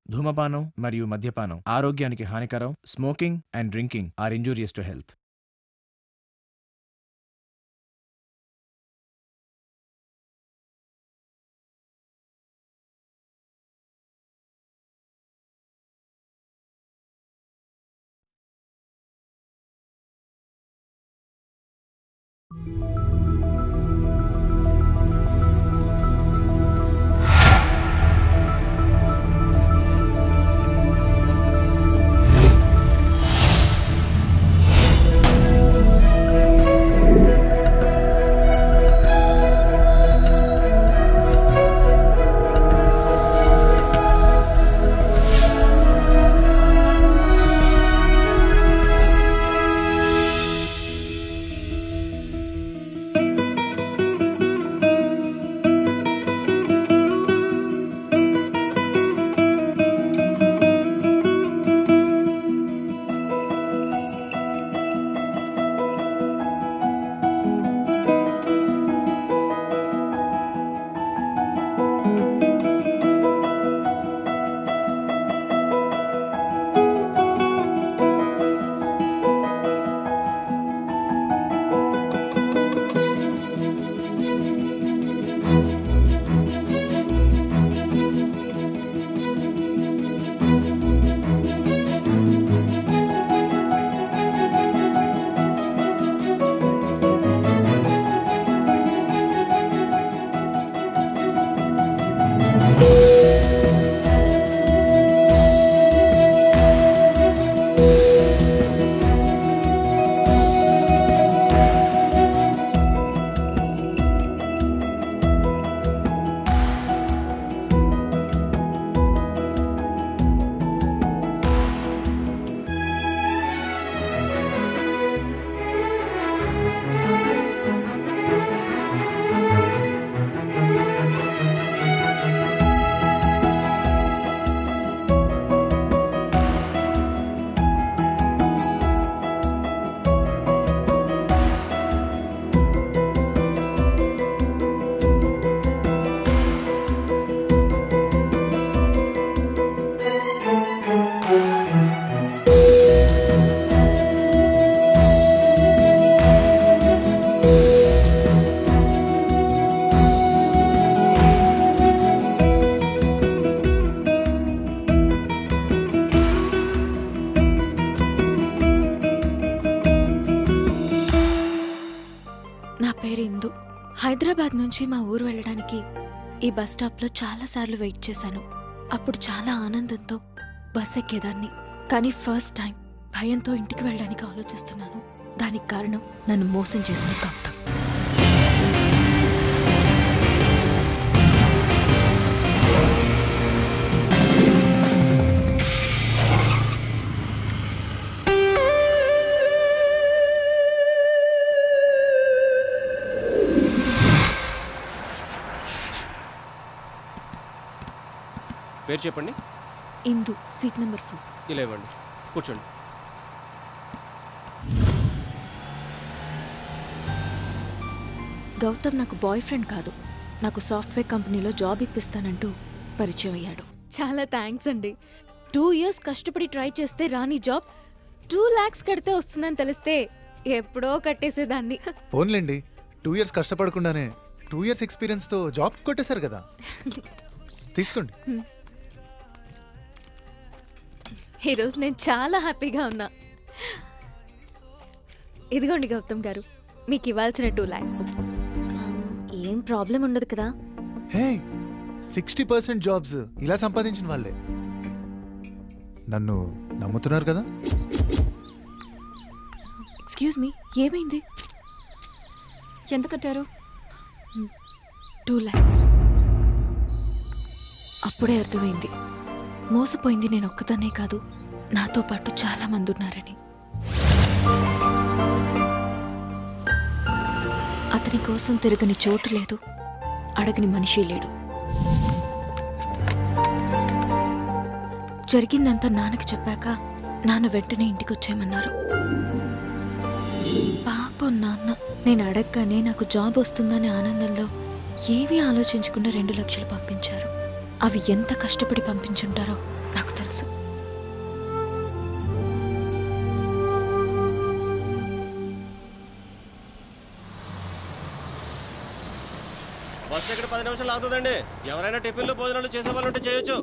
ధూమపానం మరియు మద్యపానం ఆరోగ్యానికి హానికరం smoking and drinking are injurious to health నా పేరు ఇందు హైదరాబాద్ నుంచి మా ఊరు వెళ్ళడానికి ఈ బస్ స్టాప్లో చాలాసార్లు వెయిట్ చేశాను అప్పుడు చాలా ఆనందంతో బస్ ఎక్కేదాన్ని కానీ ఫస్ట్ టైం భయంతో ఇంటికి వెళ్ళడానికి ఆలోచిస్తున్నాను దానికి కారణం నన్ను మోసం చేసిన గౌతమ్ పేరు చెప్పండి ఇందు సీట్ నెంబర్ ఫోర్ ఇలా ఇవ్వండి కూర్చోండి గౌతమ్ నాకు బాయ్ ఫ్రెండ్ కాదు నాకు సాఫ్ట్వేర్ కంపెనీలో జాబ్ ఇప్పిస్తానంటూ పరిచయం అయ్యాడు చాలా థ్యాంక్స్ అండి టూ ఇయర్స్ కష్టపడి ట్రై చేస్తే రాని జాబ్ టూ ల్యాక్స్ కడితే వస్తుందని తెలిస్తే ఎప్పుడో కట్టేసేదాన్ని పోన్లేండి టూ ఇయర్స్ కష్టపడకుండానే టూ ఇయర్స్ ఎక్స్పీరియన్స్తో జాబ్ కొట్టేశారు కదా తీసుకోండి ఈరోజు నేను చాలా హ్యాపీగా ఉన్నా ఇదిగోండి గౌతమ్ గారు మీకు ఇవ్వాల్సిన టూ ల్యాక్స్ ఏం ప్రాబ్లం ఉండదు కదా హే సిక్స్టీ పర్సెంట్ జాబ్స్ ఇలా సంపాదించిన వాళ్ళే నన్ను నమ్ముతున్నారు కదా ఎక్స్క్యూజ్ మీ ఏమైంది ఎంత కట్టారు టూ ల్యాక్స్ అప్పుడే అర్థమైంది మోసపోయింది నేను ఒక్కదానే కాదు నాతో పాటు చాలా మంది ఉన్నారని అతని కోసం తిరగని చోటు లేదు అడగని మనిషి లేడు జరిగిందంతా నాన్నకి చెప్పాక నాన్న వెంటనే ఇంటికి వచ్చేయమన్నారు పాపం నాన్న నేను అడగగానే నాకు జాబ్ వస్తుందనే ఆనందంలో ఏమీ ఆలోచించకుండా రెండు లక్షలు పంపించారు అవి ఎంత కష్టపడి పంపించుంటారో నాకు బస్సు ఇక్కడ పది నిమిషాలు అవుతుందండి ఎవరైనా టిఫిన్లు భోజనాలు చేసే వాళ్ళు ఉంటే చేయొచ్చు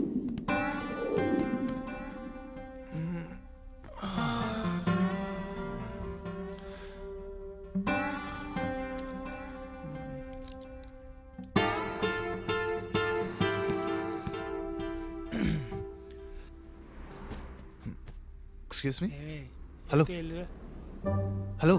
ఎక్స్క్యూజ్ మీ హలో హలో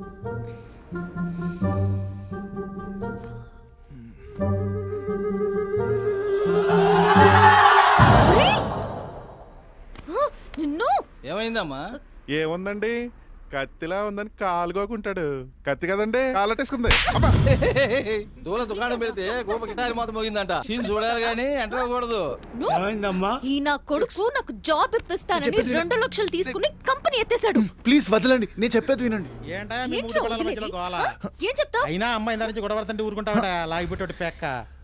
నిన్ను ఏమైందమ్మా ఏముందండి కత్తిలా ఉందని కాలుగోకుంటాడు కత్తి కదండి కాలటేసుకుంది దూల దుకాణం పెడితే గోప గిటారి మొత్తం మోగిందంట సీన్ చూడాలి కానీ ఎంటర్ అవ్వకూడదు నువ్వు ఈ నా కొడుకు నాకు జాబ్ ఇప్పిస్తానని రెండు లక్షలు తీసుకుని కంపెనీ ఎత్తేసాడు ప్లీజ్ వదలండి నేను చెప్పేది వినండి ఏంటా మీ మూడు ఏంట్రా పిల్లల వదిలేది? మధ్యలో గోల ఆ, ఏం చెప్తావు అయినా అమ్మాయి దాని నుంచి గొడవడుతుంటే ఊరుకుంటావా లాగిపెట్టి పెక్క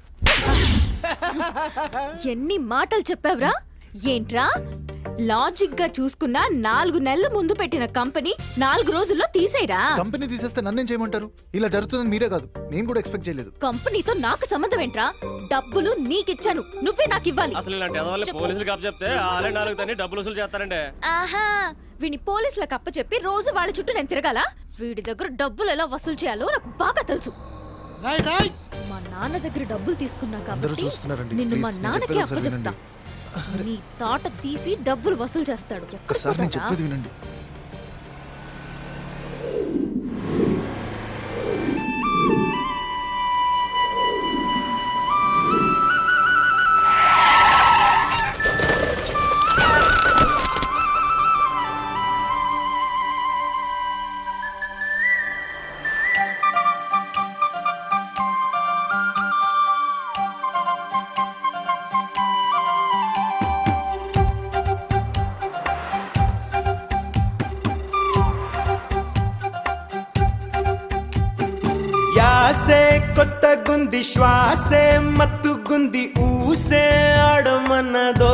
ఎన్ని మాటలు చెప్పావురా ఏంట్రా లాజిక్ గా చూసుకున్నా నాలుగు నెలల ముందు పెట్టిన కంపెనీ నాలుగు రోజుల్లో తీసేయరా కంపెనీ తీసేస్తే నన్నేం చేయమంటారు ఇలా జరుగుతుందని మీరే కాదు నేను కూడా ఎక్స్పెక్ట్ చేయలేదు కంపెనీతో నాకు సంబంధం ఏంట్రా డబ్బులు నీకిచ్చాను నువ్వే నాకు ఇవ్వాలి అసలు ఇలాంటి ఎదవాళ్ళు చెప్పు. పోలీసులు కప్పు చెప్తే ఆలే నాలుగు తన్ని డబ్బులు వసూలు చేస్తారండి ఆహా వీని పోలీసులకు అప్పచెప్పి రోజు వాళ్ళ చుట్టూ నేను తిరగాల వీడి దగ్గర డబ్బులు ఎలా వసూలు చేయాలో నాకు బాగా తెలుసు మా నాన్న దగ్గర డబ్బులు తీసుకున్నా అందరూ కాబట్టి చూస్తున్నారండి. నిన్ను మా Please, నేను నాన్నకి చెప్పేది ఒకసారి అప్పచెప్తా నీ తాట తీసి డబ్బులు వసూలు చేస్తాడు ఒక్కసారి నేను ఎక్కడికి చెప్పేది వినండి యాసే కొత్తగుంది శ్వాసే మత్తుగుంది ఊసే ఆడమన్నదో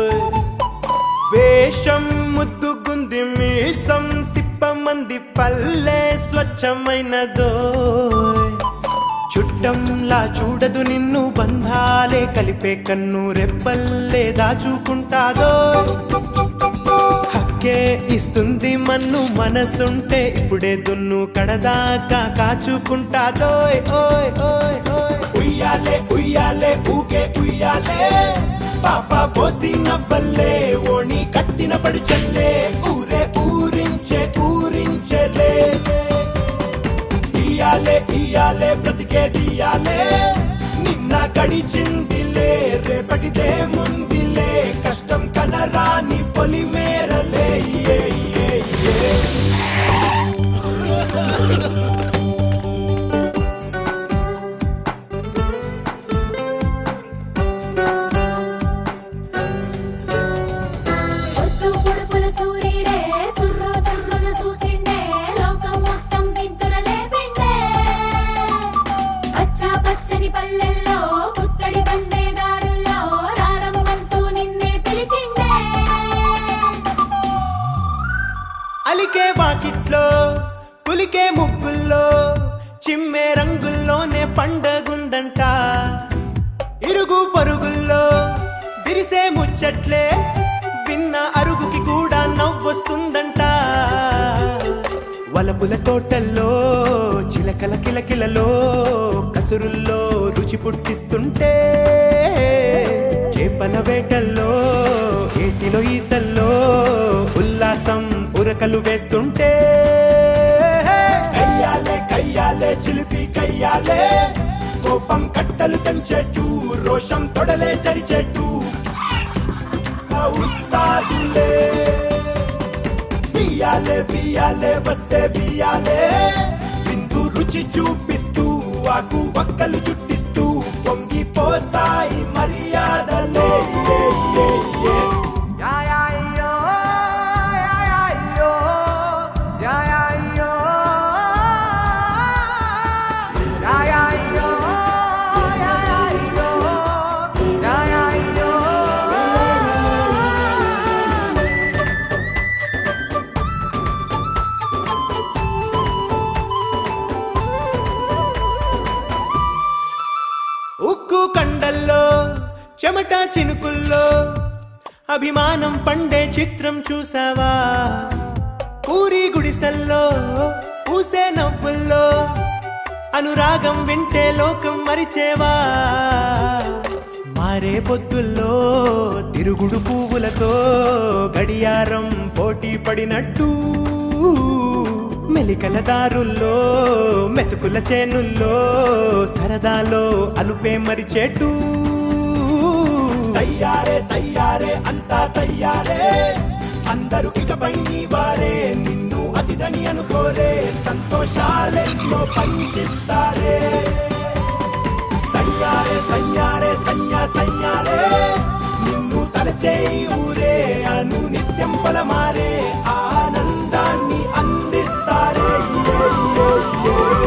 వేషం ముద్దుగుంది మీసం తిప్పమంది పల్లె స్వచ్ఛమైనదో చుట్టంలా చూడదు నిన్ను బంధాలే కలిపే కన్ను రెప్పల్లే దాచుకుంటాదో హక్కే ఇస్తుంది మన్ను మనసుంటే ఇప్పుడే దున్ను కడదాకా కాచుకుంటాదోయ్ ఓయ్ ఓయ్ ఓయ్ ఉయ్యాలే ఉయ్యాలే ఊకే ఉయ్యాలే పాప పోసి నవ్వల్లే ఓణి కట్టిన పడి చల్లే ఊరే ఊరించే ఊరించలే ఇయాలే ఇయాలే బ్రతికే దియాలే నిన్న గడిచిందిలే రేపటిదే ముందిలే కష్టం కనరాని పొలి మేరలే ఏ, ఏ, ఏ. పొద్దు పొడుపుల సూర్యుడే సుర్రు సుర్రును చూసిండే లోకం మొత్తం వింతురలే పిండే పచ్చ పచ్చని పల్లెల్లో పుత్తడి పండే దారుల్లో రారమ్మంటూ నిన్నే పిలిచిండే అలికే వాకిట్లో పులికే ముగ్గుల్లో చిమ్మే రంగుల్లోనే పండగుందంట ఇరుగు పరుగుల్లో విరిసే ముచ్చట్లే విన్న అరుగుకి కూడా నవ్వొస్తుందంట వలపుల తోటల్లో చిలకల కిలకిలలో కసురుల్లో రుచి పుట్టిస్తుంటే చేపల వేటల్లో ఏటిలో ఈతల్లో ఉల్లాసం ఉరకలు వేస్తుంటే కయ్యాలే కయ్యాలే చిలిపి కయ్యాలే కోపం కట్టలు తెంచేట్టు రోషం తొడలే చరిచేట్టు ఆ ఉస్తాదులే వియాలే వియాలే వస్తే వియాలే విందు రుచి చూపిస్తూ ఆకు వక్కలు చుట్టిస్తూ పొంగిపోతాయి మర్యాదలే ఏ, ఏ, ఏ. చెమట చినుకుల్లో అభిమానం పండే చిత్రం చూసావా ఊరి గుడిసెల్లో పూసే నవ్వుల్లో అనురాగం వింటే లోకం మరిచేవా మారే పొద్దుల్లో తిరుగుడు పువ్వులతో గడియారం పోటీ పడినట్టు మెలికల దారుల్లో మెతుకుల చేనుల్లో సరదాలో అలుపే మరిచేటు తయ్యారే తయ్యారే అంతా తయ్యారే అందరూ ఇకపై నీ వారే నిన్ను అతిథని అనుకోరే సంతోషాలెన్నో పంచిస్తారే సయ్యారే సయ్యారే సయ్యా సయ్యారే నిన్ను తలచేయి ఊరే అను నిత్యం పొలమారే ఆనందాన్ని అందిస్తారే ఏ, ఏ, ఏ.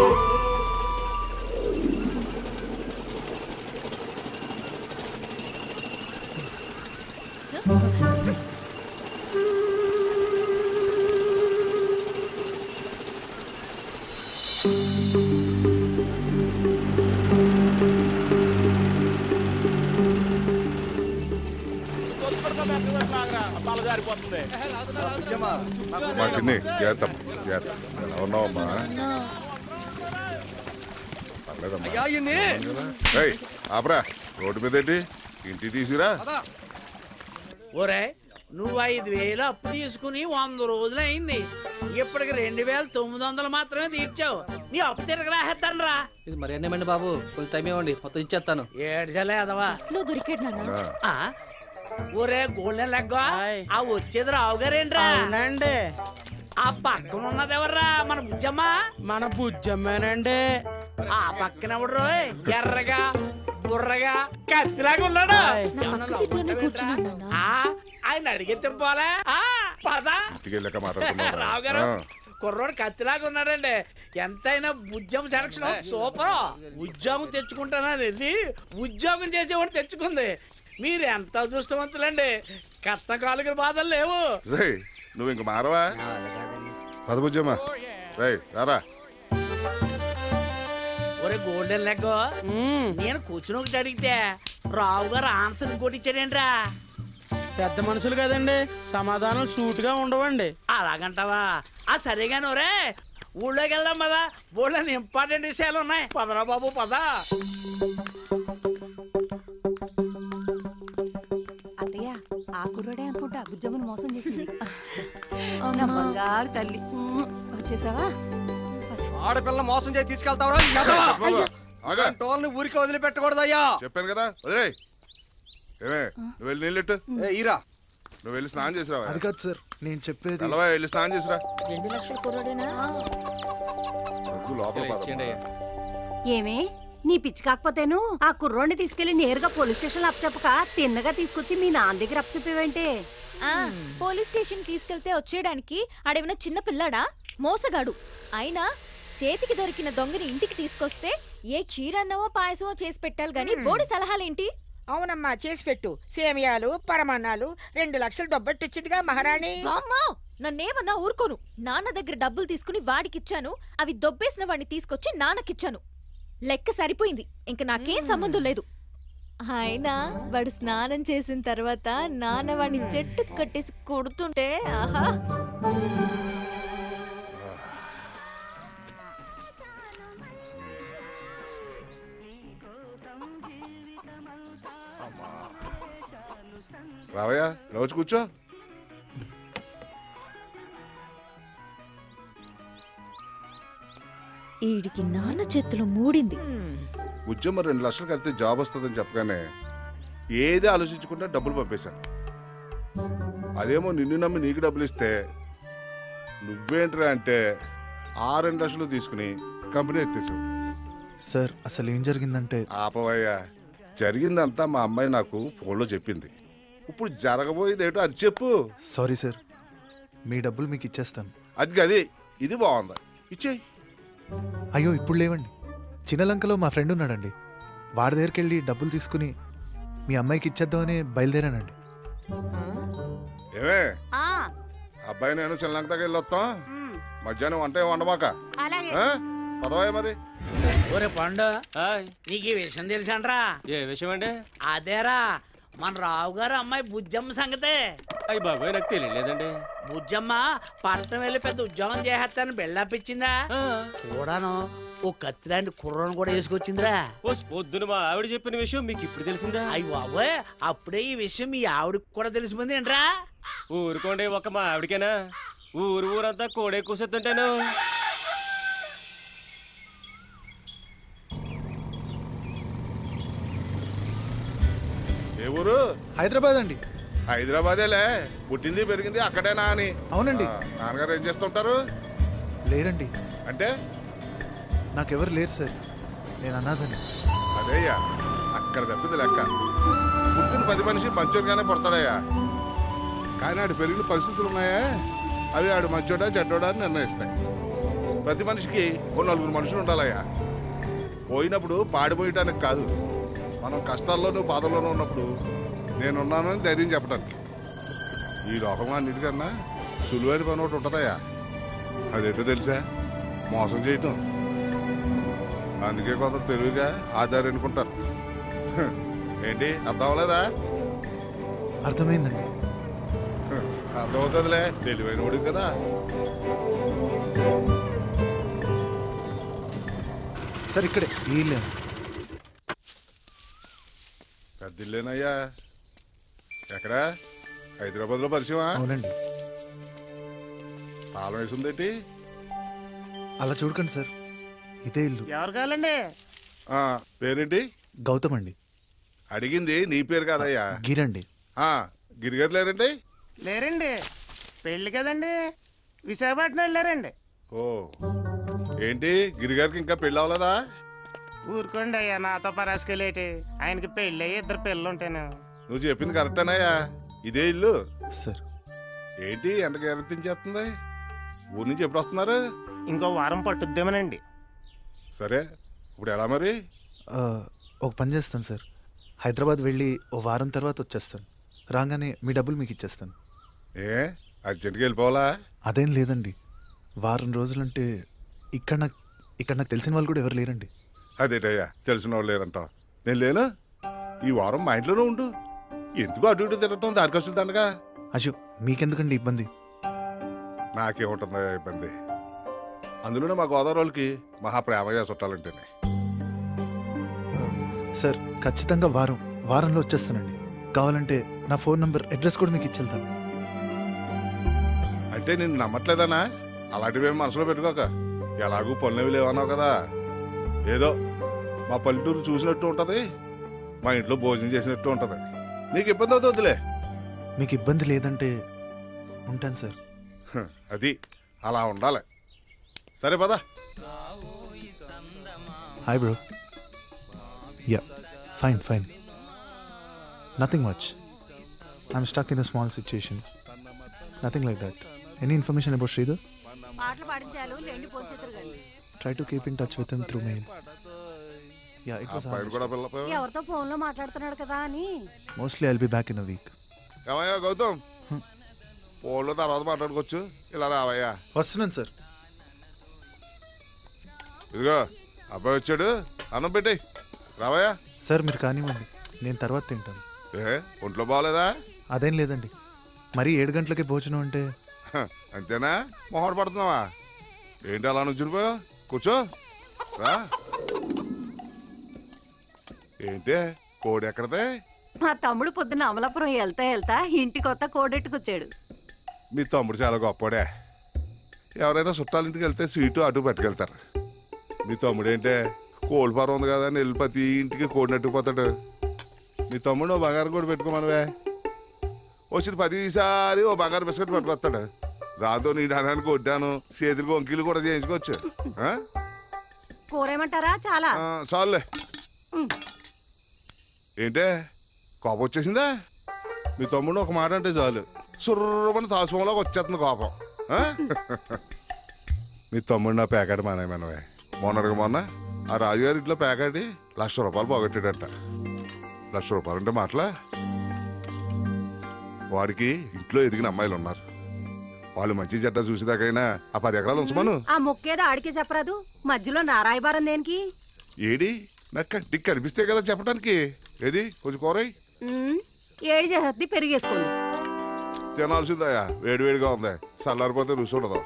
మా చిన్ని జాగ్రత్త జాగ్రత్త ఎలా ఉన్నావమ్మా పర్లేదమ్మా ఏయ్, ఆపరా రోడ్డు మీద ఏంటి ఇంటికి తీసుకురా ఒరే నువ్వు ఐదు వేలు అప్పు తీసుకుని వంద రోజులు అయింది ఇప్పటికి రెండు వేల తొమ్మిది వందలు మాత్రమే తీర్చావు నీ అప్పు తిరగ రాహేస్తానరా ఇది మరి ఎన్నేమండి బాబు కొంచెం టైం ఇవ్వండి మొత్తం ఇచ్చేస్తాను ఏడ్చలే అదవా బస్సులో దొరికాడు నాన్న ఆ? ఒరే గోల్డెన్ లెగ్గ ఆ వచ్చేది రావు గారేంట్రా అవునండి ఆ పక్కన ఉన్నది ఎవర్రా మన బుజ్జమ్మ మన బుజ్జమ్మేనండి ఆ పక్కన ఎవడు ఎర్రగా బుర్రగా కత్తిలాగా ఉన్నాడు నా పక్క సీట్లోనే కూర్చున్నాడు నాన్న ఆ, ఆయన అడిగి తింపాలే ఆ పద ఇంటికి వెళ్ళాక రావు గారు మాట్లాడుతున్నాం కుర్రోడు కత్తిలాగా ఉన్నాడండి ఎంతైనా ఉద్యోగం సెలక్షన్ సూపర్ ఉద్యోగం తెచ్చుకుంటానని వెళ్ళి ఉద్యోగం చేసేవాడు తెచ్చుకుంది మీరు ఎంత అదృష్టవంతులండి కట్ట కాలుగల బాధలు లేవు రే నువ్వు ఇంక మారవా పదబుజ్జమ్మా రే రారా ఒరే గోల్డెన్ లెగ్ నేను కూర్చుని ఒకటి అడిగితే రావు గారు ఆన్సర్ ఇంకోటి ఇచ్చాడేంట్రా పెద్ద మనుషులు కదండి సమాధానం సూటుగా ఉండవండి అలాగంటావా ఆ సరేగాని ఒరే ఊళ్ళోకి వెళ్దాం పదా ఊళ్ళో ఇంపార్టెంట్ విషయాలు ఉన్నాయి పదరా బాబు పద అత్తయ్య ఆ కుర్రోడే అనుకుంటా బుజ్జమ్మను మోసం చేసింది నా బంగారు తల్లి వచ్చేసావా ఆడపిల్ల మోసం చేసి తీసుకెళ్తావరా బాబు, ఆగా. టోల్ని ఊరికి వదిలిపెట్టకూడదయ్యా చెప్పాను కదా వదిలే ఏమే నువ్వు వెళ్ళి నీళ్ళెట్టు ఈరా నువ్వు వెళ్ళి స్నానం చేసిరావా అది కాదు సార్ నేను చెప్పేది వెళ్ళవా వెళ్ళి స్నానం చేసిరా రెండు లక్షల కుర్రోడేనా వద్దు లోపల పద. ఏమే నీ పిచ్చి కాకపోతేను ఆ కుర్రోడిని తీసుకెళ్లి నేరుగా పోలీస్ స్టేషన్ అప్పచెప్పక తిన్నగా తీసుకొచ్చి మీ నాన్న దగ్గర అప్పచెప్పేవంటే ఆ, పోలీస్ స్టేషన్ తీసుకెళ్తే వచ్చేయడానికి ఆడేమైనా చిన్న పిల్లాడా మోసగాడు అయినా చేతికి దొరికిన దొంగని ఇంటికి తీసుకొస్తే ఏ క్షీరన్నవో పాయసమో చేసి పెట్టాలి గాని బోడి సలహాలేంటి అవునమ్మా చేసి పెట్టు సేమియాలు పరమాన్నాలు రెండు లక్షలు దొబ్బెట్టొచ్చిందిగా మహారాణి వామ్మో! నన్నేమన్నా ఊరుకోను నాన్న దగ్గర డబ్బులు తీసుకుని వాడికిచ్చాను అవి దొబ్బేసిన వాడిని తీసుకొచ్చి నాన్నకిచ్చాను లెక్క సరిపోయింది ఇంక నాకేం సంబంధం లేదు అయినా వాడు స్నానం చేసిన తర్వాత నాన్న వాడిని చెట్టు కట్టేసి కొడుతుంటే ఆహా రావయ్యా ఇలా వచ్చి కూర్చో ఈడికి నాన్న చేతిలో మూడింది ఉద్యమం రెండు లక్షలు కడితే జాబ్ వస్తుందని చెప్పగానే ఏది ఆలోచించకుండా డబ్బులు పంపేశాను అదేమో నిన్ను నమ్మి నీకు డబ్బులు ఇస్తే నువ్వేంట్రా అంటే ఆ రెండు లక్షలు తీసుకుని కంపెనీ ఎత్తేసావు సార్ అసలు ఏం జరిగిందంటే ఆపవయ్యా జరిగిందంతా మా అమ్మాయి నాకు ఫోన్లో చెప్పింది ఇప్పుడు జరగబోయేది ఏటో అది చెప్పు సారీ సార్ మీ డబ్బులు మీకు ఇచ్చేస్తాను అది అది ఇది బాగుంది ఇచ్చేయి అయ్యో ఇప్పుడు లేవండి చిన్నలంకలో మా ఫ్రెండ్ ఉన్నాడండి వాడి దగ్గరికి వెళ్ళి డబ్బులు తీసుకుని మీ అమ్మాయికి ఇచ్చేద్దామని బయలుదేరానండి ఏమే ఆ అబ్బాయి నేను శ్రీలంక దగ్గర వెళ్ళొస్తాం ఉమ్, మధ్యాహ్నం వంట ఏం వండమాక అలాగే ఆ? పదవాయ మరి ఒరే పండు నీకు ఈ విషయం తెలుసంట్రా ఏ విషయం అండి అదేరా మన రావు గారు అమ్మాయి బుజ్జమ్మ సంగతే అయ్యి బాబాయ్ నాకు తెలియలేదండి బుజ్జమ్మ పట్టణం వెళ్ళి పెద్ద ఉద్యోగం చేసేస్తాను బెళ్ళాపిచ్చిందా కూడాను ఓ కత్తిలాంటి కుర్రను కూడా వేసుకొచ్చిందిరా ఓ పొద్దున మా ఆవిడ చెప్పిన విషయం మీకు ఇప్పుడు తెలిసిందా అయ్యి బాబోయ్ అప్పుడే ఈ విషయం మీ ఆవిడకి కూడా తెలిసిపోయింది ఏంట్రా ఊరుకోండి ఒక మా ఆవిడకేనా ఊరు ఊరంతా కోడే కూసొద్దుంటాను ఏ ఊరు హైదరాబాద్ అండి హైదరాబాదేలే పుట్టింది పెరిగింది అక్కడేనా అని అవునండి. ఆ, నాన్నగారు ఏం చేస్తుంటారు లేరండి అంటే నాకెవరు లేరు సార్ నేను అనాథని అదేయ్యా అక్కడ తప్పింది లెక్క పుట్టిన పది మనిషి మంచోడిగానే పుడతాడయ్యా కానీ ఆడు పెరిగిన పరిస్థితులు ఉన్నాయా అవి ఆడు మంచోడా చెడ్డోడా అని నిర్ణయిస్తాయి ప్రతి మనిషికి ఓ నలుగురు మనుషులు ఉండాలయ్యా పోయినప్పుడు పాడిపోయటానికి కాదు మనం కష్టాల్లోనూ బాధల్లోనూ ఉన్నప్పుడు నేనున్నానని ధైర్యం చెప్పడానికి ఈ లోకం అన్నిటికన్నా సులువైన పని ఒకటి ఉంటుందయ్యా అదేంటో తెలుసా మోసం చేయటం అందుకే కొందరు తెలివిగా ఆధార్ అనుకుంటారు హ, ఏంటి అర్థం అవ్వలేదా అర్థమైందండి హ, అర్థమవుతుందిలే తెలివైన వాడు కదా సార్ ఇక్కడే ఈ ఇల్లే పెద్దిల్లేనయ్యా ఎక్కడా హైదరాబాద్లో పరిచయమా అవునండి తాళం వేసిందేంటి అలా చూడకండి సార్ ఇదే ఇల్లు ఎవరు కావాలండి ఆ, పేరేంటి గౌతమ్ అండి అడిగింది నీ పేరు కాదయ్యా గిరండి ఆ, గిరిగారు లేరండి లేరండి పెళ్లి కదండి విశాఖపట్నం వెళ్ళారండి ఓ ఏంటి గిరిగారికి ఇంకా పెళ్ళి అవ్వలేదా ఊరుకోండి అయ్యా నాతో పరాసుకెళ్ళేటి ఆయనకి పెళ్ళి అయ్యి ఇద్దరు పిల్లలు ఉంటాను నువ్వు చెప్పింది కరెక్టేనయ్యా ఇదే ఇల్లు సార్ ఏంటి ఎండకి ఎరతించేస్తుంది ఊరి నుంచి ఎప్పుడు వస్తున్నారు ఇంకో వారం పట్టుద్దేమోనండి సరే ఇప్పుడు ఎలా మరి ఆ, ఒక పని చేస్తాను సార్ హైదరాబాద్ వెళ్ళి ఓ వారం తర్వాత వచ్చేస్తాను రాగానే మీ డబ్బులు మీకు ఇచ్చేస్తాను ఏ అర్జెంట్గా వెళ్ళిపోవాలా అదేం లేదండి వారం రోజులంటే ఇక్కడ నాకు ఇక్కడ నాకు తెలిసిన వాళ్ళు కూడా ఎవరు లేరండి అదేటయ్యా తెలిసిన వాళ్ళు లేరంటావు నేను లేను ఈ వారం మా ఇంట్లోనే ఉండు ఎందుకు అటు ఇటు తిరగటం దానికి వస్తుంది దండగా అయ్యో మీకెందుకండి ఇబ్బంది నాకేముంటుందా ఇబ్బంది అందులోనే మా గోదావరి వాళ్ళకి మహా ప్రేమగా చుట్టాలంటేనే సార్ ఖచ్చితంగా వారం వారంలో వచ్చేస్తానండి కావాలంటే నా ఫోన్ నంబర్ అడ్రస్ కూడా మీకు ఇచ్చేళ్తాను అంటే నేను నమ్మట్లేదనా అలాంటివేం మనసులో పెట్టుకోక ఎలాగూ పనులవి లేవన్నావు కదా ఏదో మా పల్లెటూరు చూసినట్టు ఉంటది మా ఇంట్లో భోజనం చేసినట్టు ఉంటది నీకు ఇబ్బంది అవుతుందిలే మీకు ఇబ్బంది లేదంటే ఉంటాను సార్ హ, అది అలా ఉండాలి సరే పదా hi bro ya fine fine nothing much I'm stuck in a small situation nothing like that any information about Sridhar పాటలు పాడించాలు లేండి పోంచెత్తురు కానీ try to keep in touch with him through mail ya it was పైన కూడా పిల్ల ఎవరితో phone లో మాట్లాడుతున్నాడు కదా అని mostly I'll be back in a week ఏమయ్యా గౌతమ్ ఫోన్లో తర్వాత మాట్లాడుకోవచ్చు ఇలా రావయ్యా వస్తున్నాను సార్ ఇదిగో అబ్బాయి వచ్చాడు అన్నం పెట్టి రావయ్యా సార్ మీరు కానివ్వండి నేను తర్వాత తింటాను ఏ ఒంట్లో బాగలేదా అదేం లేదండి మరి ఏడు గంటలకి భోజనం అంటే హ, అంతేనా మొహట పడుతున్నావా ఏంటి అలా నుంచునిపోయావు కూర్చో రా ఏంటి కోడి ఎక్కడదే మా తమ్ముడు పొద్దున్న అమలాపురం వెళ్తా వెళ్తా ఇంటి కొత్త కోడెట్టుకొచ్చాడు మీ తమ్ముడు చాలా గొప్పడే ఎవరైనా చుట్టాలింటికి వెళ్తే స్వీటు అటు పట్టుకెళ్తారు మీ తమ్ముడు ఏంటే కోడి ఫారం ఉంది కదా అని వెళ్ళి ప్రతి ఇంటికి కోడినట్టుకుపోతాడు మీ తమ్ముడు ఓ బంగారం కూడా పెట్టుకోమనవే వచ్చిన ప్రతిసారి ఓ బంగారు బిస్కెట్ పట్టుకొస్తాడు రాతో నీ డానానికి కొట్టాను చేతులకు వంకీలు కూడా చేయించుకోవచ్చు ఆ? కూరేమంటారా చాలా ఆ, చాలులే ఏంటే కోపం వచ్చేసిందా మీ తమ్ముడు ఒక మాట అంటే చాలు సుర్రమని తాసుమంలోకి వచ్చేస్తుంది కోపం ఆ? మీ తమ్ముడు నా ప్యాకెట్ మానేమనవే మొన్నటికి మొన్న ఆ రాజుగారి ఇంట్లో ప్యాకెట్ లక్ష రూపాయలు పోగొట్టాడంట లక్ష రూపాయలు అంటే మాటలా వాడికి ఇంట్లో ఎదిగిన అమ్మాయిలు ఉన్నారు వాళ్ళు మంచి చెడ్డ చూసేదాకైనా ఆ పది ఎకరాలు ఉంచమను ఆ మొక్కేదో ఆడికే చెప్పరాదు మధ్యలో నారాయబారం దేనికి ఏడి నాకు కంటికి కనిపిస్తే కదా చెప్పడానికి ఏది కొంచెం కూరయ్ ఉమ్, ఏడు చేసేది పెరిగేసుకోండి తినాల్సిందయ్యా వేడివేడిగా ఉంది చల్లారిపోతే రుచి ఉండదు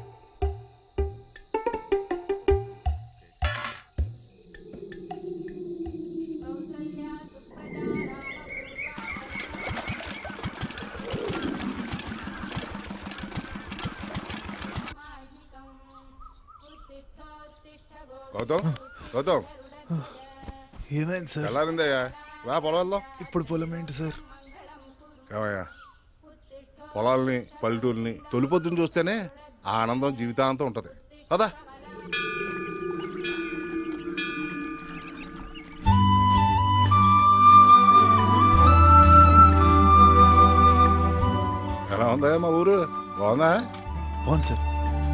గౌతమ్ గౌతమ్ ఏమైంది సార్ తెల్లారిందయ్యా రా పొలం వెళ్దాం ఇప్పుడు పొలం ఏంటి సార్ ఏమయ్యా పొలాల్ని పల్లెటూరిని తొలిపొద్దుని చూస్తేనే ఆ ఆనందం జీవితాంతం ఉంటుంది కదా ఎలా ఉందయ్యా మా ఊరు బాగుందా బాగుంది సార్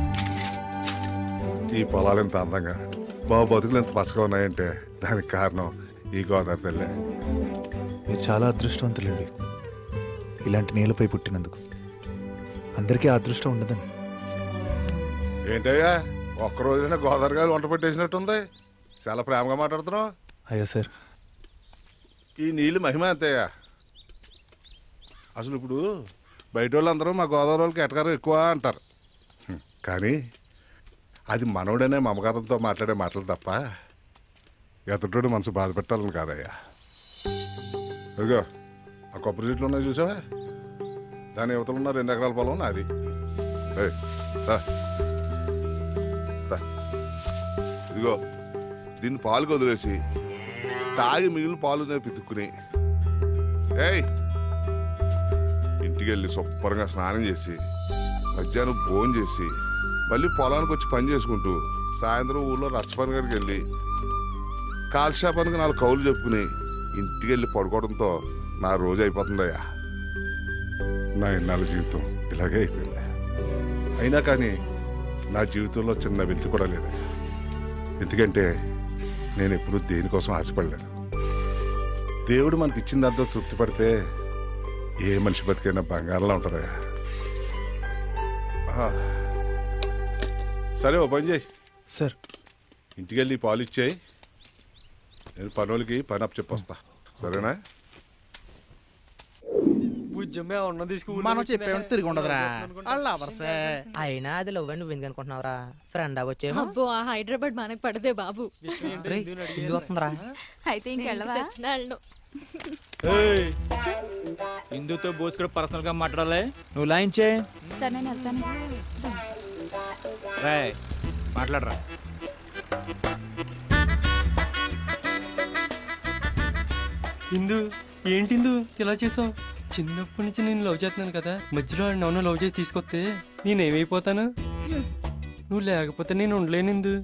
ఈ పొలాలు ఇంత అందంగా మా బతుకులు ఇంత పచ్చగా ఉన్నాయంటే దానికి కారణం ఈ గోదావరి తల్లే మీరు చాలా అదృష్టవంతులండి ఇలాంటి నేలపై పుట్టినందుకు అందరికీ ఆ అదృష్టం ఉండదండి ఏంటయ్యా ఒక్క రోజైనా గోదావరి గారు వంట పెట్టేసినట్టుంది చాలా ప్రేమగా మాట్లాడుతున్నావు అయ్యా సార్ ఈ నీళ్ళు మహిమ అంతయ్యా అసలు ఇప్పుడు బయట వాళ్ళందరూ మా గోదావరి వాళ్ళకి ఎటకారం ఎక్కువ అంటారు హ్మ్. కానీ అది మనవడనే మమకారంతో మాట్లాడే మాటలు తప్ప ఎతటోడు మనసు బాధ పెట్టాలని కాదయ్యా ఇదిగో ఆ కొబ్బరి చెట్లు ఉన్నాయి చూసావా దాని యువతలు ఉన్న రెండు ఎకరాల పొలం నాది ఏయ్, రా. రా. ఇదిగో దీన్ని పాలు వదిలేసి తాగి మిగిలిన పాలు నేను పితుక్కుని ఏయ్ ఇంటికి వెళ్ళి శుభ్రంగా స్నానం చేసి మధ్యాహ్నం భోజనం చేసి మళ్ళీ పొలానికి వచ్చి పని చేసుకుంటూ సాయంత్రం ఊళ్ళో రచ్చపని గడికి వెళ్ళి కాల్షాపానికి నాలుగు కౌలు చెప్పుకుని ఇంటికి వెళ్ళి పడుకోవడంతో నా రోజు అయిపోతుందయ్యా నా ఇన్నాళ్ళ జీవితం ఇలాగే అయిపోయింది అయినా కానీ నా జీవితంలో చిన్న వెళ్తి కూడా లేదు ఎందుకంటే నేను ఎప్పుడూ దేనికోసం ఆశపడలేదు దేవుడు మనకి ఇచ్చిన దాంతో తృప్తి పడితే ఏ మనిషి బతికైనా బంగారంలో ఉంటుందయ్యా ఆ. సరే ఓ పని చేయి సార్ ఇంటికి వెళ్ళి పాలు ఇచ్చేయి నేను పనులకి పని అప్ చెప్పొస్తా సరేనా బుజ్జమ్మే ఉన్న తీసుకు మనం చెప్పేవాడు తిరిగి ఉండదురా వాళ్ళ అవర్సే అయినా అది లవ్ అని నువ్వు ఎందుకు అనుకుంటున్నావురా ఫ్రెండ్ అవ్వచ్చేమో అబ్బో ఆ హైదరాబాద్ మనకు పడదే బాబు రేయ్, ఇందు వస్తుందిరా అయితే ఇంకెళ్ళవా చచ్చిన వెళ్ళను ఇందుతో బోస్ కూడా పర్సనల్ గా మాట్లాడాలి నువ్వు లైన్ చే సరే నేను వెళ్తాను రాయ్ మాట్లాడరా ఇందు ఏంటి ఇందు ఇలా చేసావు చిన్నప్పటి నుంచి నేను లవ్ చేస్తున్నాను కదా మధ్యలో నన్ను లవ్ చేసి తీసుకొస్తే నేనేమైపోతాను నువ్వు లేకపోతే నేను ఉండలేను ఇందు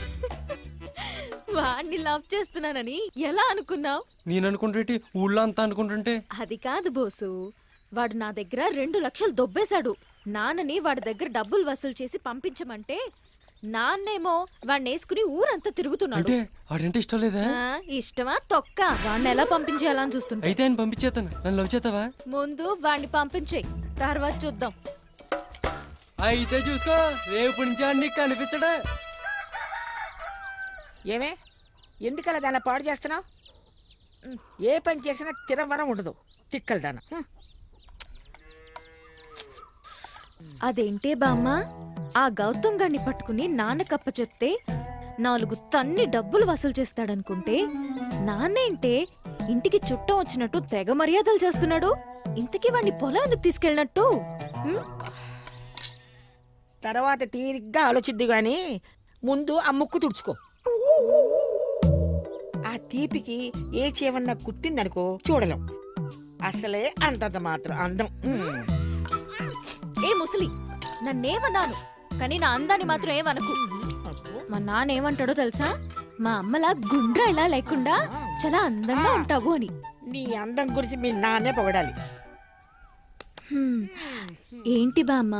వాడిని లవ్ చేస్తున్నానని ఎలా అనుకున్నావు నేను అనుకుంటే ఊళ్ళో అంతా అనుకుంటుంటే అది కాదు బోసు వాడు నా దగ్గర రెండు లక్షలు దొబ్బేశాడు నాన్నని వాడి దగ్గర డబ్బులు వసూలు చేసి పంపించమంటే నాన్నేమో వాడిని వేసుకుని ఊరంతా తిరుగుతున్నాడు అంటే ఆడంటే ఇష్టం లేదా ఆ, ఇష్టమా తొక్క వాడిని ఎలా పంపించేయాలని చూస్తుంటా అయితే ఆయన పంపించేస్తాను నన్ను లవ్ చేస్తావా ముందు వాడిని పంపించేయి తర్వాత చూద్దాం అయితే చూసుకో రేపు నుంచి ఆడు నీకు కనిపించడా ఏమే ఎందుకలా దాన్ని పాడు చేస్తున్నావు ఏ పని చేసినా తిరవరం ఉండదు తిక్కలు దాన అదేంటే బామ్మ ఆ గౌతమ్ గారిని పట్టుకుని నాన్న కప్ప చెప్తే నాలుగు తన్ని డబ్బులు వసూలు చేస్తాడనుకుంటే నాన్నేంటే ఇంటికి చుట్టం వచ్చినట్టు తెగ మర్యాదలు చేస్తున్నాడు ఇంతకీ వాడిని పొలం ఎందుకు తీసుకెళ్ళినట్టు హ్మ్? తర్వాత తీరిగ్గా ఆలోచిద్దు గాని ముందు ఆ ముక్కు తుడుచుకో ఆ తీపికి ఏ చేవన్నా కుట్టిందనుకో చూడలేం అసలే అంతంత మాత్రం అందం ఉమ్. ఏ ముసలి నన్నేమన్నాను కానీ నా అందాన్ని మాత్రం ఏమనకు మా నాన్న ఏమంటాడో తెలుసా మా అమ్మలా గుండ్రా ఇలా లేకుండా చాలా అందంగా ఉంటావు అని నీ అందం గురించి మీ నాన్నే పొగడాలి హ్మ్. ఏంటి బామ్మ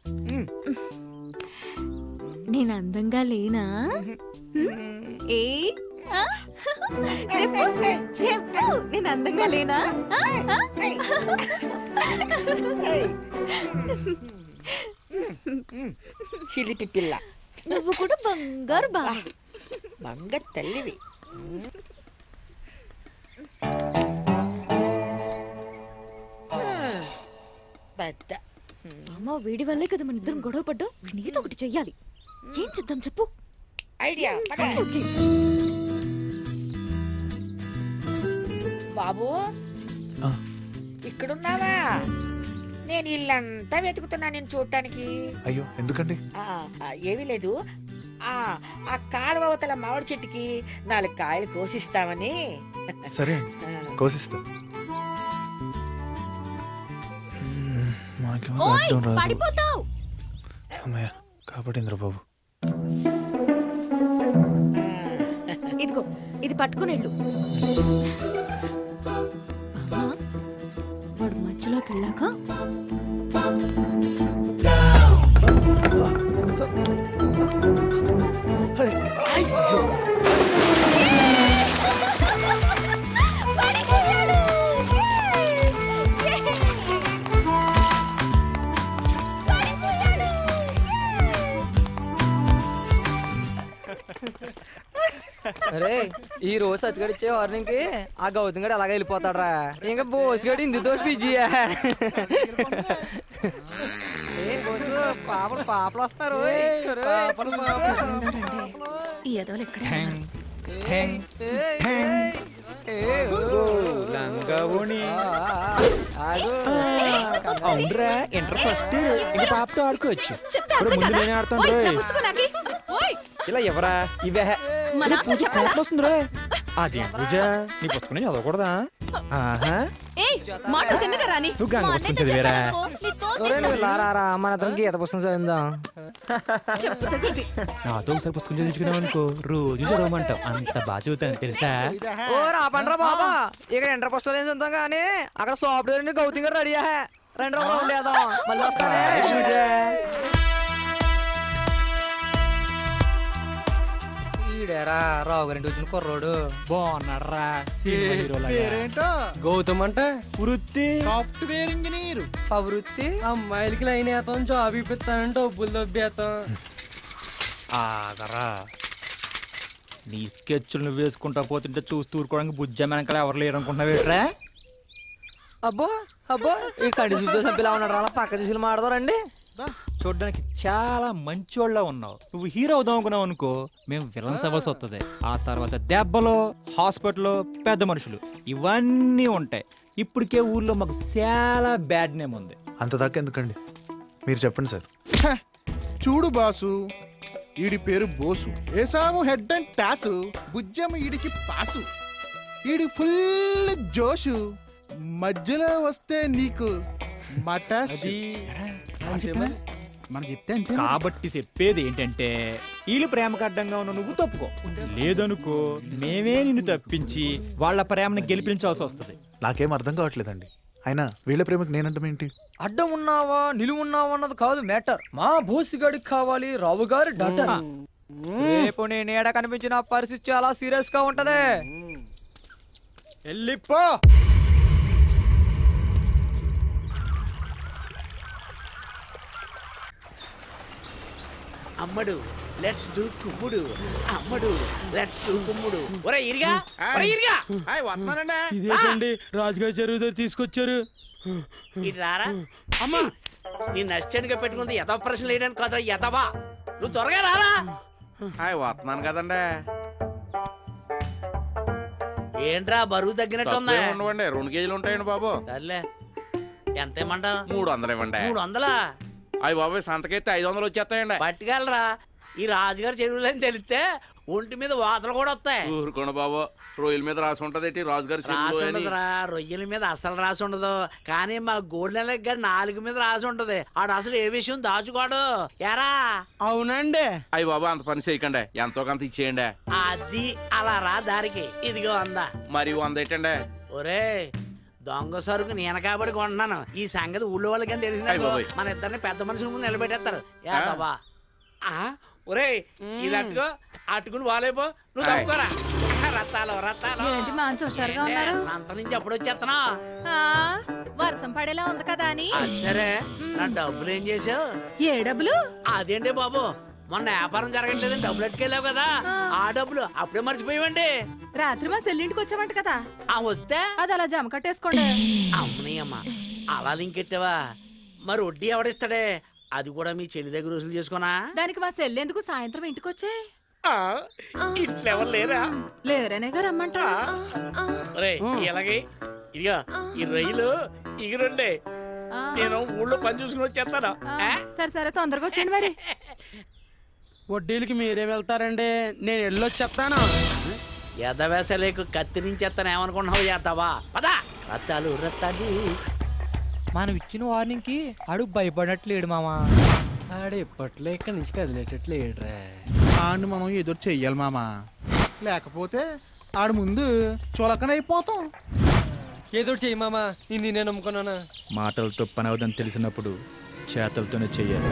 నేను అందంగా లేనా హ్మ్? ఏ ఆ? చెప్పు చెప్పు నేను అందంగా లేనా ఆ? ఆ? చిలిపి పిల్ల నువ్వు కూడా బంగారు బావ బంగ తల్లివి పెద్ద అమ్మ వీడి వల్లే కదా మన ఇద్దరం గొడవ పడ్డాం నీతో ఒకటి చెయ్యాలి ఏం చేద్దాం చెప్పు ఐడియా పద. బాబు ఆ. ఇక్కడున్నావా నేను ఇల్లంతా వెతుకుతున్నా నేను చూడటానికి అయ్యో ఎందుకండి ఆ, ఆ, ఏమీ లేదు ఆ ఆ కాలువ అవతల మామిడి చెట్టుకి నాలుగు కాయలు కోసిస్తామని సరే అండి కోసిస్తా మ్మ్, మాకేమో ఓయ్ తాగడం రాదు పడిపోతావు అమ్మయ్య కాపాడింద్ర బాబు ఇదిగో ఇది పట్టుకుని వెళ్ళు అమ్మా, వాడు మధ్యలోకి వెళ్ళాక అరే ఈ రోజు సతిగడిచ్చే వార్నింగ్ కి ఆ గౌతమ్ గడు అలాగే వెళ్ళిపోతాడ్రా ఇంకా బోసుగడు ఇందుతో బిజీయా ఏం బోసు పాపలు పాపలు వస్తారు పాపలు ఈ ఎదవలు ఎక్కడ లంగావోని అవునరా ఇంటర్ ఫస్ట్ ఇంకా పాపతో ఆడుకోవచ్చు ఇప్పుడు ముందు నేను ఆడుతాను రోయ్ ఇలా ఎవరా ఇవే మా ఇది నాన్న పూజ చెప్పాలా? కోపం వస్తుంది రోయ్ అదే పూజ నీ పుస్తకం నేను చదవకూడదా ఆహా ఏయ్ మాట తిన్నగా రాని నువ్వు గంగ పుస్తకం చదివేరా ఒరేయ్, నువ్వు ఇలా రారా మన అతను గీత పుస్తకం చదివిందాం చెప్పు తగ్గింది నాతో ఒకసారి పుస్తకం చదివించుకున్నావు అనుకో రోజు చదవమంటావు అంత బాగా చదువుతాను తెలుసా ఓ రాపండ్రా బాబా ఇక్కడ ఎంటర్ పుస్తకాలు ఏం చదువుతాం కానీ అక్కడ సాఫ్ట్వేర్ గౌతమ్ గారు రెడీ రెండు రౌండ్ లేదాం మళ్ళీ వస్తానే ఈడేరా రావు గారింటి వచ్చిన కుర్రోడు బాగున్నాడరా పేరేంటో గౌతమ్ అంటే వృత్తి సాఫ్ట్వేర్ ఇంజనీర్ వృత్తి అమ్మాయిలకి లైన్ వేస్తాం జాబ్ ఇప్పిస్తానంటే డబ్బులు దొబ్బేస్తాం ఆగరా నీ స్కెచ్లు నువ్వు వేసుకుంటా పోతుంటే చూస్తూ ఊరుకోవడానికి బుజ్జ వెనకాల ఎవరు లేరు అనుకుంటున్నావేట్రా అబ్బో అబ్బో ఈ కండి చూస్తే సభ్యులా ఉన్నాడు అలా పక్క దిశలు మాడతారండి చూడడానికి చాలా మంచోళ్ళ ఉన్నావు నువ్వు హీరో అవుదాం అనుకున్నావు అనుకో మేము విలన్స్ అవ్వాల్సి వస్తుంది ఆ తర్వాత దెబ్బలు హాస్పిటల్ పెద్ద మనుషులు ఇవన్నీ ఉంటాయి ఇప్పటికే ఊర్లో మాకు చాలా బ్యాడ్ నేమ్ ఉంది అంత దాకా ఎందుకండి మీరు చెప్పండి సార్ హ, చూడు బాసు ఈడి పేరు బోసు ఏసాము హెడ్ అండ్ టాసు బుజ్జం ఈడికి పాసు ఈడి ఫుల్ జోషు మధ్యలో వస్తే నీకు మటాసు మనం చెప్తే అంతే మరి. కాబట్టి చెప్పేది ఏంటంటే వీళ్ళు ప్రేమకు అడ్డంగా ఉన్న నువ్వు తప్పుకో లేదనుకో మేమే నిన్ను తప్పించి వాళ్ళ ప్రేమను గెలిపించాల్సి వస్తుంది నాకేం అర్థం కావట్లేదండి అయినా వీళ్ళ ప్రేమకి నేనంటాం ఏంటి అడ్డం ఉన్నావా నిలువు ఉన్నావా అన్నది కాదు మ్యాటర్ మా బోసిగాడికి కావాలి రావు గారి డటర్ రేపు నేను ఏడ కనిపించిన పరిస్థితి చాలా సీరియస్ గా ఉంటది వెళ్ళిపో అమ్మడు లెట్స్ డూ కుమ్ముడు అమ్మడు లెట్స్ డూ కుమ్ముడు ఒరే ఇరిగా ఒరే ఇరిగా వస్తున్నానండి ఇదేంటండి రాజుగారి చెరువు తీసుకొచ్చారు ఇటు రారా అమ్మా నేను అసిస్టెంట్గా పెట్టుకుంది ఎత ప్రశ్నలు వేయడానికి కాదురా ఎతవా నువ్వు త్వరగా రారా హాయ్ వస్తున్నాను కదండి ఏంట్రా బరువు తగ్గినట్టుందా తక్కువే ఉండవండి రెండు కేజీలు ఉంటాయండి బాబు సర్లే ఎంత ఇమ్మంట మూడు వందలు ఇవ్వండి మూడు వందలా అయ్యి బాబు సంతకైతే ఐదు వందలు వచ్చేస్తాయండి పట్టుకెళ్ళరా ఈ రాజుగారి చెరువులని తెలిస్తే ఒంటి మీద వాతలు కూడా వస్తాయి ఊరుకోండి బాబు రొయ్యల మీద రాసి ఉంటది ఏంటి రాజుగారి రాసి చెరువులో అని. ఉండదురా రొయ్యల మీద అసలు రాసి ఉండదు కానీ మా గోల్డెన్ గారి నాలుగు మీద రాసి ఉంటది ఆడు అసలు ఏ విషయం దాచుకోడు ఎరా అవునండి అయ్యి బాబు అంత పని చేయకండి ఎంతో కొంత ఇచ్చేయండి అది అలా రా దారికి ఇదిగో అందా మరి వంద ఏంటండి ఒరే దొంగ సరుకు నేను కాబట్టి కొంటున్నాను ఈ సంగతి ఊళ్ళో వాళ్ళకి అయ్ తెలిసింది బాబోయ్. మన ఇద్దరిని పెద్ద మనుషుల ముందు నిలబెట్టేస్తారు యాదవా ఒరే ఇది అట్టుకో అట్టుకుని వాలేపో నువ్వు ఆయ్. తప్పుకోరా రత్తాలు రత్తాలు ఏంటి మంచి హుషారుగా ఏంటే, ఉన్నారు సంత నుంచి అప్పుడు వచ్చేస్తున్నా ఆ, వర్షం పడేలా ఉంది కదా అని అది సరే నా డబ్బులు ఏం చేసావు ఏ డబ్బులు అదేంటి బాబు మొన్న వ్యాపారం జరగట్లేదని డబ్బులు ఎట్టుకెళ్ళావు కదా ఆ డబ్బులు అప్పుడే మర్చిపోయావండి రాత్రి మా సెల్లింటికి వచ్చామంట కదా ఆ వస్తే అది అలా జమ కట్టేసుకోండి అమ్మని అమ్మ అలా లింకెట్టావా మరి వడ్డీ ఎవడిస్తాడే అది కూడా మీ చెల్లి దగ్గర వసూలు చేసుకోనా దానికి మా సెల్లెందుకు సాయంత్రం ఇంటికొచ్చే ఆ, ఇంట్లో ఎవరు లేరా లేరనేగా రమ్మంటా రే ఇలాగే ఇదిగా ఈ రొయ్యలు ఇగురుండే నేను ఊళ్ళో పని చూసుకుని వచ్చేస్తాను ఆ? సరే సరే తొందరగా వచ్చేయండి మరి వడ్డీలకి మీరే వెళ్తారండి నేను వెళ్ళొచ్చేస్తాను ఎదవేసలేకు కత్తిరించేస్తాను ఏమనుకుంటున్నావు చేస్తావా పదా రత్తాలు రత్తాలు మనం ఇచ్చిన వార్నింగ్ కి అడుగు భయపడట్లేడు మామా ఆడు ఇప్పట్లో ఇక్కడి నుంచి కదిలేటట్లేడురా ఆడిని మనం ఏదో చెయ్యాలి మామ లేకపోతే ఆడు ముందు చులకనైపోతాం ఏదో చెయ్యి మామా నేను నేనే నమ్ముకున్నానా మాటలతో పని అవదని తెలిసినప్పుడు చేతలతోనే చెయ్యాలి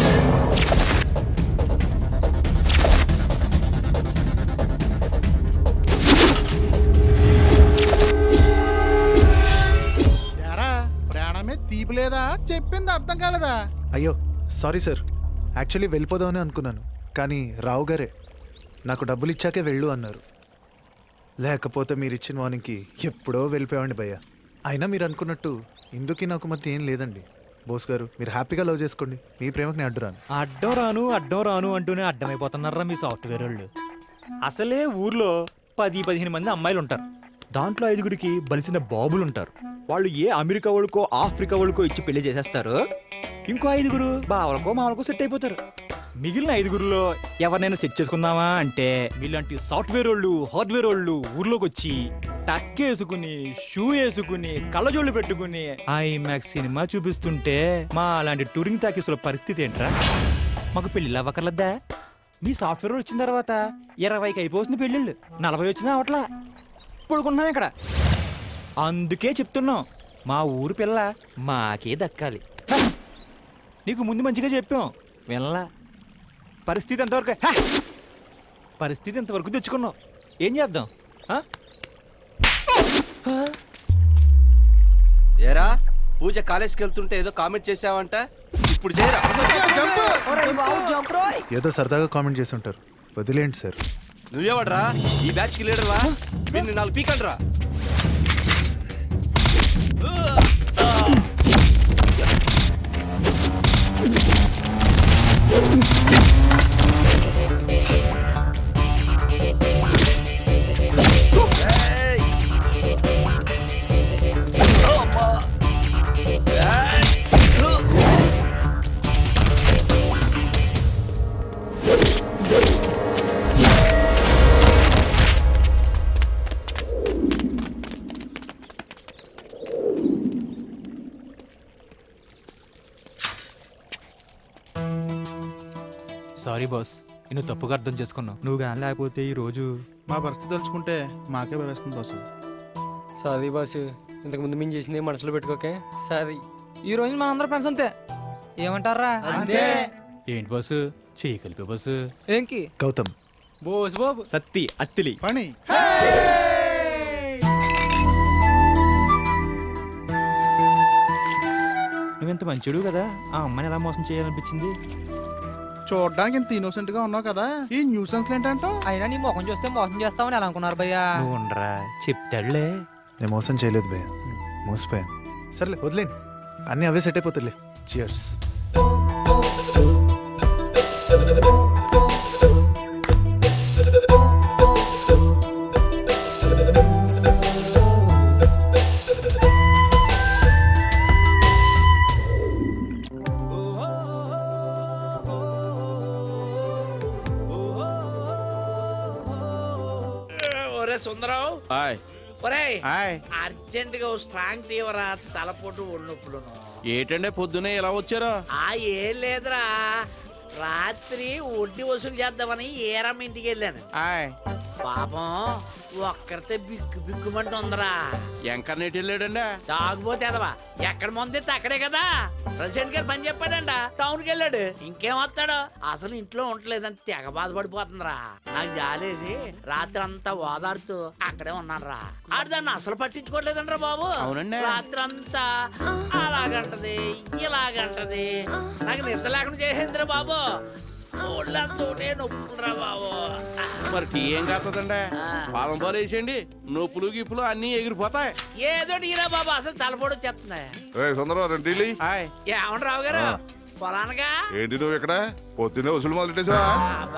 ఎరా ప్రాణమే తీపి లేదా చెప్పింది అర్థం కాలేదా అయ్యో సారీ సార్ యాక్చువల్లీ వెళ్ళిపోదామని అనుకున్నాను కానీ రావు గారే నాకు డబ్బులు ఇచ్చాకే వెళ్ళు అన్నారు లేకపోతే మీరు ఇచ్చిన వానికి ఎప్పుడో వెళ్ళిపోయామండి భయ్య అయినా మీరు అనుకున్నట్టు ఇందుకి నాకు మధ్య ఏం లేదండి బోస్ గారు మీరు హ్యాపీగా లవ్ చేసుకోండి మీ ప్రేమకు నేను అడ్డురాను అడ్డం రాను అడ్డం రాను అంటూనే అడ్డమైపోతున్నారా మీ సాఫ్ట్వేర్ వాళ్ళు అసలే ఊర్లో పది పదిహేను మంది అమ్మాయిలు ఉంటారు దాంట్లో ఐదుగురికి బలిసిన బాబులు ఉంటారు వాళ్ళు ఏ అమెరికా వాళ్ళకో ఆఫ్రికా వాళ్ళకో ఇచ్చి పెళ్లి చేసేస్తారు ఇంకో ఐదుగురు బావలకో మావలకో సెట్ అయిపోతారు మిగిలిన ఐదుగురులో ఎవరినైనా సెట్ చేసుకుందామా అంటే మీలాంటి సాఫ్ట్వేర్ వాళ్ళు హార్డ్వేర్ వాళ్ళు ఊర్లోకి వచ్చి టక్ వేసుకుని షూ వేసుకుని కళ్ళజోళ్ళు పెట్టుకుని ఐమాక్స్ సినిమా చూపిస్తుంటే మా అలాంటి టూరింగ్ టాకీసుల పరిస్థితి ఏంట్రా మాకు పెళ్ళిళ్ళు అవ్వకర్లేదా మీ సాఫ్ట్వేర్ వాళ్ళు వచ్చిన తర్వాత ఇరవైకి అయిపోతుంది పెళ్ళిళ్ళు నలభై వచ్చినా అవట్లా పడుకున్నాం ఇక్కడ అందుకే చెప్తున్నాం మా ఊరు పిల్ల మాకే దక్కాలి హ! నీకు ముందు మంచిగా చెప్పాం వినలా పరిస్థితి ఎంతవరకు హ! పరిస్థితి ఎంతవరకు తెచ్చుకున్నాం ఏం చేద్దాం ఆ? ఏరా పూజ కాలేజ్కి వెళ్తుంటే ఏదో కామెంట్ చేసావంట ఇప్పుడు చేయరా ఏదో సరదాగా కామెంట్ చేసి ఉంటారు వదిలేండి సార్ నువ్వేవడ్రా ఈ బ్యాచ్ కి లీడర్ రా వీడిని నాలుగు పీకండి రా సారీ బాస్ నేను తప్పుగా అర్థం చేసుకున్నావు నువ్వు కానీ లేకపోతే ఈ రోజు మా పరిస్థితి తలుచుకుంటే మాకే భయవేస్తుంది బాసు సారీ బాసు ఇంతకుముందు మేము చేసింది మనసులో పెట్టుకోకే సారీ ఈ రోజు మా అందరూ ఫ్రెండ్స్ అంతే ఏమంటారా ఏంటి బాసు చేయి కలిపే బాసు ఏంకి గౌతమ్ బోస్ బాబు సత్తి అత్తిలి పని నువ్వెంత మంచిడు కదా ఆ అమ్మాయిని ఎలా మోసం చేయాలనిపించింది చూడడానికి ఇంత ఇన్నోసెంట్ గా ఉన్నావు కదా ఈ న్యూసెన్స్ ఏంటంటో అయినా నీ ముఖం చూస్తే మోసం చేస్తామని ఎలా అనుకున్నారు భయ్యా నువ్వు ఉండరా చెప్తాడులే నేను మోసం చేయలేదు భయ్య మోసపోయాను సర్లే వదిలేండి అన్నీ అవే సెట్ అయిపోతాయిలే చియర్స్ ఒరే సుందరం ఒరే హాయ్ అర్జెంట్ గా ఓ స్ట్రాంగ్ టీవరా తలపోటు ఒళ్ళొప్పులను ఏటంటే పొద్దునే ఎలా వచ్చారో ఆ ఏం లేదురా రాత్రి వడ్డీ వసూలు చేద్దామని ఏరమ్మ ఇంటికి వెళ్ళాను పాపం ఒక్కరితే బిక్కు బిక్కుమంటూ ఉందరా ఎంకన్నెట్ వెళ్ళాడండి తాగుపోతే అదవా ఎక్కడ మొందితే అక్కడే కదా ప్రెసిడెంట్ గారు పని చెప్పాడంట టౌన్ కి వెళ్ళాడు ఇంకేం వస్తాడు అసలు ఇంట్లో ఉండలేదని తెగ బాధపడిపోతుందిరా నాకు జాలేసి రాత్రి అంతా ఓదారుతూ అక్కడే ఉన్నాను రా ఆడు దాన్ని అసలు పట్టించుకోవట్లేదంట్రా బాబు అవునండి. రాత్రి అంతా అలాగంటది ఇలాగంటది నాకు నిద్ర లేకుండా చేసేందిరా బాబు ఒళ్ళంతోటే నొప్పురా బాబు మరి టీ ఏం కాస్తుందండి పాలం పాలు వేసేయండి నొప్పులు గిప్పులు అన్నీ ఎగిరిపోతాయి ఏదో ఈరా బాబా అసలు తలపోడు వచ్చేస్తుంది రే సుందరం రెండు ఢిల్లీ ఏమంటారు రావు గారు పొలానగా ఏంటి నువ్వు ఇక్కడ పొద్దున్నే వసూలు మొదలెట్టేసావా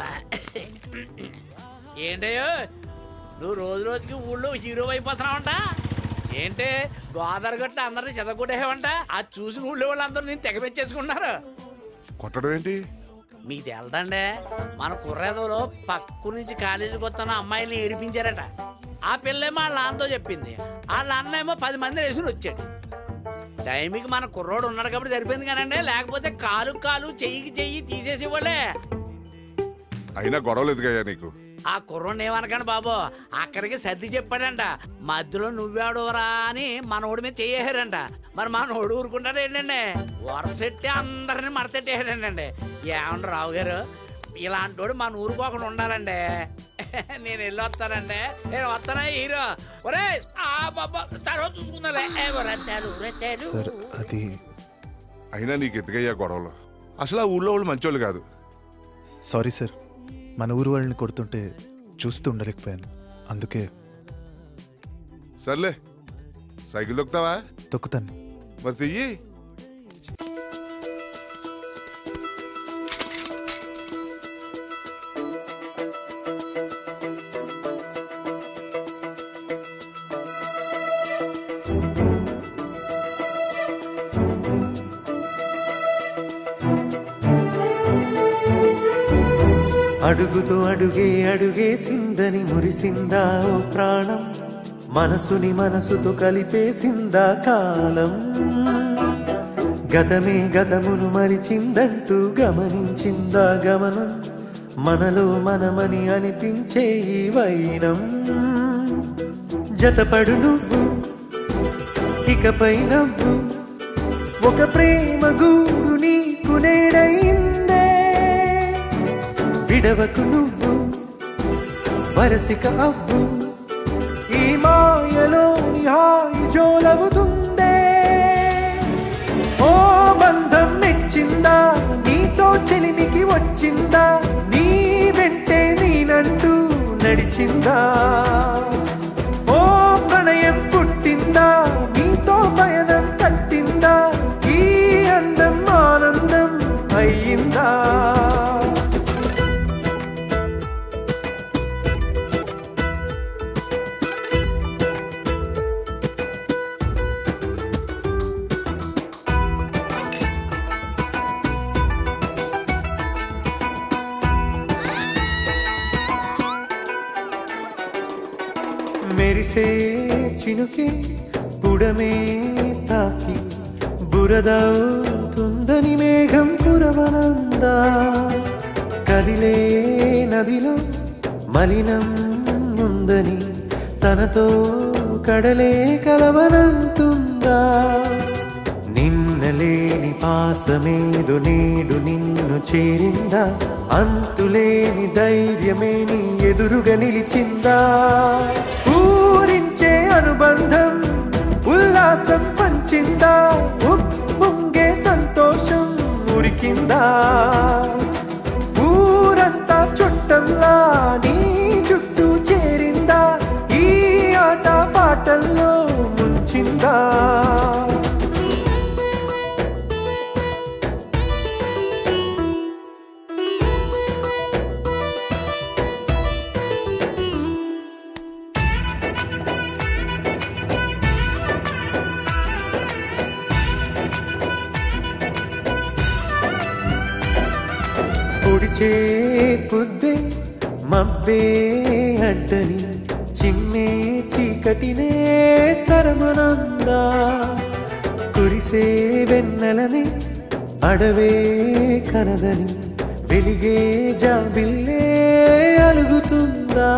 ఏంటయ్యో నువ్వు రోజు రోజుకి ఊళ్ళో హీరో అయిపోతున్నావంట ఏంటి గోదావరి గట్ట అందరిని చెదగొట్టేవంట అది చూసిన ఊళ్ళో వాళ్ళందరూ నేను తెగపెచ్చేసుకున్నారు కొట్టడం ఏంటి మీకు తెలదండి మన కుర్రేదోలో పక్కు నుంచి కాలేజీకి వస్తున్న అమ్మాయిల్ని ఏడిపించారట ఆ పిల్లేమో వాళ్ళ నాన్నతో చెప్పింది వాళ్ళ అన్న ఏమో పది మంది వేసుకుని వచ్చాడు టైంకి మన కుర్రోడు ఉన్నాడు కాబట్టి సరిపోయింది కానండి లేకపోతే కాలు కాలు చెయ్యికి చెయ్యి తీసేసి వాళ్ళే అయినా గొడవలు ఎదుగయ్యా నీకు ఆ కుర్రోడిని ఏమనకండి బాబు అక్కడికి సర్ది చెప్పాడంట మధ్యలో నువ్వేడవరా అని మనోడి మీద చేయేశారంట మరి మనోడు ఊరుకుంటాడు ఏంటండి వరసెట్టి అందరిని మడతెట్టేసాడండి ఏమంటారు రావు గారు ఇలాంటోడు మన ఊరుకోకుండా ఉండాలండి నేను వెళ్ళి వస్తానండి నేను వస్తానా హీరో ఒరే ఆ బాబా తర్వాత చూసుకుందాలే ఏ, రెత్తాలు రెత్తాలు సార్ అది అయినా నీకు ఎదుగయ్యా గొడవలు అసలు ఆ ఊళ్ళో వాళ్ళు మంచోళ్ళు కాదు సారీ సార్ మన ఊరు వాళ్ళని కొడుతుంటే చూస్తూ ఉండలేకపోయాను అందుకే సర్లే సైకిల్ దొక్కుతావా తొక్కుతాను మరి చెయ్యి అడుగుతూ అడుగే అడుగేసిందని మురిసిందా ఓ ప్రాణం మనసుని మనసుతో కలిపేసిందా కాలం గతమే గతమును మరిచిందంటూ గమనించిందా గమనం మనలో మనమని అనిపించే ఈ వైనం జతపడు నువ్వు ఇకపై నవ్వు ఒక ప్రేమ గూడు నీకు నేడైందే విడవకు నువ్వు వరసిక అవ్వు ఈ మాయలోని హాయి జోలవుతుందే ఓ బంధం మెచ్చిందా నీతో చెలిమికి వచ్చిందా నీ వెంటే నేనంటూ నడిచిందా ఓ ప్రణయం పుట్టిందా నీతో పయనం కట్టిందా ఈ అందం ఆనందం అయ్యిందా మెరిసే చినుకే పుడమే తాకి బురదవుతుందని మేఘం కురవనందా కదిలే నదిలో మలినం ఉందని తనతో కడలే కలవనంటుందా నిన్నలేని పాసమేదు నేడు నిన్ను చేరిందా అంతులేని ధైర్యమే నీ ఎదురుగా నిలిచిందా ఊరించే అనుబంధం ఉల్లాసం పంచిందా ఉప్పొంగే సంతోషం ఉరికిందా ఊరంతా చుట్టంలా నీ చుట్టూ చేరిందా ఈ ఆట పాటల్లో ముంచిందా పొడిచే పొద్దే మబ్బే అడ్డని చిమ్మే చీకటినే తరమనందా కురిసే వెన్నెలని అడవే కనదని వెలిగే జాబిల్లే అలుగుతుందా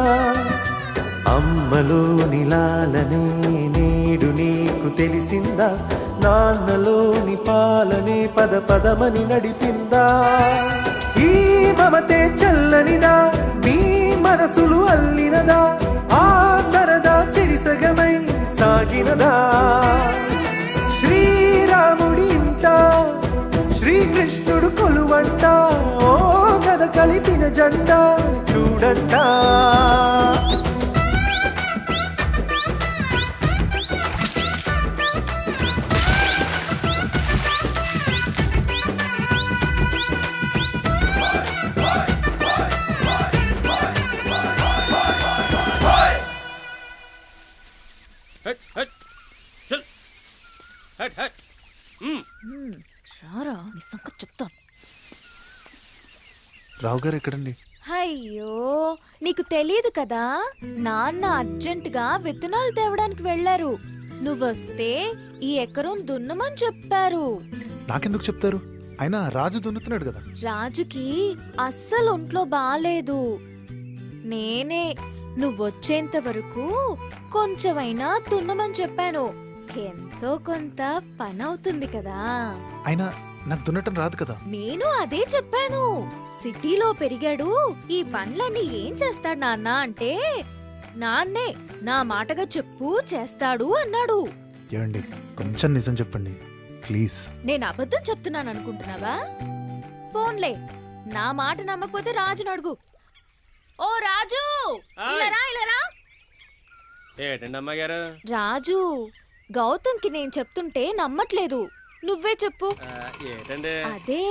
అమ్మలోని లాలనే నేడు నీకు తెలిసిందా నాన్నలోని పాలనే పద పదమని నడిపిందా ఈ మమతే చల్లనిదా మీ మనసులు అల్లినదా ఆ సరదా చెరిసగమై సాగినదా శ్రీరాముడి ఇంట శ్రీకృష్ణుడు కొలువంట ఓ కథ కలిపిన జంట చూడ దేవుడంట హట్ హట్ చల్ హట్ హట్ మ్. హ్మ్, రారా నీ సంగతి చెప్తాను రావు గారు ఎక్కడండి అయ్యో నీకు తెలియదు కదా నాన్న అర్జెంటుగా విత్తనాలు తేవడానికి వెళ్ళారు నువ్వొస్తే ఈ ఎకరం దున్నమని చెప్పారు నాకెందుకు చెప్తారు అయినా రాజు దున్నుతున్నాడు కదా రాజుకి అస్సలు ఒంట్లో బాలేదు నేనే నువ్వొచ్చేంత వరకు కొంచెమైనా దున్నమని చెప్పాను ఎంతో కొంత పని అవుతుంది కదా అయినా నాకు దున్నటం రాదు కదా నేను అదే చెప్పాను సిటీలో పెరిగాడు ఈ పనులన్నీ ఏం చేస్తాడు నాన్న అంటే నాన్నే నా మాటగా చెప్పు చేస్తాడు అన్నాడు ఏమండి కొంచెం నిజం చెప్పండి ప్లీజ్ నేను అబద్ధం చెప్తున్నాను అనుకుంటున్నావా పోన్లే నా మాట నమ్మకపోతే రాజును అడుగు ఓ రాజు ఇలారా ఇలారా ఏటండి అమ్మగారు రాజు గౌతమ్కి నేను చెప్తుంటే నమ్మట్లేదు నువ్వే చెప్పు ఆ, ఏటండి అదే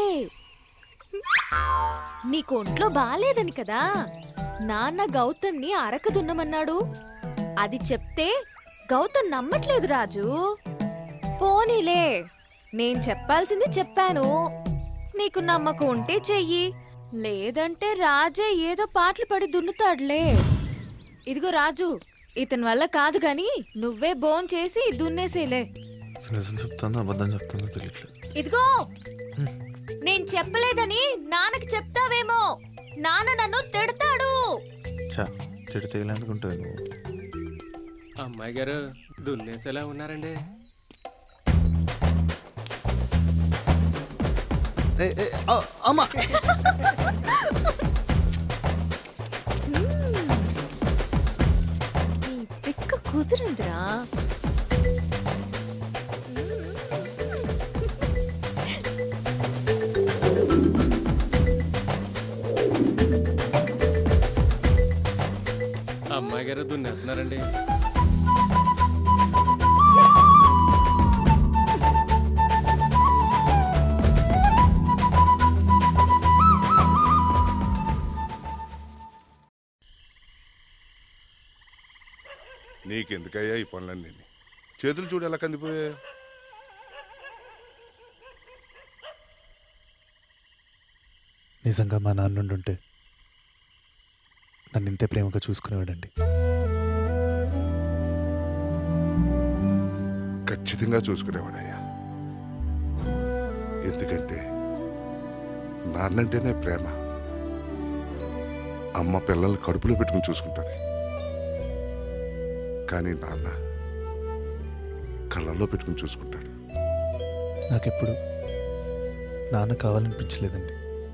నీకు ఒంట్లో బాలేదని కదా నాన్న గౌతమ్ని అరక దున్నమన్నాడు అది చెప్తే గౌతమ్ నమ్మట్లేదు రాజు పోనీలే నేను చెప్పాల్సింది చెప్పాను నీకు నమ్మకం ఉంటే చెయ్యి లేదంటే రాజే ఏదో పాటలు పడి దున్నుతాడులే ఇదిగో రాజు ఇతని వల్ల కాదు గాని నువ్వే బోన్ చేసి దున్నేసేలే నిజం చెప్తాను అబద్ధం చెప్తానో తెలియట్లేదు ఇదిగో నేను చెప్పలేదని నాన్నకి చెప్తావేమో నాన్న నన్ను తిడతాడు చా తిడితే ఇలా అనుకుంటాను నువ్వు అమ్మాయి గారు దున్నేసేలా ఉన్నారండి అమ్మా నీ తిక్క కుదిరిందిరా అమ్మాయి గారు దున్నేస్తున్నారండి నీకెందుకయ్యా ఈ పనులన్నీ చేతులు చూడు ఎలా కందిపోయా నిజంగా మా నాన్న ఉంటే నన్ను ఇంతే ప్రేమగా చూసుకునేవాడండి ఖచ్చితంగా చూసుకునేవాడయ్యా ఎందుకంటే నాన్నంటేనే ప్రేమ అమ్మ పిల్లల్ని కడుపులో పెట్టుకుని చూసుకుంటుంది కానీ నాన్న కళ్ళల్లో పెట్టుకుని చూసుకుంటాడు నాకెప్పుడు నాన్న కావాలనిపించలేదండి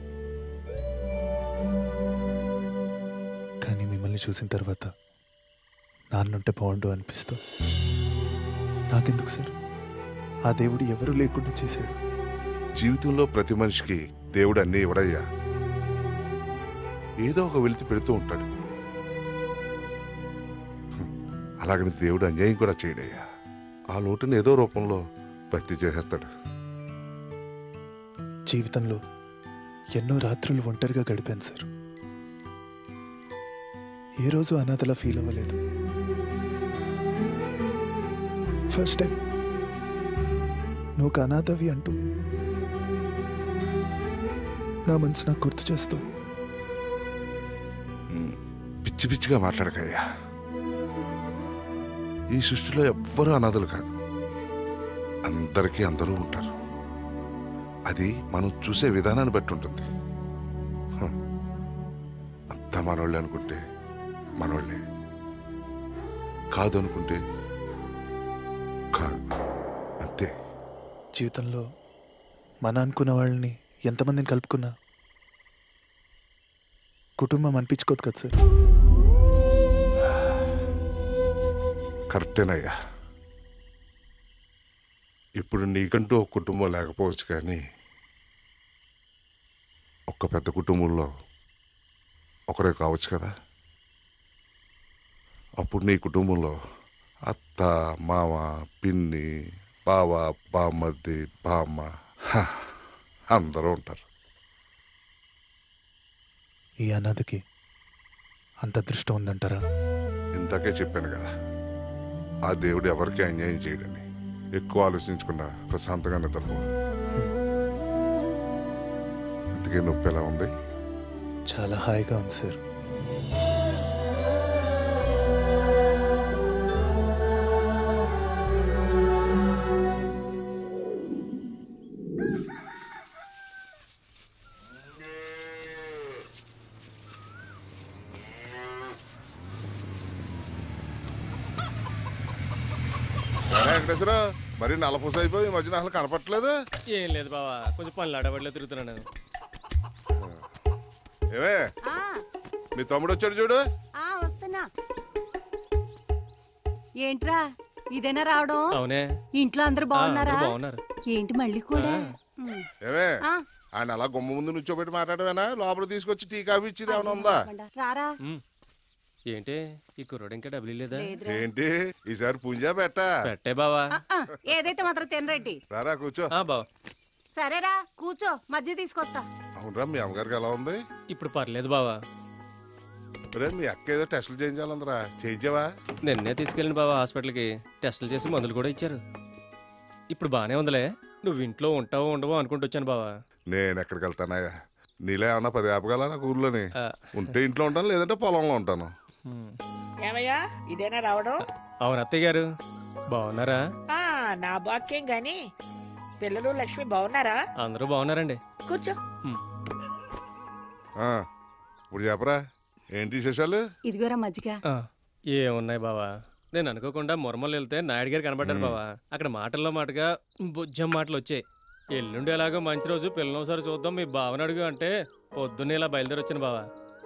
కానీ మిమ్మల్ని చూసిన తర్వాత నాన్నుంటే బాగుండు అనిపిస్తూ నాకెందుకు సార్ ఆ దేవుడు ఎవరూ లేకుండా చేశాడు జీవితంలో ప్రతి మనిషికి దేవుడు అన్నీ ఇవ్వడయ్యా ఏదో ఒక వెలితి పెడుతూ ఉంటాడు హ్మ్. అలాగని దేవుడు అన్యాయం కూడా చేయడయ్యా ఆ లోటుని ఏదో రూపంలో భర్తీ చేసేస్తాడు జీవితంలో ఎన్నో రాత్రులు ఒంటరిగా గడిపాను సార్ ఏ రోజు అనాథలా ఫీల్ అవ్వలేదు ఫస్ట్ టైం నువ్వు ఒక అనాథవి అంటూ నా మనసు నాకు గుర్తు చేస్తావు పిచ్చి పిచ్చిగా మాట్లాడకయ్యా ఈ సృష్టిలో ఎవ్వరూ అనాథలు కాదు అందరికీ అందరూ ఉంటారు అది మనం చూసే విధానాన్ని బట్టి ఉంటుంది హ. అంతా మనోళ్ళే అనుకుంటే మనోళ్ళే కాదు అనుకుంటే కాదు అంతే జీవితంలో మన అనుకున్న వాళ్ళని ఎంతమందిని కలుపుకున్నా కుటుంబం అనిపించుకోదు కదా సార్ కరెక్టేనయ్యా ఇప్పుడు నీకంటూ ఒక కుటుంబం లేకపోవచ్చు కానీ ఒక్క పెద్ద కుటుంబంలో ఒకరే కావచ్చు కదా అప్పుడు నీ కుటుంబంలో అత్త మామ పిన్ని బావ బామ్మర్ది బామ్మ హ, అందరూ ఉంటారు ఈ అనాథకి అంత అదృష్టం ఉందంటారా ఇంతకే చెప్పాను కదా ఆ దేవుడు ఎవరికి అన్యాయం చేయడని ఎక్కువ ఆలోచించకుండా ప్రశాంతంగా నిద్రపో ఇంతకీ నొప్పి ఎలా ఉంది చాలా హాయిగా ఉంది సార్ ఏరా వెంకటేశ్వర మరి నలపూస అయిపోయి ఈ మధ్యన అసలు కనపట్లేదు ఏం లేదు బావా కొంచెం పనులు ఆడబడిలో తిరుగుతున్నాను ఏమే మీ తమ్ముడు వచ్చాడు చూడు ఆ వస్తున్నా ఏంట్రా ఇదేనా రావడం అవునే ఇంట్లో అందరూ ఆ, అందరూ బాగున్నారా బాగున్నారు. ఏంటి మళ్ళీ కూడా ఉమ్. ఏమే ఆ. ఆయన అలా గుమ్మ ముందు నుంచోబెట్టి మాట్లాడవేనా లోపల తీసుకొచ్చి టీ కాఫీ ఇచ్చేది ఏమైనా ఉందా రారా ఉమ్. ఏంటి ఈ కుర్రోడు ఇంకా డబ్బులు లేదా ఏంటి ఈసారి పుంజా పెట్ట పెట్టే బావా ఆ, ఏదైతే మాత్రం తినరెడ్డి రారా కూర్చో బావా సరేరా కూర్చో మధ్య తీసుకొస్తా అవునరా మీ అమ్మగారికి ఎలా ఉంది ఇప్పుడు పర్లేదు బావా రే మీ అక్క ఏదో టెస్టులు చేయించాలందరా చేయించావా నిన్నే తీసుకెళ్ళిన బావా హాస్పిటల్కి టెస్టులు చేసి మందులు కూడా ఇచ్చారు ఇప్పుడు బానే ఉందిలే నువ్వు ఇంట్లో ఉంటావో ఉండవో అనుకుంటూ వచ్చాను బావా నేను ఎక్కడికి వెళ్తానయ్యా నీలో ఏమన్నా పది ఆపగల నాకు ఊర్లోని ఉంటే ఇంట్లో ఉంటాను లేదంటే పొలంలో ఉంటాను ఏమయ్యా ఇదేనా రావడం అవును అత్తయ్య గారు బాగున్నారా ఆ, నా బాక్యం గాని పిల్లలు లక్ష్మి బాగున్నారా అందరూ బాగున్నారండి కూర్చో ఆ, ఇప్పుడు చెప్పరా ఏంటి విశేషాలు ఇదిగోరా మజ్జిగ ఆ, ఏమున్నాయి బావా నేను అనుకోకుండా మురమలు వెళ్తే నాయుడు గారు కనబడ్డారు మ్మ్. బావా అక్కడ మాటల్లో మాటగా బుజ్జం మాటలు వచ్చాయి ఎల్లుండి ఎలాగో మంచి రోజు పిల్లలు ఒకసారి చూద్దాం మీ బావని అడుగు అంటే పొద్దున్నే ఇలా బయలుదేరి వచ్చాను బావా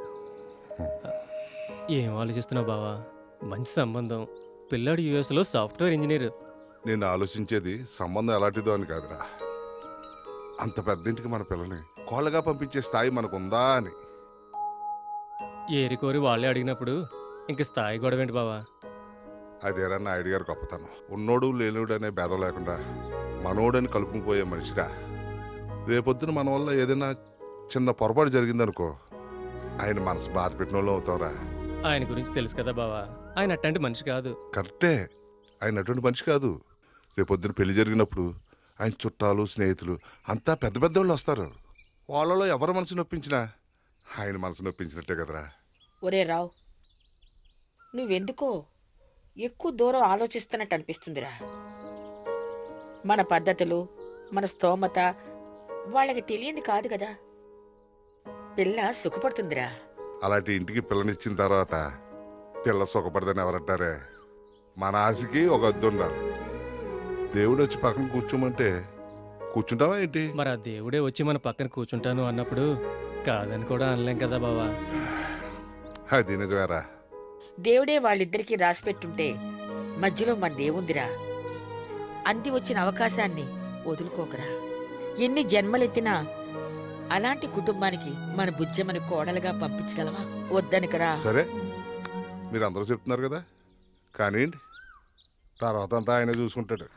ఏం ఆలోచిస్తున్నావు బావా మంచి సంబంధం పిల్లాడు యుఎస్లో సాఫ్ట్వేర్ ఇంజనీర్ నేను ఆలోచించేది సంబంధం ఎలాంటిదో అని కాదురా అంత పెద్దింటికి మన పిల్లని కోళ్ళగా పంపించే స్థాయి మనకుందా అని ఏరి కోరి వాళ్ళే అడిగినప్పుడు ఇంక స్థాయి గొడవ ఏంటి బావా అదేరా నాయుడు గారు గొప్పతనం ఉన్నోడు లేనుడు అనే భేదం లేకుండా మనోడని కలుపుకుని పోయే మనిషిరా రేపొద్దున మన వల్ల ఏదైనా చిన్న పొరపాటు జరిగిందనుకో ఆయన మనసు బాధ పెట్టిన వాళ్ళు అవుతావురా ఆయన గురించి తెలుసు కదా బావా ఆయన అట్లాంటి మనిషి కాదు కరెక్టే ఆయన అటువంటి మనిషి కాదు రేపొద్దున పెళ్లి జరిగినప్పుడు ఆయన చుట్టాలు స్నేహితులు అంతా పెద్ద పెద్ద వాళ్ళు వస్తారు వాళ్ళలో ఎవరి మనసు నొప్పించినా ఆయన మనసు నొప్పించినట్టే కదరా ఒరే రావు నువ్వెందుకో ఎక్కువ దూరం ఆలోచిస్తున్నట్టు అనిపిస్తుందిరా మన పద్ధతులు మన స్తోమత వాళ్ళకి తెలియంది కాదు కదా పిల్ల సుఖపడుతుందిరా అలాంటి ఇంటికి పిల్లనిచ్చిన తర్వాత పిల్ల సుఖపడదని ఎవరంటారే మన ఆశకి ఒక అద్దు ఉండాలి దేవుడు వచ్చి పక్కన కూర్చోమంటే కూర్చుంటావా ఏంటి మరి ఆ దేవుడే వచ్చి మన పక్కన కూర్చుంటాను అన్నప్పుడు కాదని కూడా అనలేం కదా బావా అది నిజమేరా దేవుడే వాళ్ళిద్దరికీ రాసిపెట్టుంటే మధ్యలో మన దేవుందిరా అంది వచ్చిన అవకాశాన్ని వదులుకోకరా ఎన్ని జన్మలెత్తినా అలాంటి కుటుంబానికి మన బుజ్జమ్మని కోడలుగా పంపించగలవా వద్దనికరా సరే మీరు అందరూ చెప్తున్నారు కదా కానీ తర్వాత అంతా ఆయన చూసుకుంటాడు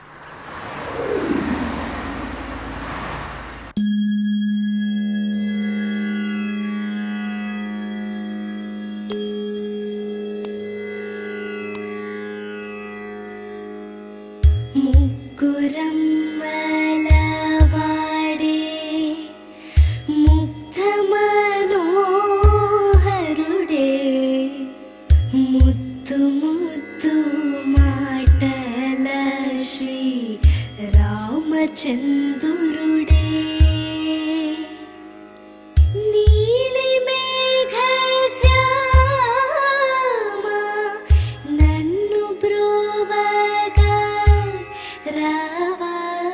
ముగ్గురమ్మలవాడే ముగ్ధమనోహరుడే ముద్దు ముద్దు మాటల శ్రీ రామచంద్రుడే నీలి మేఘ శ్యామ నన్ను బ్రోవగా రావా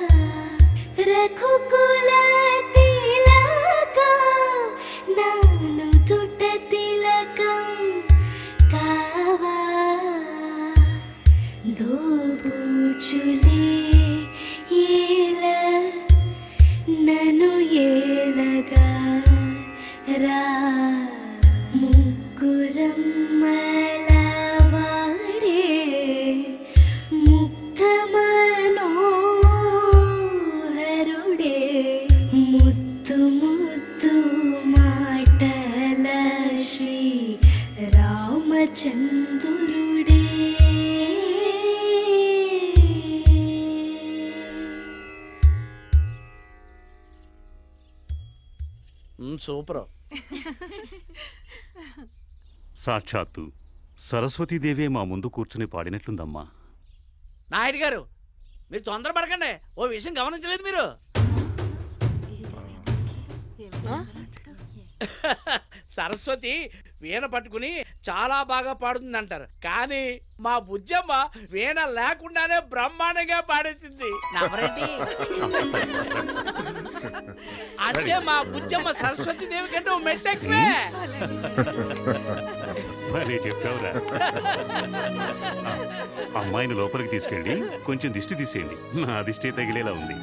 రఘుకుల తిలక నాను తుట తిలకం కావా దోబూచులే ఏల నన్ను ఏలగా రా సూపర్ సాక్షాత్తు సరస్వతీదేవే మా ముందు కూర్చుని పాడినట్లుందమ్మా నాయుడు గారు మీరు తొందరపడకండి ఓ విషయం గమనించలేదు మీరు ఆ? సరస్వతి వీణ పట్టుకుని చాలా బాగా పాడుతుంది అంటారు కానీ మా బుజ్జమ్మ వీణ లేకుండానే బ్రహ్మాండంగా పాడేసింది నమ్మరేంటి అంటే మా బుజ్జమ్మ సరస్వతి దేవి కంటే ఓ మెట్టెక్కువే భలే చెప్పావురా ఆ, అమ్మాయిని లోపలికి తీసుకెళ్ళి కొంచెం దిష్టి తీసేయండి నా దిష్టి తగిలేలా ఉంది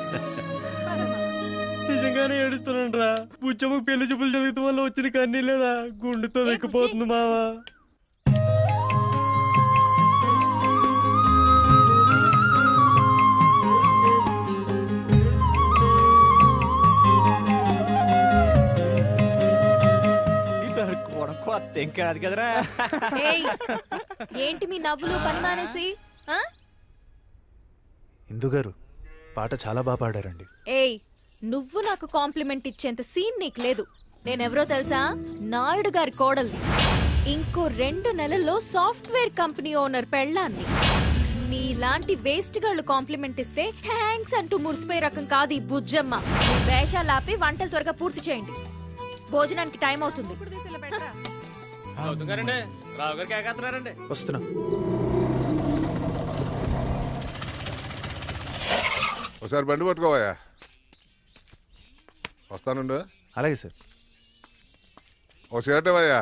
నిజంగానే ఏడుస్తున్నాను రా బుచ్చమ్మకు పెళ్లి చూపులు జరుగుతూ వల్ల వచ్చిన కన్నీళ్ళేరా గుండెతో వెక్కిపోతుంది మావా దొరుకుకోవడం కొత్త ఏం కాదు కదరా ఏయ్, ఏంటి మీ నవ్వులు పని మానేసి ఆ? ఇందు గారు పాట చాలా బాగా పాడారండి ఏయ్ నువ్వు నాకు కాంప్లిమెంట్ ఇచ్చేంత సీన్ నీకు లేదు నేనెవరో తెలుసా నాయుడు గారి కోడల్ని ఇంకో రెండు నెలల్లో సాఫ్ట్వేర్ కంపెనీ ఓనర్ పెళ్ళాన్ని నీలాంటి వేస్ట్ గాళ్ళు కాంప్లిమెంట్ ఇస్తే థ్యాంక్స్ అంటూ మురిసిపోయే రకం కాదు ఈ బుజ్జమ్మ మీ వేషాలు ఆపి వంటలు త్వరగా పూర్తి చేయండి భోజనానికి టైం అవుతుంది అవుతుంగారండి రావు గారు కేకేస్తున్నారండి వస్తున్నా ఒకసారి బండి పట్టుకోవయ్యా వస్తానుండు అలాగే సార్ ఓ సిగరెట్ ఇవ్వయ్యా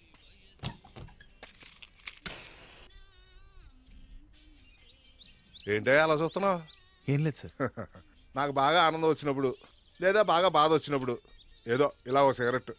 ఏంటయ్యా అలా చూస్తున్నావు ఏం లేదు సార్ నాకు బాగా ఆనందం వచ్చినప్పుడు లేదా బాగా బాధ వచ్చినప్పుడు ఏదో ఇలా ఓ సిగరెట్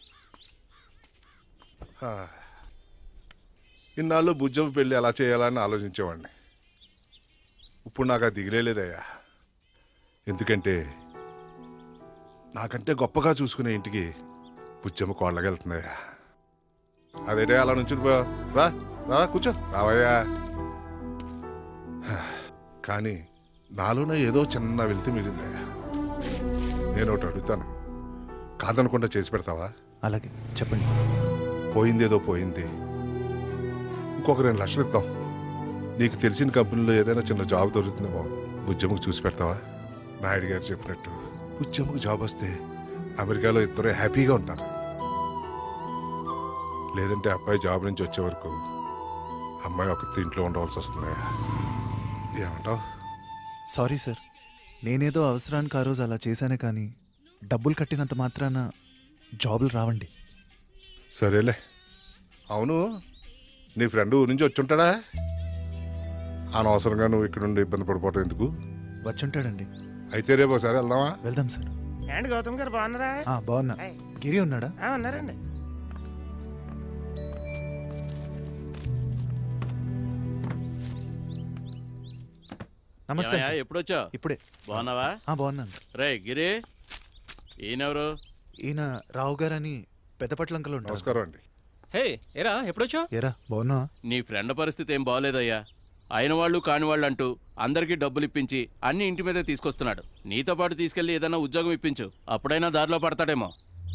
హా. ఇన్నాళ్ళు బుజ్జమ్మ పెళ్ళి ఎలా చేయాలని ఆలోచించేవాడిని ఇప్పుడు నాకు అది దిగిలేదయ్యా ఎందుకంటే నాకంటే గొప్పగా చూసుకునే ఇంటికి బుజ్జమ్మ కోళ్ళకెళ్తుందయ్యా అదేటే అలా నుంచి రా రా కూర్చో రావయ్యా కానీ నాలోనే ఏదో చిన్న వెళ్తే మిగిలిందయ్యా నేను ఒకటి అడుగుతాను కాదనకుండా చేసి పెడతావా అలాగే చెప్పండి పోయిందేదో పోయింది ఇంకొక రెండు లక్షలు ఇద్దాం నీకు తెలిసిన కంపెనీలో ఏదైనా చిన్న జాబ్ దొరుకుతుందేమో బుజ్జమ్మకు చూసి పెడతావా నాయుడు గారు చెప్పినట్టు బుజ్జమ్మకు జాబ్ వస్తే అమెరికాలో ఇద్దరు హ్యాపీగా ఉంటారు లేదంటే అబ్బాయి జాబ్ నుంచి వచ్చే వరకు అమ్మాయి ఒక ఇంట్లో ఉండవలసి వస్తుంది ఏమంటావు సారీ సార్ నేనేదో అవసరానికి ఆ రోజు అలా చేశానే కానీ డబ్బులు కట్టినంత మాత్రాన జాబులు రావండి సరేలే అవును నీ ఫ్రెండ్ ఊరి నుంచి వచ్చుంటాడా అనవసరంగా నువ్వు ఇక్కడ నుండి ఇబ్బంది పడిపోవటం ఎందుకు వచ్చుంటాడండి అయితే రేపు ఒకసారి వెళ్దామా వెళ్దాం సార్ ఏంటి గౌతమ్ గారు బాగున్నారా ఆ, బాగున్నా గిరి ఉన్నాడా ఆ, ఉన్నారండి నమస్తే ఏమయ్యా, అంకుల్. ఎప్పుడొచ్చావు ఇప్పుడే బాగున్నావా ఆ, బాగున్నాను రే గిరి ఈయనెవరు ఈయన రావు గారని పెద్దపట్లంకలో ఉంటారు నమస్కారం అండి హే ఎరా ఎప్పుడొచ్చావు ఎరా బాగున్నా నీ ఫ్రెండ్ పరిస్థితి ఏం బాగోలేదయ్యా అయిన వాళ్ళు కాని వాళ్ళు అంటూ అందరికీ డబ్బులు ఇప్పించి అన్ని ఇంటి మీదే తీసుకొస్తున్నాడు నీతో పాటు తీసుకెళ్లి ఏదైనా ఉద్యోగం ఇప్పించు అప్పుడైనా దారిలో పడతాడేమో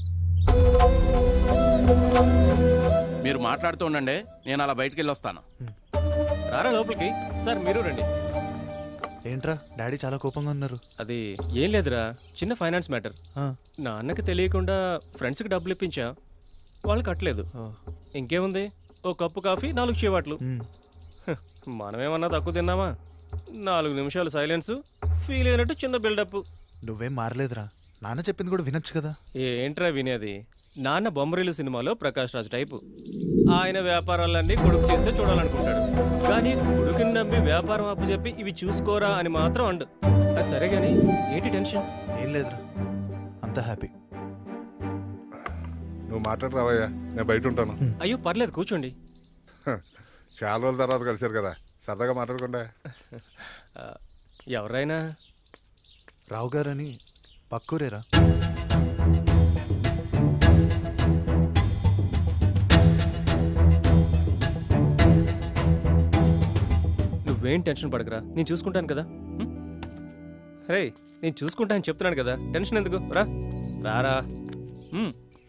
మీరు మాట్లాడుతూ ఉండండి నేను అలా బయటికి వెళ్ళి వస్తాను రారా లోపలికి సార్ మీరు రండి ఏంట్రా డాడీ చాలా కోపంగా ఉన్నారు అది ఏం లేదురా చిన్న ఫైనాన్స్ మ్యాటర్ ఆ. నాన్నకి తెలియకుండా ఫ్రెండ్స్కి డబ్బులు ఇప్పించా వాళ్ళు కట్టలేదు ఇంకేముంది ఓ కప్పు కాఫీ నాలుగు చీవాట్లు హ, మనమేమన్నా తక్కువ తిన్నామా నాలుగు నిమిషాలు సైలెన్స్ ఫీల్ అయినట్టు చిన్న బిల్డప్ నువ్వేం మారలేదురా నాన్న చెప్పింది కూడా వినొచ్చు కదా ఏంట్రా వినేది నాన్న బొమ్మరిల్లు సినిమాలో ప్రకాష్ రాజ్ టైపు ఆయన వ్యాపారాలన్నీ కొడుకు చేస్తే చూడాలనుకుంటాడు కానీ కొడుకుని నమ్మి వ్యాపారం అప్పు చెప్పి ఇవి చూసుకోరా అని మాత్రం అండు అది సరే కానీ ఏంటి టెన్షన్ ఏం లేదురా అంత హ్యాపీ నువ్వు మాట్లాడి రావయ్యా నేను బయట ఉంటాను అయ్యో పర్లేదు కూర్చోండి హ, చాలా రోజుల తర్వాత కలిశారు కదా సరదాగా మాట్లాడకుండా ఆ, ఎవరైనా రావు గారని పక్కూరేరా నువ్వేం టెన్షన్ పడకరా నేను చూసుకుంటాను కదా హ్మ్? రే నేను చూసుకుంటాను చెప్తున్నాను కదా టెన్షన్ ఎందుకు రా రారా హ్మ్.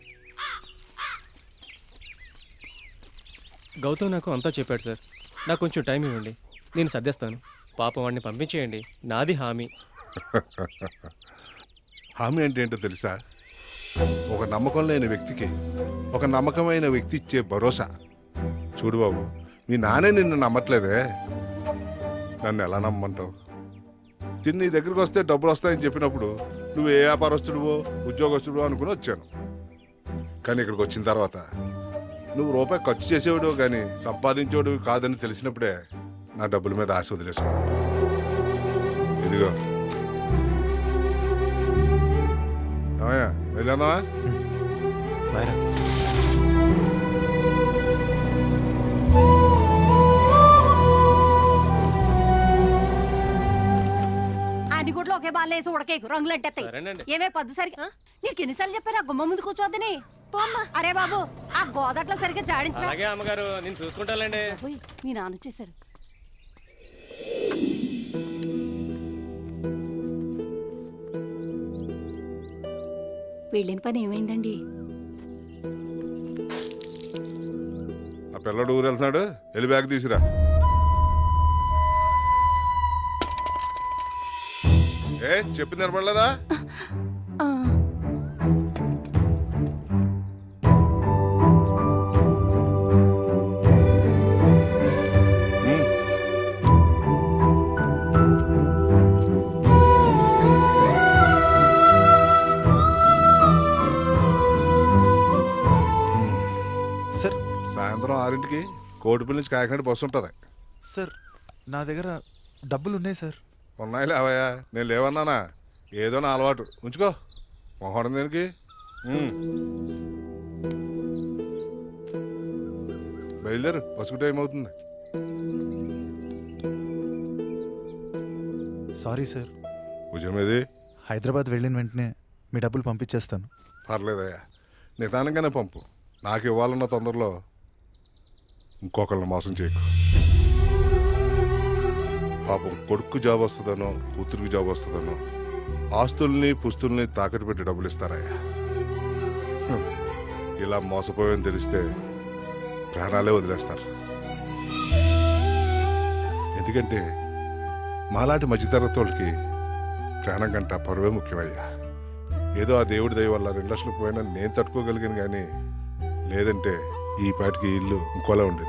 గౌతమ్ నాకు అంతా చెప్పాడు సార్ నాకు కొంచెం టైం ఇవ్వండి నేను సర్దేస్తాను పాపం వాడిని పంపించేయండి నాది హామీ హామీ అంటే ఏంటో తెలుసా ఒక నమ్మకం లేని వ్యక్తికి ఒక నమ్మకమైన వ్యక్తి ఇచ్చే భరోసా చూడు బాబు మీ నాన్నే నిన్ను నమ్మట్లేదే నన్ను ఎలా నమ్మంటావు తిని నీ దగ్గరికి వస్తే డబ్బులు వస్తాయని చెప్పినప్పుడు నువ్వు ఏ వ్యాపారస్తుడువో ఉద్యోగస్తుడువో అనుకుని వచ్చాను కానీ ఇక్కడికి వచ్చిన తర్వాత నువ్వు రూపాయి ఖర్చు చేసేవాడు కానీ సంపాదించేవాడు కాదని తెలిసినప్పుడే నా డబ్బుల మీద ఆశ వదిలేసాను ఇదిగో ఏమయ్యా వెళ్ళాందామా అన్ని గుడ్లు ఒకే బాల్ వేసి ఉడకేకు రంగులు సరేనండి. అంటేస్తాయి ఏమే పొద్దు సరిగా నీకు ఎన్నిసార్లు చెప్పారు ఆ గుమ్మ ముందు కూర్చోద్దని అరే బాబు ఆ గోదట్లో సరిగ్గా జాడించరా అలాగే అమ్మగారు నేను చూసుకుంటానండి ఓయ్, మీ నాన్న వచ్చేసారు వెళ్ళిన పని ఏమైందండి ఆ పిల్లడు ఊరు వెళ్తున్నాడు వెళ్ళి బ్యాగ్ తీసిరా ఏ చెప్పింది వినపడలేదా సార్ సాయంత్రం ఆరింటికి కోటిపల్లి నుంచి కాకినాడ బస్సు ఉంటుంది సార్ నా దగ్గర డబ్బులు ఉన్నాయి సార్ ఉన్నాయి లేవయ్యా నేను లేవన్నానా ఏదో నా అలవాటు ఉంచుకో మొహం దేనికి ఉమ్. బయలుదేరు బస్సుకు టైం అవుతుంది సారీ సార్ భుజం ఏది హైదరాబాద్ వెళ్ళిన వెంటనే మీ డబ్బులు పంపించేస్తాను పర్లేదయ్యా నిదానంగానే పంపు నాకు ఇవ్వాలన్న తొందరలో ఇంకొకళ్ళని మోసం చేయకు పాపం కొడుకు జాబ్ వస్తుందనో కూతురికి జాబ్ వస్తుందనో ఆస్తుల్ని పుస్తుల్ని తాకట్టు పెట్టి డబ్బులు ఇస్తారయ్యా హ్మ్. ఇలా మోసపోయామని తెలిస్తే ప్రాణాలే వదిలేస్తారు ఎందుకంటే మాలాంటి మధ్యతరగతి వాళ్ళకి ప్రాణం కంట పరువే ముఖ్యమయ్యా ఏదో ఆ దేవుడి దయ వల్ల రెండు లక్షలు పోయినా నేను తట్టుకోగలిగాను కానీ లేదంటే ఈ పాటికి ఈ ఇల్లు ఇంకోలా ఉండేది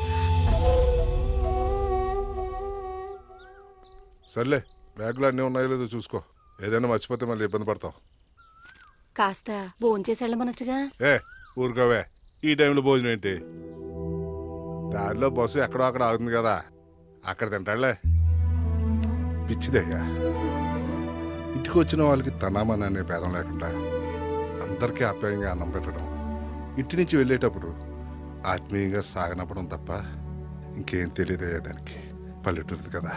సర్లే బ్యాగులో అన్నీ ఉన్నాయో లేదో చూసుకో ఏదైనా మర్చిపోతే మళ్ళీ ఇబ్బంది పడతావు కాస్త భోంచేసి వెళ్ళమనొచ్చుగా ఏ ఊరుకోవే ఈ టైంలో భోజనం ఏంటి దారిలో బస్సు ఎక్కడో అక్కడ ఆగుతుంది కదా అక్కడ తింటాడులే పిచ్చిదయ్యా ఇంటికి వచ్చిన వాళ్ళకి తనామని అనే భేదం లేకుండా అందరికీ ఆప్యాయంగా అన్నం పెట్టడం ఇంటి నుంచి వెళ్ళేటప్పుడు ఆత్మీయంగా సాగనప్పడం తప్ప ఇంకేం తెలియదయ్యా దానికి పల్లెటూరిది కదా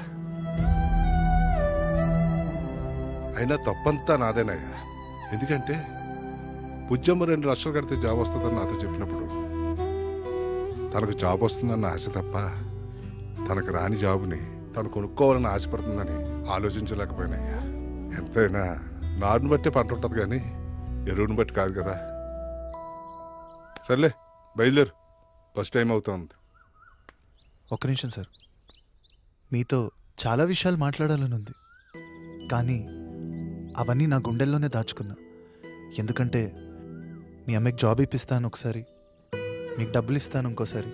అయినా తప్పంతా నాదేనయ్యా ఎందుకంటే పుజ్జమ్మ రెండు లక్షలు కడితే జాబ్ వస్తుందని నాతో చెప్పినప్పుడు తనకు జాబ్ వస్తుందన్న ఆశ తప్ప తనకు రాని జాబుని తను కొనుక్కోవాలని ఆశపడుతుందని ఆలోచించలేకపోయినయ్యా ఎంతైనా నారుని బట్టే పంట ఉంటుంది కానీ ఎరువుని బట్టి కాదు కదా సర్లే బయలుదేరు ఫస్ట్ టైం అవుతుంది ఒక్క నిమిషం సార్ మీతో చాలా విషయాలు మాట్లాడాలని ఉంది కానీ అవన్నీ నా గుండెల్లోనే దాచుకున్నా ఎందుకంటే మీ అమ్మకి జాబ్ ఇప్పిస్తాను ఒకసారి మీకు డబ్బులు ఇస్తాను ఇంకోసారి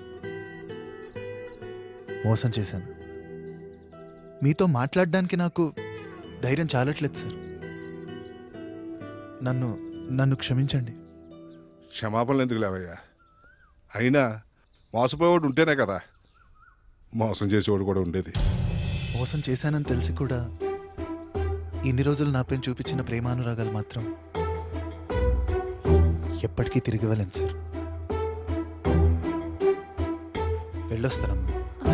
మోసం చేశాను మీతో మాట్లాడడానికి నాకు ధైర్యం చాలట్లేదు సార్ నన్ను నన్ను క్షమించండి క్షమాపణలు ఎందుకు లేవయ్యా అయినా మోసపోయేవాడు ఉంటేనే కదా మోసం చేసేవాడు కూడా ఉండేది మోసం చేశానని తెలిసి కూడా ఇన్ని రోజులు నాపై చూపించిన ప్రేమానురాగాలు మాత్రం ఎప్పటికీ తిరిగి ఇవ్వలేను సార్ వెళ్ళొస్తానమ్మా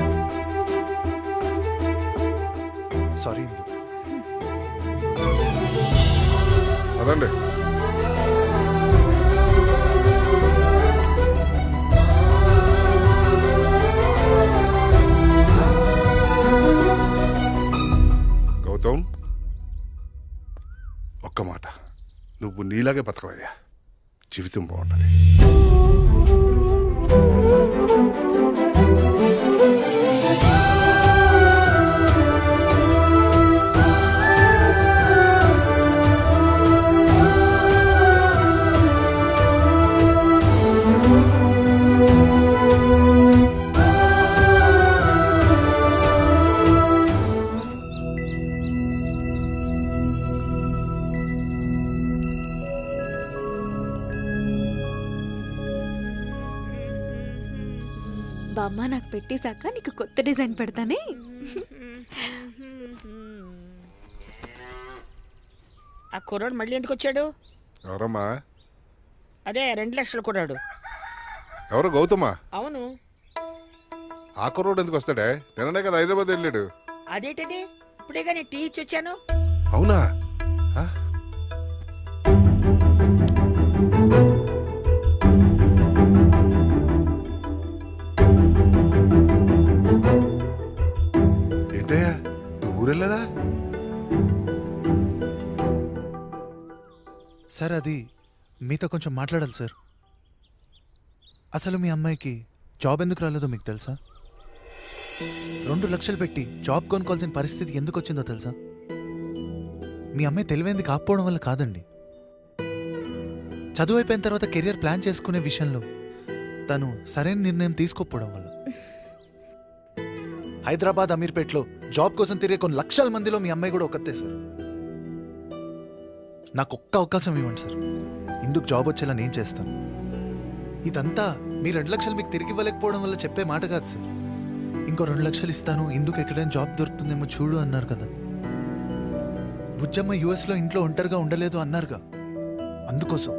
సారీ ఇందు అదండి గౌతమ్ ఒక్క మాట నువ్వు నీలాగే బతకవయ్యా జీవితం బాగుంటుంది అమ్మ నాకు పెట్టేశాక నీకు కొత్త డిజైన్ పెడతానే ఆ కుర్రాడు మళ్ళీ ఎందుకు వచ్చాడు ఎవరమ్మా అదే రెండు లక్షల కుర్రాడు ఎవరు గౌతమా అవును ఆ కుర్రోడు ఎందుకు వస్తాడే నిన్ననే కదా హైదరాబాద్ వెళ్ళాడు అదేంటది ఇప్పుడే కానీ టీ ఇచ్చి వచ్చాను అవునా ఆ? ఏంటయ్యా నువ్వు ఊరెళ్ళదా సార్ అది మీతో కొంచెం మాట్లాడాలి సార్ అసలు మీ అమ్మాయికి జాబ్ ఎందుకు రాలేదో మీకు తెలుసా రెండు లక్షలు పెట్టి జాబ్ కొనుక్కోవాల్సిన పరిస్థితి ఎందుకు వచ్చిందో తెలుసా మీ అమ్మాయి తెలివైంది కాకపోవడం వల్ల కాదండి చదువు అయిపోయిన తర్వాత కెరియర్ ప్లాన్ చేసుకునే విషయంలో తను సరైన నిర్ణయం తీసుకోకపోవడం వల్ల హైదరాబాద్ అమీర్పేట్లో జాబ్ కోసం తిరిగే కొన్ని లక్షల మందిలో మీ అమ్మాయి కూడా ఒకతే సార్ నాకు ఒక్క అవకాశం ఇవ్వండి సార్ ఇందుకు జాబ్ వచ్చేలా నేను చేస్తాను ఇదంతా మీ రెండు లక్షలు మీకు తిరిగి ఇవ్వలేకపోవడం వల్ల చెప్పే మాట కాదు సార్ ఇంకో రెండు లక్షలు ఇస్తాను ఇందుకు ఎక్కడైనా జాబ్ దొరుకుతుందేమో చూడు అన్నారు కదా బుజ్జమ్మ యుఎస్లో ఇంట్లో ఒంటరిగా ఉండలేదు అన్నారుగా అందుకోసం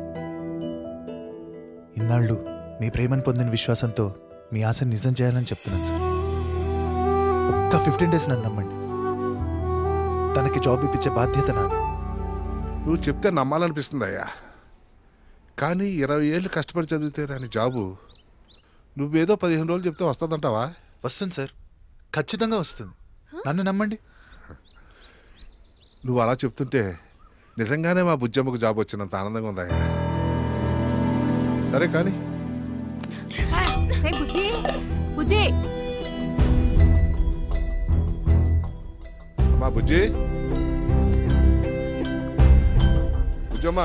ఇన్నాళ్ళు మీ ప్రేమను పొందిన విశ్వాసంతో మీ ఆశను నిజం చేయాలని చెప్తున్నాను సార్ ఒక్క ఫిఫ్టీన్ డేస్ నన్ను నమ్మండి తనకి జాబ్ ఇప్పించే బాధ్యత నాది నువ్వు చెప్తే నమ్మాలనిపిస్తుందయ్యా కానీ ఇరవై ఏళ్ళు కష్టపడి చదివితే రాని జాబు నువ్వేదో పదిహేను రోజులు చెప్తే వస్తుందంటావా వస్తుంది సార్ ఖచ్చితంగా వస్తుంది నన్ను నమ్మండి నువ్వు అలా చెప్తుంటే నిజంగానే మా బుజ్జమ్మకు జాబ్ వచ్చినంత ఆనందంగా ఉందయ్యా సరే కానీ సే బుజ్జి బుజ్జి మా బుజ్జి బుజ్జమ్మా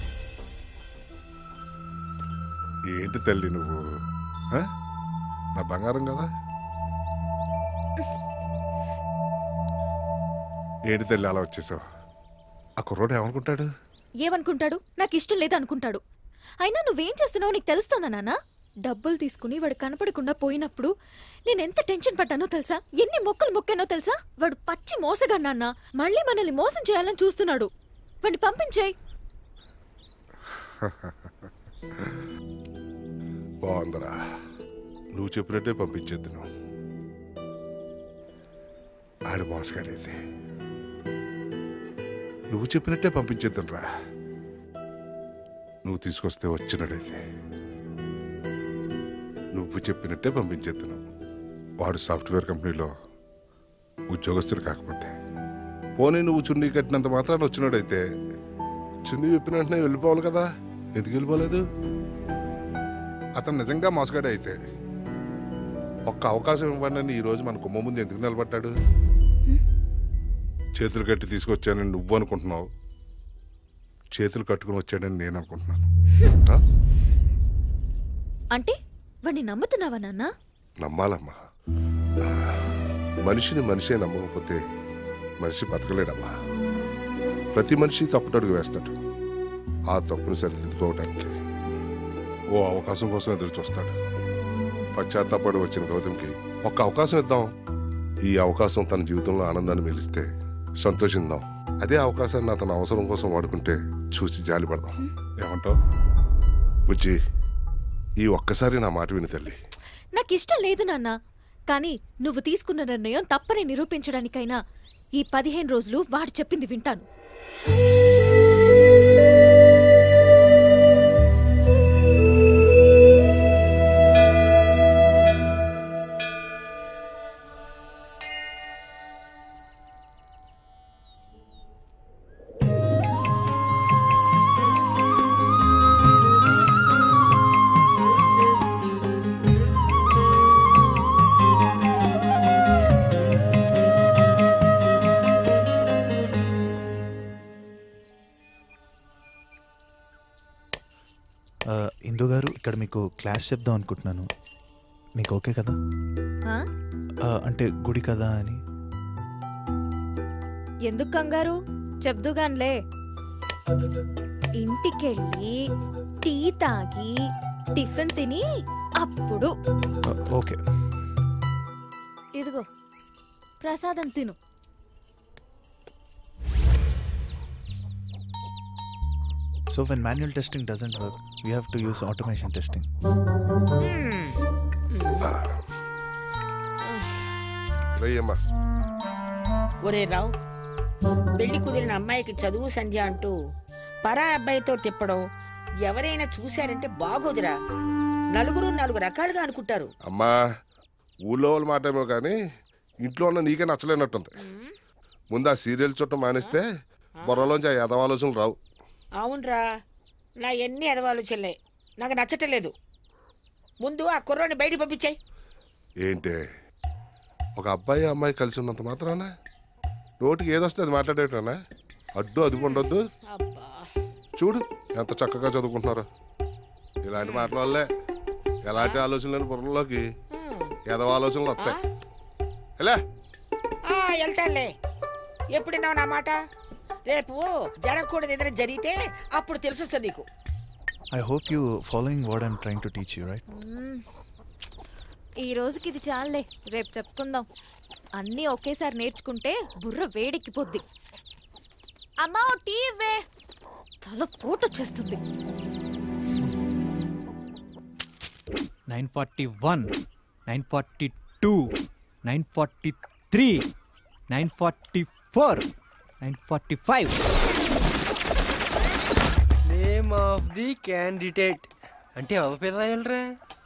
ఏంటి తల్లి నువ్వు ఆ? నా బంగారం కదా ఏంటి తల్లి అలా వచ్చేసావు ఆ కుర్రోడు ఏమనుకుంటాడు ఏమనుకుంటాడు నాకు ఇష్టం లేదు అనుకుంటాడు అయినా నువ్వేం చేస్తున్నావో నీకు తెలుస్తుందా నాన్న డబ్బులు తీసుకుని వాడు కనపడకుండా పోయినప్పుడు నేను ఎంత టెన్షన్ పడ్డానో తెలుసా ఎన్ని మొక్కలు మొక్కానో తెలుసా వాడు పచ్చి మోసగాడు నాన్న మళ్ళీ మనల్ని మోసం చేయాలని చూస్తున్నాడు వాడిని పంపించేయ్ బాగుందిరా నువ్వు చెప్పినట్టే పంపించేద్దు నువ్వు ఆడు మోసగాడైతే నువ్వు చెప్పినట్టే పంపించేద్దును రా నువ్వు తీసుకొస్తే వచ్చినాడైతే నువ్వు చెప్పినట్టే పంపించేద్దును వాడు సాఫ్ట్వేర్ కంపెనీలో ఉద్యోగస్తుడు కాకపోతే పోనీ నువ్వు చున్నీ కట్టినంత మాత్రాన వచ్చినాడైతే చున్నీ చెప్పిన వెంటనే వెళ్ళిపోవాలి కదా ఎందుకు వెళ్ళిపోలేదు అతను నిజంగా మోసగాడే అయితే ఒక్క అవకాశం ఇవ్వండి ఈరోజు మన కుమ్మ ముందు ఎందుకు నిలబడ్డాడు చేతులు కట్టి తీసుకొచ్చానని నువ్వు అనుకుంటున్నావు చేతులు కట్టుకుని వచ్చాడని నేను అనుకుంటున్నాను ఆ? అంటే వాడిని నమ్ముతున్నావా నాన్న నమ్మాలమ్మా ఆ, మనిషిని మనిషే నమ్మకపోతే మనిషి బతకలేడమ్మా ప్రతి మనిషి తప్పుటడుగు వేస్తాడు ఆ తప్పును సరిదిద్దుకోవడానికి ఓ అవకాశం కోసం ఎదురు చూస్తాడు పశ్చాత్తాపడి వచ్చిన గౌతమ్కి ఒక్క అవకాశం ఇద్దాం ఈ అవకాశం తన జీవితంలో ఆనందాన్ని మిగిలిస్తే సంతోషిద్దాం అదే అవకాశాన్ని అతను అవసరం కోసం వాడుకుంటే చూసి జాలి పడదాం ఏమంటావు బుజ్జి ఈ ఒక్కసారి నా మాట విని తల్లి నాకు ఇష్టం లేదు నాన్న కానీ నువ్వు తీసుకున్న నిర్ణయం తప్పని నిరూపించడానికైనా ఈ పదిహేను రోజులు వాడు చెప్పింది వింటాను ఆ, ఇందు గారు ఇక్కడ మీకు క్లాస్ చెప్దాం అనుకుంటున్నాను మీకు ఓకే కదా ఆ? ఆ, అంటే గుడి కదా అని ఎందుకు కంగారు చెప్దుగాన్లే ఇంటికెళ్ళి టీ తాగి టిఫిన్ తిని అప్పుడు ఓకే ఇదిగో ప్రసాదం తిను so when manual testing doesn't work we have to use automation testing రయ్యమ్మా ఒరే రావు పెళ్లి కుదిరిన అమ్మాయికి చదువు సంధ్య అంటూ పరా అబ్బాయితో తిప్పడం ఎవరైనా చూశారంటే బాగోదురా నలుగురు నాలుగు రకాలుగా అనుకుంటారు అమ్మా ఊళ్ళో వాళ్ళ మాట ఏమో కానీ ఇంట్లో ఉన్న నీకే నచ్చలేనట్టుంది ముందు ఆ సీరియల్ చుట్టం మానేస్తే బుర్రలోంచి ఆ యథవాలోచనలు రావు అవునరా నా ఎన్ని ఎదవాలోచనలే నాకు నచ్చటలేదు ముందు ఆ కుర్రోని బయటికి పంపించాయి ఏంటే ఒక అబ్బాయి అమ్మాయి కలిసి ఉన్నంత మాత్రాన నోటికి ఏదొస్తే అది మాట్లాడేటనా అడ్డు అదుపు ఉండొద్దు చూడు ఎంత చక్కగా చదువుకుంటున్నారో ఇలాంటి మాటల వల్లే ఎలాంటి ఆలోచనలు బుర్రలోకి ఎదవ ఆలోచనలు వస్తాయి ఎలా ఆ, వెళ్తానులే ఎప్పుడున్నావు నా మాట రేపు జరగకూడదు ఏదైనా జరిగితే అప్పుడు తెలుసొస్తుంది నీకు I hope you following word I'm trying to teach you right మ్మ్. ఈ రోజుకి ఇది చాలే రేపు చెప్పుకుందాం అన్నీ ఒకేసారి నేర్చుకుంటే బుర్ర వేడెక్కిపోద్ది అమ్మా ఓ టీ ఇవ్వే తల పోటొచ్చేస్తుంది nine forty one nine forty two nine forty three nine forty four nine forty five name of the candidate అంటే ఎవరి పేరు రాయాలరా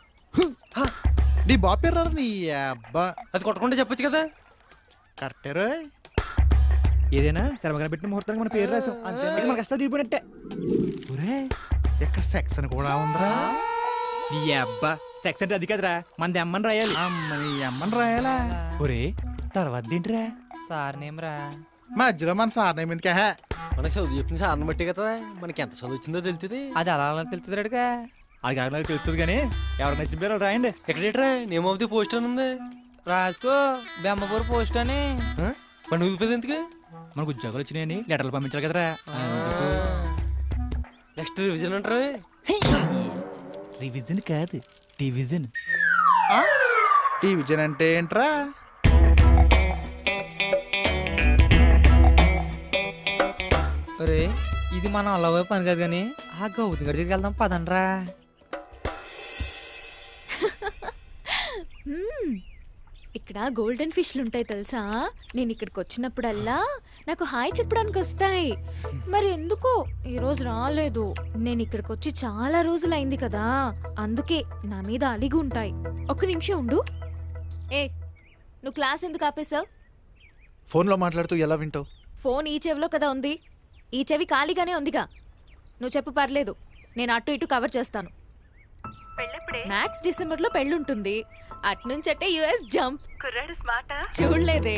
నీ బాపేరా నీ అబ్బా అది కొట్టకుండా చెప్పొచ్చు కదా కరెక్టే రోయ్ ఏదైనా శర్మగారు పెట్టిన ముహూర్తానికి మన పేరు రాసాం అంతే ఇక మన కష్టాలు తీరిపోయినట్టే ఒరే ఎక్కడ సెక్స్ అని కూడా ఉందిరా నీ అబ్బా సెక్స్ అంటే అది కదరా మనది అమ్మని రాయాలి అమ్మని అమ్మని రాయాలా ఒరే తర్వాత ఏంటిరా సార్ నేమ్ రా మధ్యలో మన సార్ నేమ్ ఎందుకే మన చదువు చెప్పిన సార్ని బట్టి కదా మనకి ఎంత చదువు వచ్చిందో తెలుస్తుంది అది అలా అలా తెలుస్తుంది అడుగా అది నాకు తెలుస్తుంది కానీ ఎవరికి నచ్చిన పేరు వాళ్ళు రాయండి ఎక్కడేట్రా నేమ్ ఆఫ్ ది పోస్ట్ అని ఉంది రాసుకో బెమ్మపూర్ పోస్ట్ అని మన ఊపిపోయింది ఎందుకు మనకు ఉద్యోగాలు వచ్చినాయని లెటర్లు పంపించాలి కదరా నెక్స్ట్ రివిజన్ అంటారు రివిజన్ కాదు డివిజన్ టీ విజయన్ అంటే ఏంట్రా ఒరే ఇది మనం అలా వైపు పని కాదు కానీ ఆ గౌతమ్ గడి దగ్గరికి వెళ్దాం పదండ్రా మ్మ్. ఇక్కడ గోల్డెన్ ఫిష్లు ఉంటాయి తెలుసా నేను ఇక్కడికి వచ్చినప్పుడల్లా నాకు హాయ్ చెప్పడానికి వస్తాయి మరి ఎందుకో ఈరోజు రాలేదు నేను ఇక్కడికి వచ్చి చాలా రోజులైంది కదా అందుకే నా మీద అలిగి ఉంటాయి ఒక్క నిమిషం ఉండు ఏ నువ్వు క్లాస్ ఎందుకు ఆపేశావు ఫోన్లో మాట్లాడుతూ ఎలా వింటావు ఫోన్ ఈ చెవిలో కదా ఉంది ఈ చెవి ఖాళీగానే ఉందిగా నువ్వు చెప్పు పర్లేదు నేను అటు ఇటు కవర్ చేస్తాను మ్యాక్స్ డిసెంబర్ లో పెళ్ళుంటుంది అట్నుంచటే యుఎస్ జంప్ కుర్రాడు స్మార్టా చూడలేదే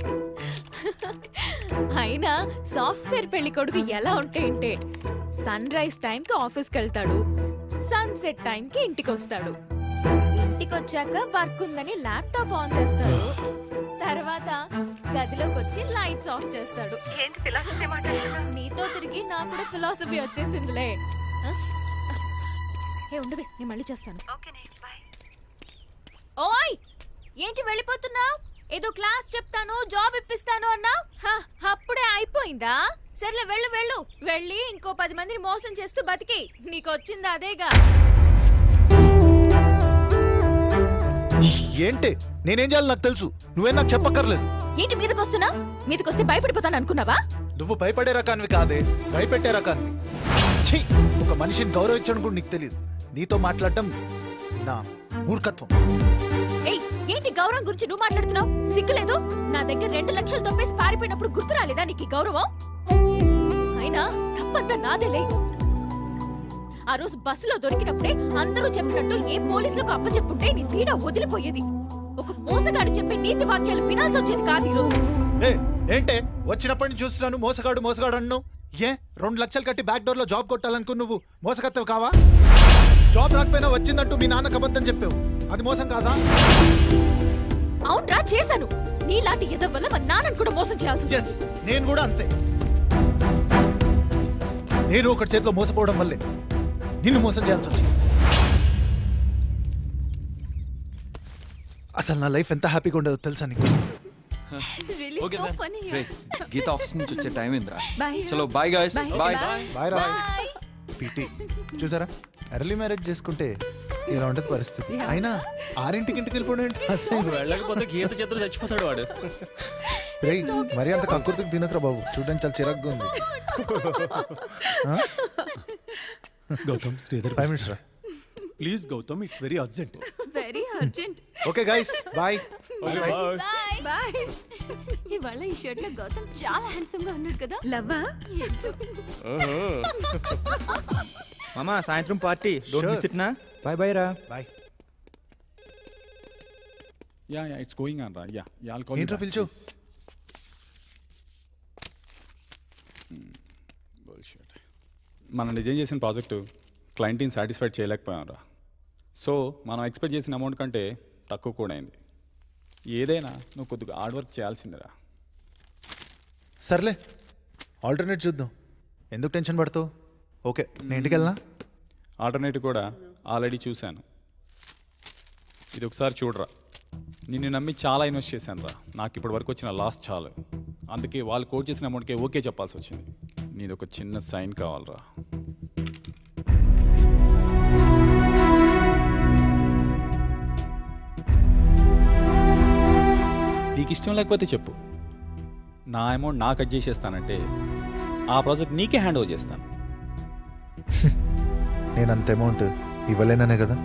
అయినా సాఫ్ట్వేర్ పెళ్లి కొడుకు ఎలా ఉంటాయంటే సన్ రైజ్ టైంకి ఆఫీస్కి వెళ్తాడు సన్సెట్ టైంకి ఇంటికి వస్తాడు ఇంటికి వచ్చాక వర్క్ ఉందని ల్యాప్టాప్ ఆన్ చేస్తాడు తర్వాత గదిలోకి వచ్చి లైట్స్ ఆఫ్ చేస్తాడు ఏంటి ఫిలాసఫీ మాట్లాడుతున్నావు నీతో తిరిగి నాకు కూడా ఫిలాసఫీ వచ్చేసిందిలే ఆ? ఏ ఉండవే నేను మళ్ళీ చేస్తాను ఓకేనే బాయ్ ఓయ్ ఏంటి వెళ్ళిపోతున్నావు ఏదో క్లాస్ చెప్తాను జాబ్ ఇప్పిస్తాను అన్నావు అప్పుడే అయిపోయిందా సర్లే వెళ్ళు వెళ్ళు వెళ్ళి ఇంకో పది మందిని మోసం చేస్తూ బతికి నీకు వచ్చింది అదేగా ఏంటి నేనేం చేయాలి నాకు తెలుసు నువ్వేం నాకు చెప్పక్కర్లేదు ఏంటి మీదకి వస్తున్నా మీదకి వస్తే భయపడిపోతాను అనుకున్నావా నువ్వు భయపడే రకానివి కాదే భయపెట్టే రకానివి ఛీ! ఒక మనిషిని గౌరవించడం కూడా నీకు తెలియదు నీతో మాట్లాడటం నా మూర్ఖత్వం ఏయ్ ఏంటి గౌరవం గురించి నువ్వు మాట్లాడుతున్నావు సిగ్గులేదు నా దగ్గర రెండు లక్షలు తప్పేసి పారిపోయినప్పుడు గుర్తు రాలేదా నీకు ఈ గౌరవం అయినా తప్పంతా నాదేలే ఆ రోజు బస్సులో దొరికినప్పుడే అందరూ చెప్పినట్టు ఏ పోలీసులకు అప్పచెప్పుంటే నీ తీడ వదిలిపోయేది ఒక మోసగాడు చెప్పే నీతి వాక్యాలు వినాల్సి వచ్చేది కాదు ఈరోజు ఏ ఏంటే వచ్చినప్పటి నుంచి చూస్తున్నాను మోసగాడు మోసగాడు అన్ను ఏ రెండు లక్షలు కట్టి బ్యాక్ డోర్ లో జాబ్ కొట్టాలనుకో నువ్వు మోసగత్తవు కావా జాబ్ రాకపోయినా వచ్చిందంటూ మీ నాన్నకు అబద్ధం చెప్పావు అది మోసం కాదా అవునరా చేశాను నీలాంటి ఎదవ వల్ల మా నాన్నను కూడా మోసం చేయాల్సి ఎస్ నేను కూడా అంతే నేను ఒకటి చేతిలో మోసపోవడం వల్లే నిన్ను మోసం చేయాల్సి వచ్చింది అసలు నా లైఫ్ ఎంత హ్యాపీగా ఉండదో తెలుసా నీకు Really Okay, so then. funny రే here. గీత ఆఫీస్ నుంచి వచ్చే టైం ఏంద్రా Bye. చలో bye guys Bye. Bye Bye. Bye రా పిటి చూసారా ఎర్లీ మ్యారేజ్ చేసుకుంటే ఇలా ఉంటుంది పరిస్థితి Yeah. అయినా ఆరింటికి ఇంటికి వెళ్ళిపోండి అసలు వెళ్ళకపోతే గీత చిత్రం చచ్చిపోతాడు వాడు రేయ్ మరి అంత కక్కుర్తికి తినకరా బాబు చూడడానికి చాలా చిరాగ్గా ఉంది ఆ? గౌతమ్ శ్రీధర్ ఫైవ్ మినిట్స్ రా please Gautham it's very urgent Very urgent. Okay guys bye Bye. Bye. ఇవాళ ఈ షర్ట్ లో గౌతమ్ చాలా హ్యాండ్సమ్ గా ఉన్నాడు కదా లవ్వా మామా సాయంత్రం party don't Sure. Miss it నా బాయ్ బాయ్ రా bye ya ya it's going on రా యా యా ఆల్ కాల్ ఏంట్రా పిలిచు మనం డిజైన్ చేసిన ప్రాజెక్టు క్లయింట్ని సాటిస్ఫైడ్ చేయలేకపోయాం రా సో మనం ఎక్స్పెక్ట్ చేసిన అమౌంట్ కంటే తక్కువ కూడా అయింది ఏదైనా నువ్వు కొద్దిగా హార్డ్ వర్క్ చేయాల్సిందిరా సర్లే ఆల్టర్నేట్ చూద్దాం ఎందుకు టెన్షన్ పడతావు ఓకే నేను ఇంటికి వెళ్ళనా ఆల్టర్నేటివ్ కూడా ఆల్రెడీ చూశాను ఇది ఒకసారి చూడరా నిన్ను నమ్మి చాలా ఇన్వెస్ట్ చేశాను రా నాకు ఇప్పటి వరకు వచ్చిన లాస్ చాలు అందుకే వాళ్ళు కోట్ చేసిన అమౌంట్కే ఓకే చెప్పాల్సి వచ్చింది నీది ఒక చిన్న సైన్ కావాలరా నీకు ఇష్టం లేకపోతే చెప్పు నా అమౌంట్ నా కట్ చేసేస్తానంటే ఆ ప్రాజెక్ట్ నీకే హ్యాండ్ ఓవర్ చేస్తాను నేను అంత అమౌంట్ ఇవ్వలేననే కదా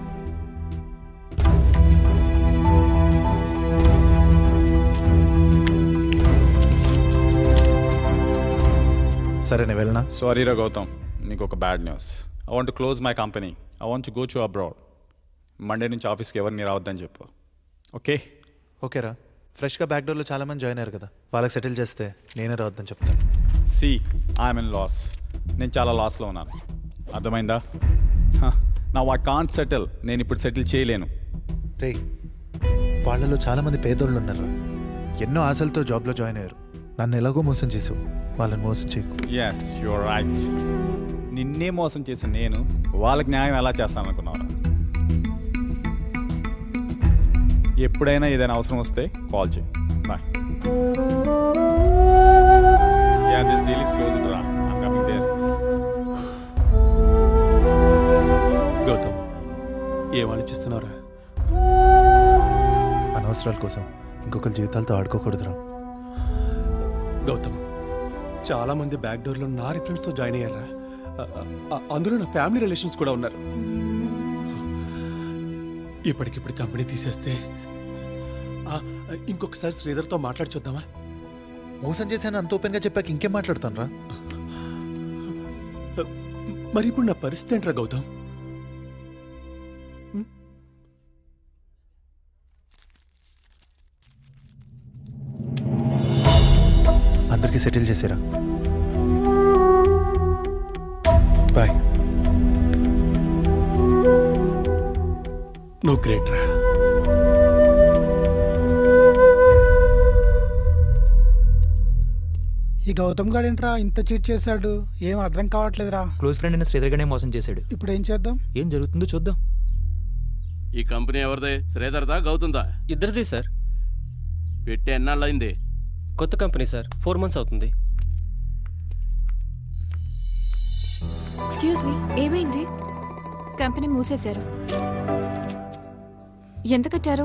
సరే నేను వెళ్ళనా సారీ రా గౌతమ్ నీకు ఒక bad news I want close my company I want go to abroad Monday నుంచి ఆఫీస్కి ఎవరిని రావద్దని చెప్పు ఓకే ఓకేరా ఫ్రెష్గా బ్యాక్ డోర్లో చాలా మంది జాయిన్ అయ్యారు కదా వాళ్ళకి సెటిల్ చేస్తే నేనే రావద్దని చెప్తాను సి ఐఎమ్ ఇన్ లాస్ నేను చాలా లాస్లో ఉన్నాను అర్థమైందా నా వా కాంట్ సెటిల్ నేను ఇప్పుడు సెటిల్ చేయలేను రే వాళ్ళలో చాలా మంది పేదోళ్ళు ఉన్నారు ఎన్నో ఆశలతో జాబ్లో జాయిన్ అయ్యారు నన్ను ఎలాగో మోసం చేసావు వాళ్ళని మోసం చేయకు ఎస్ యువర్ రైట్ నిన్నే మోసం చేసిన నేను వాళ్ళకి న్యాయం ఎలా చేస్తాను అనుకున్నాను ఎప్పుడైనా ఏదైనా అవసరం వస్తే కాల్ చేయి bye ya this deal is closed రా ఐమ్ కమింగ్ దేర్ గౌతమ్ ఏం ఆలోచిస్తున్నారా అనవసరాల కోసం ఇంకొకరి జీవితాలతో ఆడుకోకూడదురా గౌతమ్ చాలా మంది బ్యాక్ డోర్లో నా రిఫరెన్స్తో జాయిన్ అయ్యారా అ- అ- అందులో నా ఫ్యామిలీ రిలేషన్స్ కూడా ఉన్నారు ఇప్పటికిప్పుడు కంపెనీ తీసేస్తే ఆ, ఇంకొకసారి శ్రీధర్తో మాట్లాడి చూద్దామా మోసం చేశాను అంత ఓపెన్గా చెప్పాక ఇంకేం మాట్లాడతాను రా మరి ఇప్పుడు నా పరిస్థితి ఏంట్రా గౌతమ్ అందరికీ సెటిల్ చేసారా బాయ్ నువ్వు గ్రేట్ రా ఈ గౌతమ్ గారు ఏంట్రా ఇంత చీట్ చేశాడు ఏం అర్థం కావట్లేదురా క్లోజ్ ఫ్రెండ్ అయిన శ్రీధర్ గానే మోసం చేశాడు ఇప్పుడు ఏం చేద్దాం ఏం జరుగుతుందో చూద్దాం ఈ కంపెనీ ఎవరిదే శ్రీధర్దా గౌతుందా ఇద్దరిది సార్ పెట్టి ఎన్నాళ్ళైంది కొత్త కంపెనీ సార్ ఫోర్ మంత్స్ అవుతుంది ఎక్స్క్యూజ్ మీ ఏమైంది కంపెనీ మూసేశారు ఎంత కట్టారు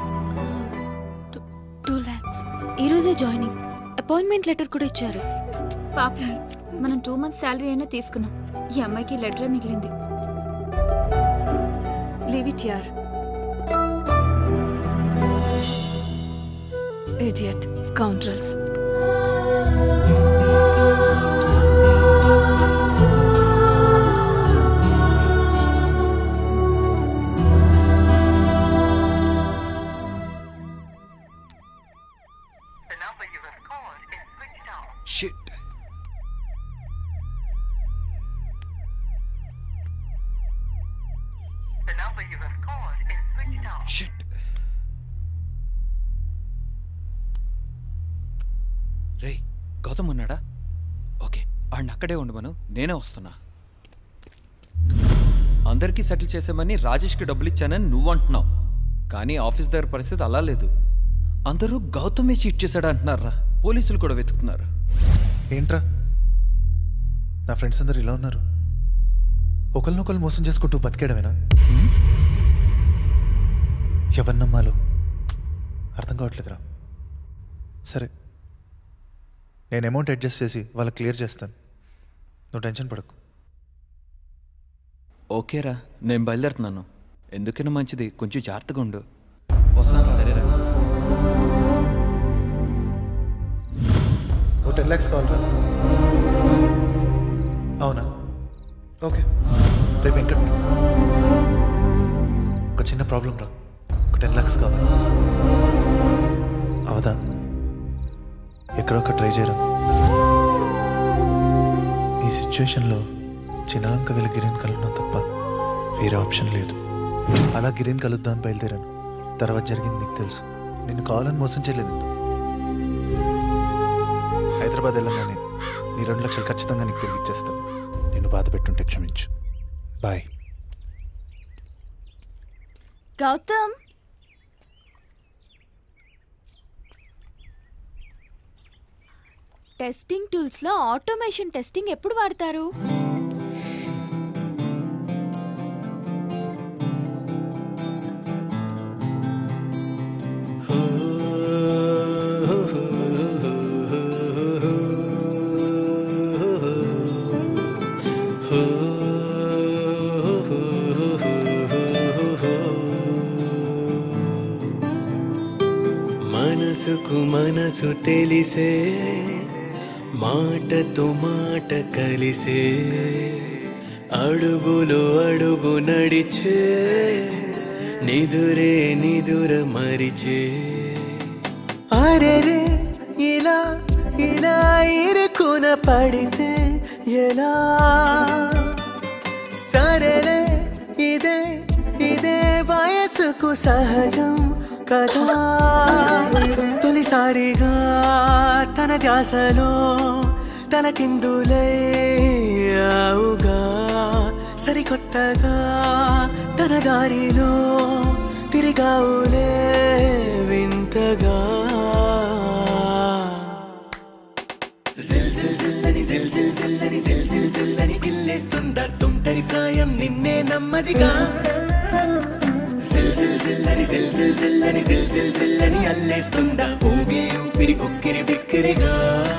టూ ల్యాక్స్ ఈరోజే జాయినింగ్ అపాయింట్మెంట్ లెటర్ కూడా ఇచ్చారు పాపం మనం టూ మంత్స్ శాలరీ అయినా తీసుకున్నాం ఈ అమ్మాయికి లెటరే మిగిలింది లీవ్ ఇట్ యార్ ఇడియట్ స్కౌండ్రల్స్ షిట్ షిట్ రే గౌతమ్ ఉన్నాడా ఓకే ఆడిని అక్కడే ఉండమను నేనే వస్తున్నా అందరికీ సెటిల్ చేసామని రాజేష్కి డబ్బులు ఇచ్చానని నువ్వు అంటున్నావు కానీ ఆఫీస్ దగ్గర పరిస్థితి అలా లేదు అందరూ గౌతమే చీట్ చేశాడు అంటున్నారా పోలీసులు కూడా వెతుకుతున్నారు ఏంట్రా నా ఫ్రెండ్స్ అందరు ఇలా ఉన్నారు ఒకరినొకరు మోసం చేసుకుంటూ బతికేయడమేనా ఎవరి నమ్మాలో అర్థం కావట్లేదురా సరే నేను అమౌంట్ అడ్జస్ట్ చేసి వాళ్ళకి క్లియర్ చేస్తాను నువ్వు టెన్షన్ పడకు ఓకేరా నేను బయలుదేరుతున్నాను ఎందుకైనా మంచిది కొంచెం జాగ్రత్తగా ఉండు వస్తాను సరేరా ఓ టెన్ ల్యాక్స్ కావాలరా అవునా ఓకే రే వెంకట్ ఒక చిన్న ప్రాబ్లం రా ఒక టెన్ ల్యాక్స్ కావాలి అవదా ఎక్కడొక్క ట్రై చేయరా ఈ సిచ్యువేషన్లో చిన్నలంక వెళ్ళి గిరిని కలవడం తప్ప వేరే ఆప్షన్ లేదు అలా గిరిని కలుద్దామని బయలుదేరాను తర్వాత జరిగింది నీకు తెలుసు నిన్ను కావాలని మోసం చేయలేదు ఇందు. హైదరాబాద్ వెళ్ళగానే నీ రెండు లక్షలు ఖచ్చితంగా నీకు తిరిగి ఇచ్చేస్తాను నిన్ను బాధ పెట్టుంటే క్షమించు బాయ్ గౌతమ్ టెస్టింగ్ టూల్స్లో ఆటోమేషన్ టెస్టింగ్ ఎప్పుడు వాడతారు మనసుకు మనసు తెలిసే మాటతో మాట కలిసే అడుగులు అడుగు నడిచే నిదురే నిదుర మరిచే అరెరే ఇలా ఇలా ఇరుకున పడితే ఎలా సరేలే ఇదే ఇదే వయసుకు సహజం కదా తొలిసారిగా తన ధ్యాసలో తనకిందులే ఆవుగా సరికొత్తగా తన దారిలో తిరిగావులే వింతగా జిల్ జిల్ జిల్లని జిల్ జిల్ జిల్లని జిల్ జిల్ జిల్లని గిల్లేస్తుందా తుంటరి ప్రాయం నిన్నే నమ్మదిగా జిల్ జిల్ జిల్లని జిల్ జిల్ జిల్లని జిల్ జిల్ జిల్లని అల్లేస్తుందా ఊగే ఊపిరి ఉక్కిరి బిక్కిరిగా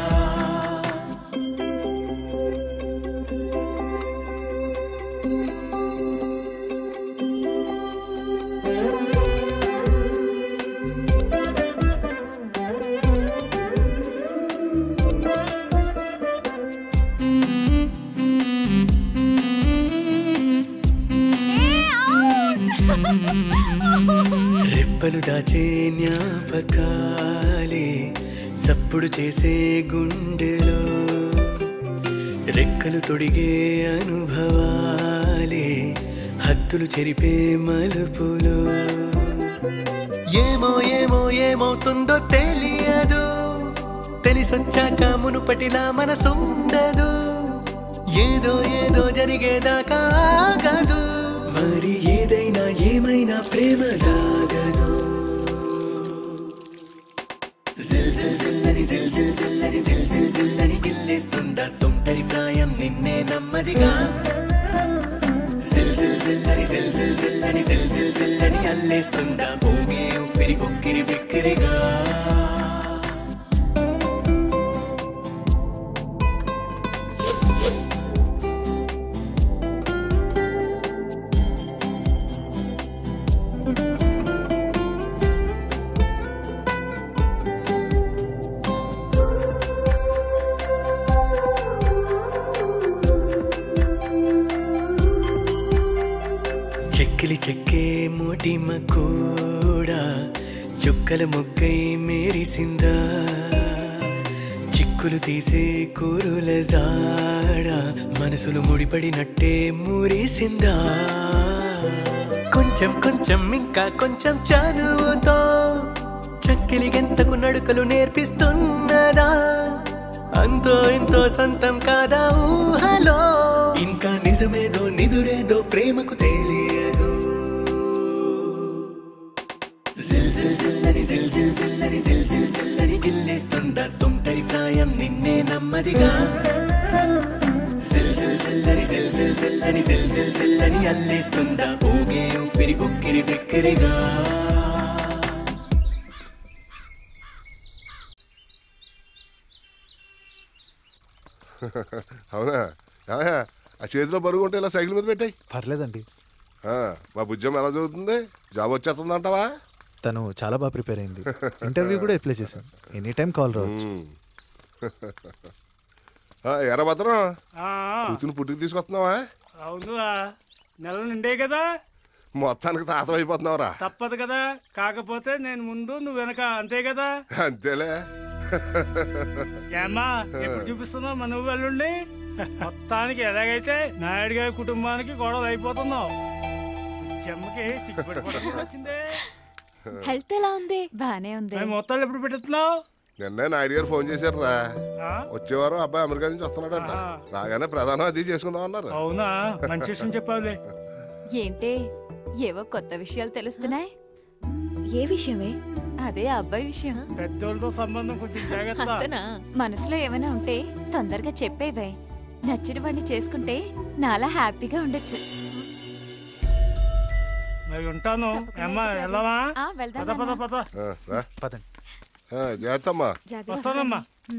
రెప్పలు దాచే జ్ఞాపకాలే చప్పుడు చేసే గుండెలో రెక్కలు తొడిగే అనుభవాలే హద్దులు చెరిపే మలుపులో ఏమో ఏమో ఏమవుతుందో తెలియదు తెలిసొచ్చాక మునుపటిలా మనసుండదు ఏదో ఏదో జరిగేదాకా ఆగదు మరి ఏదైనా ఏమైనా ప్రేమ లాగదు జిల్ జిల్ జిల్లని జిల్ జిల్ జిల్లని జిల్ జిల్ జిల్లని గిల్లేస్తుందా తుంటరి ప్రాయం నిన్నే నమ్మదిగా జిల్ జిల్ జిల్లని జిల్ జిల్ జిల్లని జిల్ జిల్ జిల్లని అల్లేస్తుందా ఊగే ఊపిరి ఉక్కిరి బిక్కిరిగా చెక్కిలి చెక్కే మోటిమ కూడా చుక్కల మొగ్గై మేరిసిందా చిక్కులు తీసే కూరుల జాడ మనసులు ముడిపడినట్టే మురిసిందా కొంచెం కొంచెం ఇంకా కొంచెం చనువుతో చక్కిలి గెంతకు నడుకలు నేర్పిస్తున్నదా అంతో ఇంతో సొంతం కాదా ఊహలో ఇంకా నిజమేదో నిదురేదో ప్రేమకు తెలియదు జిల్ జిల్లని జిల్ జిల్ జిల్లని గిల్లేస్తుందా తుంటరి ప్రాయం నిన్నే నమ్మదిగా జిల్ జిల్ జిల్లని జిల్ జిల్ జిల్లని జిల్ జిల్ జిల్లని అల్లేస్తుందా ఊగే ఊపిరి ఉక్కిరి బిక్కిరిగా అవునా ఏమయ్య, ఆ చేతిలో బరువు ఉంటే ఇలా సైకిల్ మీద పెట్టాయి పర్లేదండి మా బుజ్జమ్మ ఎలా చదువుతుంది జాబ్ వచ్చేస్తుందంటావా తను చాలా బాగా ప్రిపేర్ అయింది ఇంటర్వ్యూ కూడా అప్లై చేశాను ఎనీ టైం కాల్ రావచ్చు ఆ, ఎరా భద్రం ఆ, కూతురు పుట్టుకు తీసుకొస్తున్నావా అవునురా నెల నిండే కదా మొత్తానికి తాత అయిపోతున్నావురా తప్పదు కదా కాకపోతే నేను ముందు నువ్వు వెనక అంతే కదా అంతేలే ఏమ్మా ఎప్పుడు చూపిస్తున్నావు మన నువ్వు వెళ్ళండి మొత్తానికి ఎలాగైతే నాయుడు గారి కుటుంబానికి గొడవలు అయిపోతున్నావు చెమ్మకి సిగ్గుపడిపోవడం వచ్చిందే హెల్త్ ఎలా ఉంది బానే ఉంది మరి మొత్తాలు ఎప్పుడు పెడుతున్నావు నిన్నే నాయుడు గారు ఫోన్ చేశారు రా ఆ? వచ్చేవారు అబ్బాయి అమెరికా నుంచి వస్తున్నాడంట రాగానే ప్రధానం అది చేసుకుందాం అన్నారు అవునా మంచి విషయం చెప్పావులే ఏంటే ఏవో కొత్త విషయాలు తెలుస్తున్నాయి ఏ విషయమే అదే ఆ అబ్బాయి విషయం పెద్దోళ్ళతో సంబంధం కొంచెం జాగ్రత్త అంతనా మనసులో ఏమైనా ఉంటే తొందరగా చెప్పేవే నచ్చిన వాడిని చేసుకుంటే నాలా హ్యాపీగా ఉండొచ్చు మరి ఉంటాను అమ్మా వెళ్దామా ఆ, వెళ్దాం పద పద నాన్న. పద ఆ, రా పదండి ఆ, జాగ్రత్త అమ్మా వస్తానమ్మా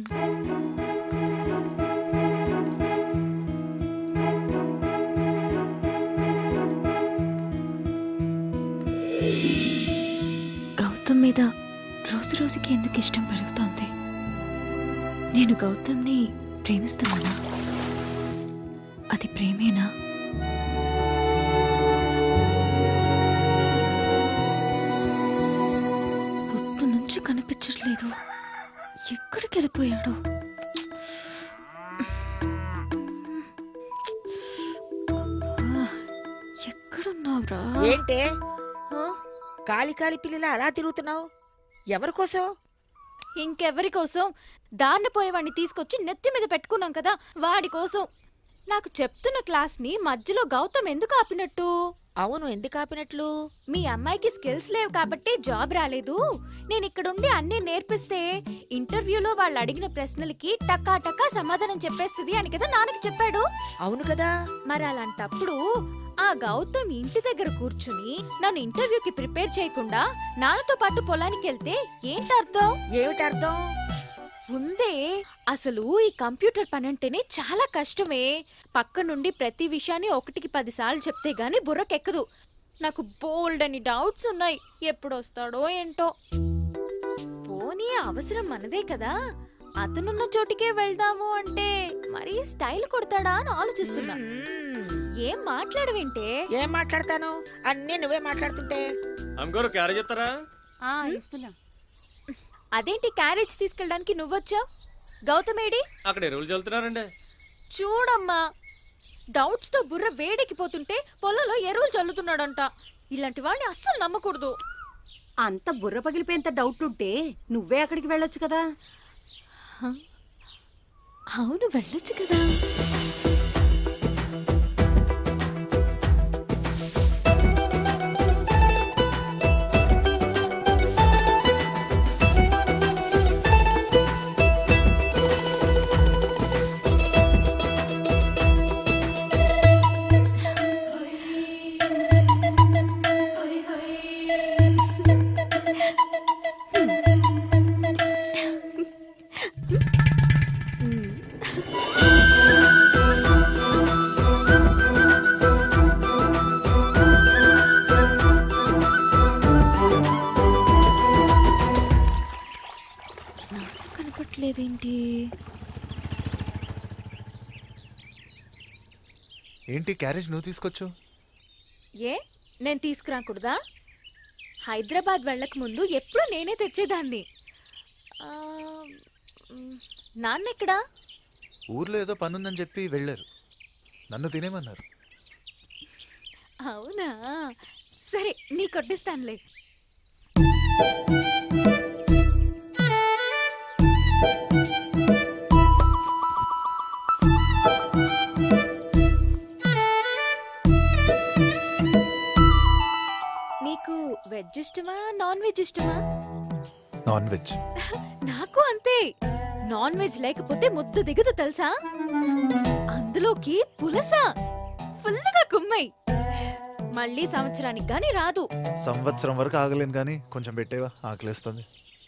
గౌతమ్ మీద రోజు రోజుకి ఎందుకు ఇష్టం పెరుగుతోంది నేను గౌతమ్ని ప్రేమిస్తున్నానా అది ప్రేమేనా పొద్దు నుంచి కనిపించట్లేదు ఎక్కడికి వెళ్ళిపోయాడు ఎక్కడున్నావురా ఏంటే కాలి కాలి పిల్లల అలా తిరుగుతున్నావు ఎవరి కోసం ఇంకెవరి కోసం దారిన పోయేవాడిని తీసుకొచ్చి నెత్తి మీద పెట్టుకున్నాం కదా వాడి కోసం నాకు చెప్తున్న క్లాస్ని మధ్యలో గౌతమ్ ఎందుకు ఆపినట్టు అవును ఎందుకు ఆపినట్లు మీ అమ్మాయికి స్కిల్స్ లేవు కాబట్టి జాబ్ రాలేదు నేను ఇక్కడుండి అన్నీ నేర్పిస్తే ఇంటర్వ్యూలో వాళ్ళు అడిగిన ప్రశ్నలకి టకా టకా సమాధానం చెప్పేస్తుంది అని కదా నాన్నకి చెప్పాడు అవును కదా మరి అలాంటప్పుడు ఆ గౌతమ్ ఇంటి దగ్గర కూర్చుని నన్ను ఇంటర్వ్యూకి ప్రిపేర్ చేయకుండా నాన్నతో పాటు పొలానికి వెళ్తే ఏంటి అర్థం ఏమిటి అర్థం ఉందే అసలు ఈ కంప్యూటర్ పని అంటేనే చాలా కష్టమే పక్క నుండి ప్రతి విషయాన్ని ఒకటికి పది సార్లు చెప్తే గానీ బుర్రకెక్కదు నాకు బోల్డ్ అని డౌట్స్ ఉన్నాయి ఎప్పుడు వస్తాడో ఏంటో పోనీ అవసరం మనదే కదా అతనున్న చోటికే వెళ్దాము అంటే మరీ స్టైల్ కొడతాడా అని ఆలోచిస్తున్నా ఏం మాట్లాడవేంటే ఏం మాట్లాడతాను అన్నీ నువ్వే మాట్లాడుతుంటే అమ్మగారు క్యారేజ్ చెప్తారా ఇస్తున్నా అదేంటి క్యారేజ్ తీసుకెళ్ళడానికి నువ్వొచ్చావు గౌతమేడి అక్కడ ఎరువులు చల్లుతున్నారండి చూడమ్మా డౌట్స్ తో బుర్ర వేడెక్కిపోతుంటే పొలంలో ఎరువులు చల్లుతున్నాడంట ఇలాంటి వాళ్ళని అస్సలు నమ్మకూడదు అంత బుర్ర పగిలిపోయేంత డౌట్ ఉంటే నువ్వే అక్కడికి వెళ్ళొచ్చు కదా అవును వెళ్ళొచ్చు కదా నాకు కనపట్లేదేంటి ఏంటి క్యారేజ్ నువ్వు తీసుకొచ్చు ఏ నేను తీసుకురాకూడదా హైదరాబాద్ వెళ్ళక ముందు ఎప్పుడు నేనే తెచ్చేదాన్ని ఆ, మ్, నాన్న ఎక్కడా ఊర్లో ఏదో పనుందని చెప్పి వెళ్ళారు నన్ను తినేమన్నారు అవునా సరే నీ కొట్టిస్తానులే నీకు వెజ్ ఇష్టమా నాన్ వెజ్ ఇష్టమా నాన్ వెజ్ నాకు అంతే నాన్ వెజ్ లేకపోతే ముద్దు దిగదు తెలుసా అందులోకి పులస ఫుల్గా కుమ్మై మళ్ళీ సంవత్సరానికి గాని రాదు సంవత్సరం వరకు ఆగలేను కానీ కొంచెం పెట్టేవా ఆకలేస్తుంది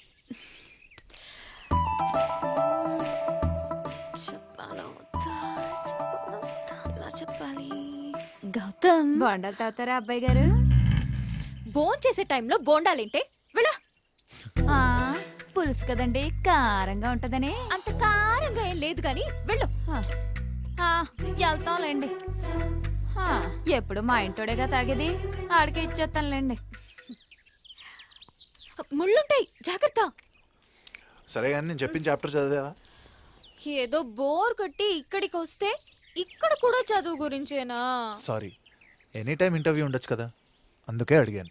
చెప్పాలా వద్దా? చెప్పాలా వద్దా? ఎలా చెప్పాలి గౌతమ్ బోండాలు తాగుతారా అబ్బాయి గారు బోన్ చేసే టైంలో బోండాలేంటే వెళ్ళా ఆ, పులుసు కదండి కారంగా ఉంటదని అంత కారంగా ఏం లేదు కానీ వెళ్ళు ఆ, వెళ్తాంలేండి ఆ, ఎప్పుడు మా ఇంటోడేగా తాగేది ఆడికి ఇచ్చేస్తానులేండి ముళ్ళుంటాయి జాగ్రత్త సరే కానీ నేను చెప్పిన చాప్టర్ చదివా ఏదో బోర్ కొట్టి ఇక్కడికి వస్తే ఇక్కడ కూడా చదువు గురించేనా సారీ ఎనీ టైం ఇంటర్వ్యూ ఉండొచ్చు కదా అందుకే అడిగాను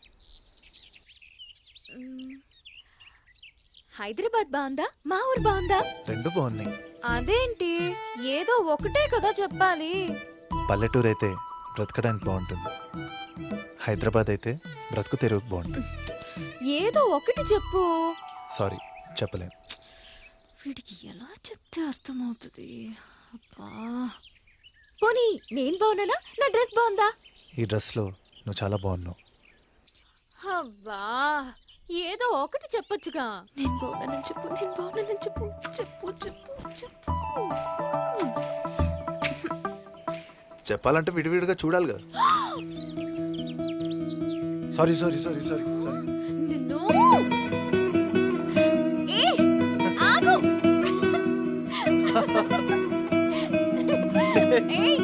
మ్మ్. హైదరాబాద్ బాగుందా మా ఊరు బాగుందా రెండు బాగున్నాయి అదేంటి ఏదో ఒకటే కదా చెప్పాలి పల్లెటూరు అయితే బ్రతకడానికి బాగుంటుంది హైదరాబాద్ అయితే బ్రతుకు తెరువుకు బాగుంటుంది ఏదో ఒకటి చెప్పు సారీ చెప్పలేను వీడికి ఎలా చెప్తే అర్థమవుతుంది అబ్బా పోనీ నేను బాగున్నానా నా డ్రెస్ బాగుందా ఈ డ్రెస్లో నువ్వు చాలా బాగున్నావు అబ్బా ఏదో ఒకటి చెప్పొచ్చుగా నేను బాగున్నానని చెప్పు నేను బాగున్నానని చెప్పు చెప్పు చెప్పు చెప్పు చెప్పాలంటే విడివిడిగా చూడాలి కదా sorry sorry sorry sorry sorry నిన్ను ఏ ఆగు ఏయ్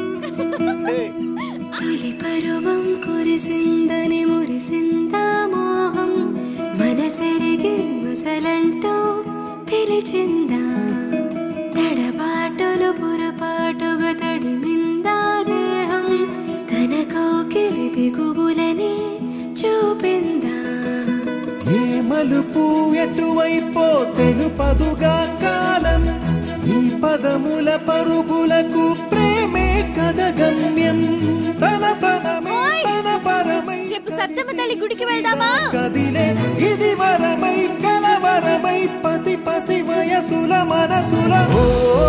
తొలి పరువం కురిసిందని మురిసిందా మోహం మనసెరిగి మసలంటూ పిలిచిందా తడబాటులు పొరపాటుగా తడిమిందా దేహం తన కౌకిలి బిగువులని చూపిందా ఏ మలుపు ఎటువైపో తెలుపదుగా కాలం ఈ పదముల పరుగులకు ప్రేమే కథ గమ్యం తన తనమే తన పరమై రేపు సత్తమ్మ తల్లి గుడికి వెళ్దామా కదిలే ఇది వరమై కలవరమై పసి పసి వయసుల మనసుల ఓ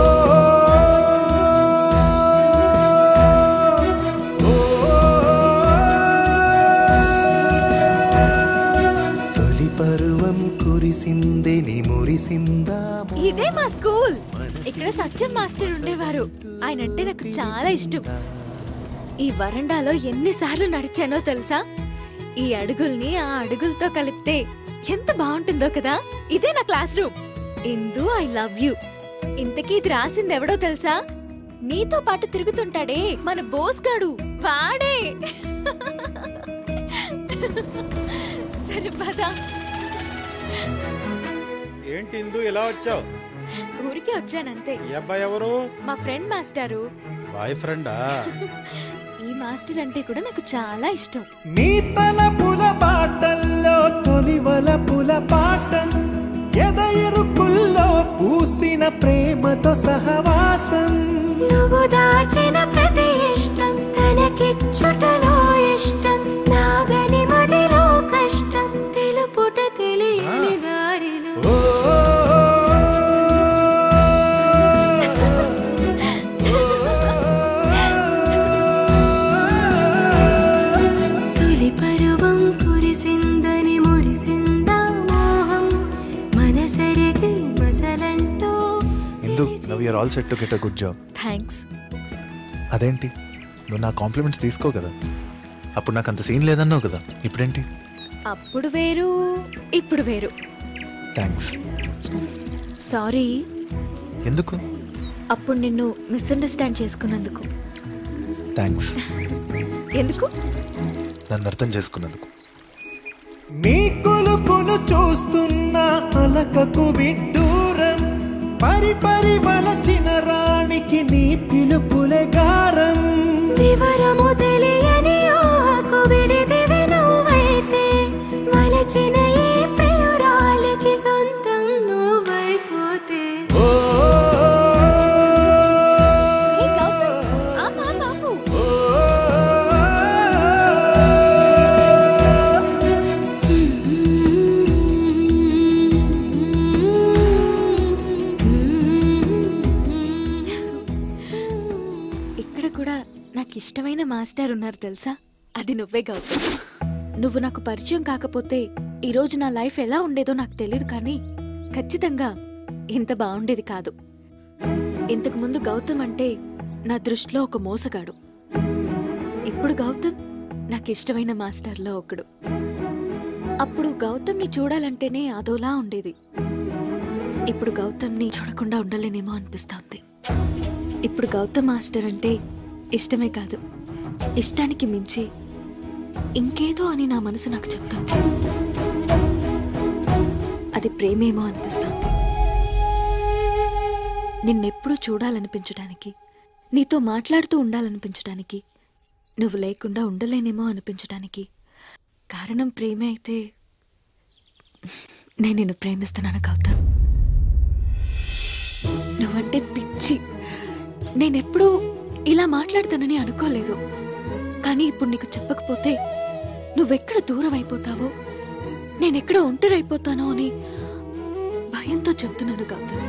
తొలి పరువం కురిసిందని మురిసిందా ఇదే మా స్కూల్ ఇక్కడ సత్యం మాస్టర్ ఉండేవారు ఆయన అంటే నాకు చాలా ఇష్టం ఈ వరండాలో ఎన్నిసార్లు నడిచానో తెలుసా ఈ అడుగుల్ని ఆ అడుగులతో కలిపితే ఎంత బాగుంటుందో కదా ఇదే నా class room Indu I love you ఇంతకీ ఇది రాసింది ఎవడో తెలుసా నీతో పాటు తిరుగుతుంటాడే మన బోస్ గాడు వాడే సరే పదా ఏంటి ఇందు ఇలా వచ్చావు ఊరికే వచ్చానంతే ఈ అబ్బాయి ఎవరు మా ఫ్రెండ్ మాస్టారు బాయ్ ఫ్రెండా ఈ మాస్టర్ అంటే కూడా నాకు చాలా ఇష్టం నీ తలపుల బాటల్లో తొలివల పుల పాఠం ఎద ఇరుకుల్లో పూసిన ప్రేమతో సహవాసం నువ్వు దాచిన ప్రతి ఇష్టం తనకిచ్చుటలో ఇష్టం నాగని మదిలో కష్టం తెలుపుట తెలియని దారిలో తొలి పరువం కురిసిందని మురిసిందా మోహం మనసరిగి మసలంటూ Indu now you're all set to get a good job thanks అదేంటి నువ్వు నా కాంప్లిమెంట్స్ తీసుకో కదా అప్పుడు నాకు అంత సీన్ లేదన్నావు కదా ఇప్పుడేంటి అప్పుడు వేరు ఇప్పుడు వేరు థ్యాంక్స్ సారీ ఎందుకు అప్పుడు నిన్ను మిస్అండర్స్టాండ్ చేసుకున్నందుకు థ్యాంక్స్ ఎందుకు నన్ను అర్థం చేసుకున్నందుకు నీ కొలుకును చూస్తున్న అలకకు విడ్డూరం పరి పరి వలచిన రాణికి నీ పిలుపులే గారం వివరము తెలియని ఊహకు విడిదివి నువ్వైతే వలచిన ఈ ప్రియురాలికి సొంతం నువ్వైపోతే ఏ గౌతమ్ ఆపు, ఆపు, ఆపు. మాస్టర్ ఉన్నారు తెలుసా అది నువ్వే గౌతమ్ నువ్వు నాకు పరిచయం కాకపోతే ఈరోజు నా లైఫ్ ఎలా ఉండేదో నాకు తెలియదు కానీ ఖచ్చితంగా ఇంత బాగుండేది కాదు ఇంతకు ముందు గౌతమ్ అంటే నా దృష్టిలో ఒక మోసగాడు ఇప్పుడు గౌతమ్ నాకు ఇష్టమైన మాస్టర్లో ఒకడు అప్పుడు గౌతమ్ని చూడాలంటేనే అదోలా ఉండేది ఇప్పుడు గౌతమ్ని చూడకుండా ఉండలేనేమో అనిపిస్తోంది ఇప్పుడు గౌతమ్ మాస్టర్ అంటే ఇష్టమే కాదు ఇష్టానికి మించి ఇంకేదో అని నా మనసు నాకు చెప్తుంది అది ప్రేమేమో అనిపిస్తోంది నిన్నెప్పుడూ చూడాలనిపించడానికి నీతో మాట్లాడుతూ ఉండాలనిపించడానికి నువ్వు లేకుండా ఉండలేనేమో అనిపించడానికి కారణం ప్రేమే అయితే నేను నిన్ను ప్రేమిస్తున్నాను గౌతమ్ నువ్వంటే పిచ్చి నేనెప్పుడూ ఇలా మాట్లాడతానని అనుకోలేదు కానీ ఇప్పుడు నీకు చెప్పకపోతే నువ్వెక్కడ దూరం అయిపోతావో నేనెక్కడ ఒంటరి అయిపోతానో అని భయంతో చెప్తున్నాను Gautam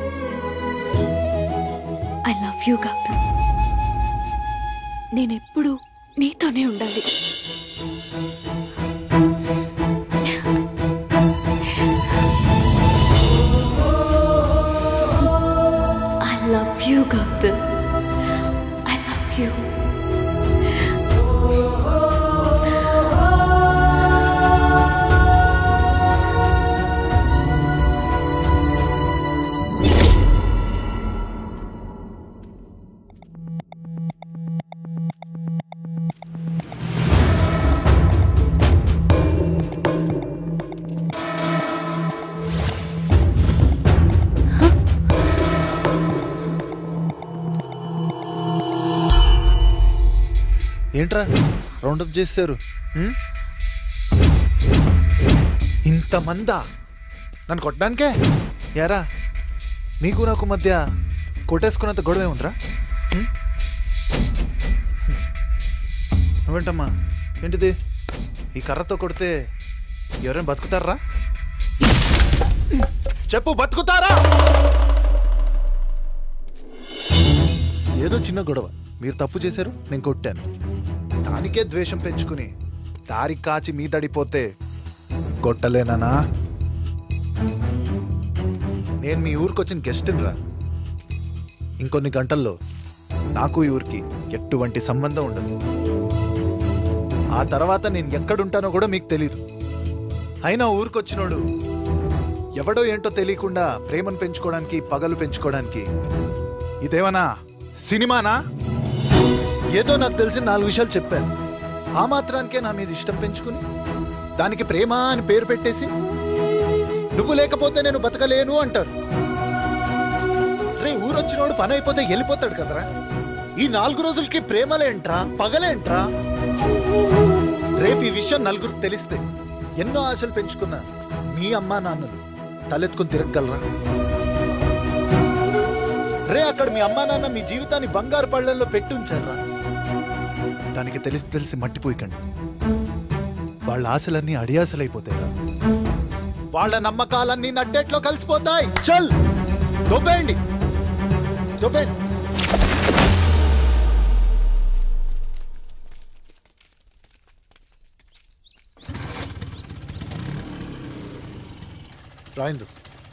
I love you Gautam నేనెప్పుడు నీతోనే ఉండాలి I love you Gautam I love you ఏంట్రా రౌండప్ చేశారు హ్మ్? ఇంతమందా నన్ను కొట్టడానికే యారా నీకు నాకు మధ్య కొట్టేసుకున్నంత గొడవ ఉందిరా హ్మ్? నువ్వేంటమ్మా ఏంటిది ఈ కర్రతో కొడితే ఎవరైనా బతుకుతారా చెప్పు బతుకుతారా ఏదో చిన్న గొడవ మీరు తప్పు చేశారు నేను కొట్టాను దానికే ద్వేషం పెంచుకుని దారి కాచి మీ తడిపోతే కొట్టలేనా నేను మీ ఊరికి వచ్చిన గెస్ట్ రా ఇంకొన్ని గంటల్లో నాకు ఈ ఊరికి ఎటువంటి సంబంధం ఉండదు ఆ తర్వాత నేను ఎక్కడుంటానో కూడా మీకు తెలీదు అయినా ఊరికొచ్చినోడు ఎవడో ఏంటో తెలియకుండా ప్రేమను పెంచుకోవడానికి పగలు పెంచుకోవడానికి ఇదేమన్నా సినిమానా ఏదో నాకు తెలిసిన నాలుగు విషయాలు చెప్పాను ఆ మాత్రానికే నా మీద ఇష్టం పెంచుకుని దానికి ప్రేమ అని పేరు పెట్టేసి నువ్వు లేకపోతే నేను బతకలేను అంటారు రే ఊరొచ్చినోడు పని అయిపోతే వెళ్ళిపోతాడు కదరా ఈ నాలుగు రోజులకి ప్రేమలేంట్రా పగలేంట్రా రేపు ఈ విషయం నలుగురికి తెలిస్తే ఎన్నో ఆశలు పెంచుకున్న మీ అమ్మా నాన్నలు తలెత్తుకుని తిరగలరా రే అక్కడ మీ అమ్మా నాన్న మీ జీవితాన్ని బంగారు పళ్ళల్లో పెట్టి ఉంచారా దానికి తెలిసి తెలిసి మట్టిపోయికండి వాళ్ళ ఆశలన్నీ అడియాసలైపోతాయి వాళ్ళ నమ్మకాలన్నీ నట్టేట్లో కలిసిపోతాయి చల్ దొబ్బేయండి దొబ్బేయండి రాయిందు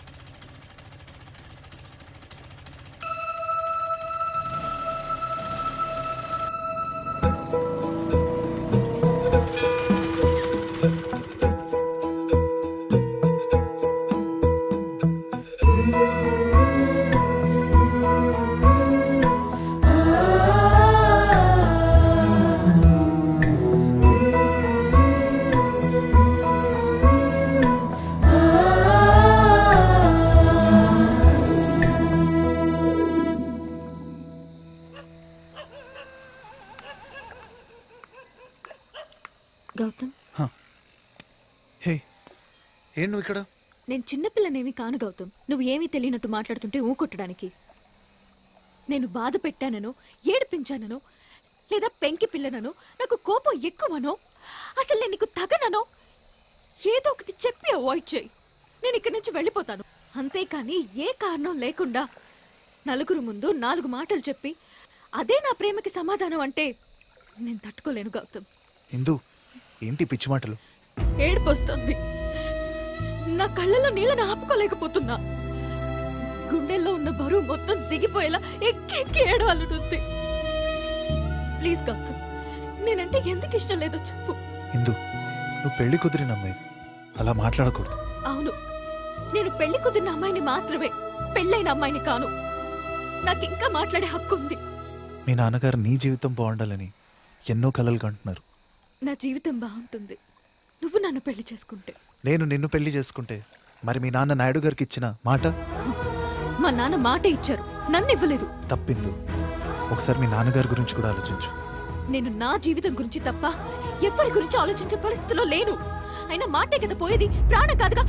గౌతమ్ హే ఏం నువ్వు ఇక్కడ నేను చిన్నపిల్లనేమి కాను గౌతమ్ నువ్వు ఏమీ తెలియనట్టు మాట్లాడుతుంటే ఊకొట్టడానికి నేను బాధ పెట్టాననో ఏడిపించాననో లేదా పెంకి పిల్లననో నాకు కోపం ఎక్కువనో అసలు నేను నీకు తగననో ఏదో ఒకటి చెప్పి అవాయిడ్ చేయి నేను ఇక్కడి నుంచి వెళ్ళిపోతాను అంతేకాని ఏ కారణం లేకుండా నలుగురు ముందు నాలుగు మాటలు చెప్పి అదే నా ప్రేమకి సమాధానం అంటే నేను తట్టుకోలేను గౌతమ్ ఇందు ఏంటి పిచ్చి మాటలు ఏడుపు వస్తుంది నా కళ్ళలో నీళ్ళని ఆపుకోలేకపోతున్నా గుండెల్లో ఉన్న బరువు మొత్తం దిగిపోయేలా ఎక్కి ఎక్కి ఏడవాలనుంది ప్లీజ్ గౌతమ్ నేనంటే ఎందుకు ఇష్టం లేదో చెప్పు ఇందు నువ్వు పెళ్లి కుదిరిన అమ్మాయి అలా మాట్లాడకూడదు అవును నేను పెళ్లి కుదిరిన అమ్మాయిని మాత్రమే పెళ్ళైన అమ్మాయిని కాను నాకు ఇంకా మాట్లాడే హక్కు ఉంది మీ నాన్నగారు నీ జీవితం బాగుండాలని ఎన్నో కలలు కంటున్నారు నా జీవితం బాగుంటుంది నువ్వు నన్ను పెళ్లి చేసుకుంటే నేను నిన్ను పెళ్లి చేసుకుంటే మరి మీ నాన్న నాయుడు గారికి ఇచ్చిన మాట మా నాన్న మాట ఇచ్చారు నన్ను ఇవ్వలేదు తప్పిందు ఒకసారి మీ నాన్నగారి గురించి కూడా ఆలోచించు నేను నా జీవితం గురించి తప్ప ఎవరి గురించి ఆలోచించే పరిస్థితిలో లేను అయినా మాటే కదా పోయేది ప్రాణం కాదుగా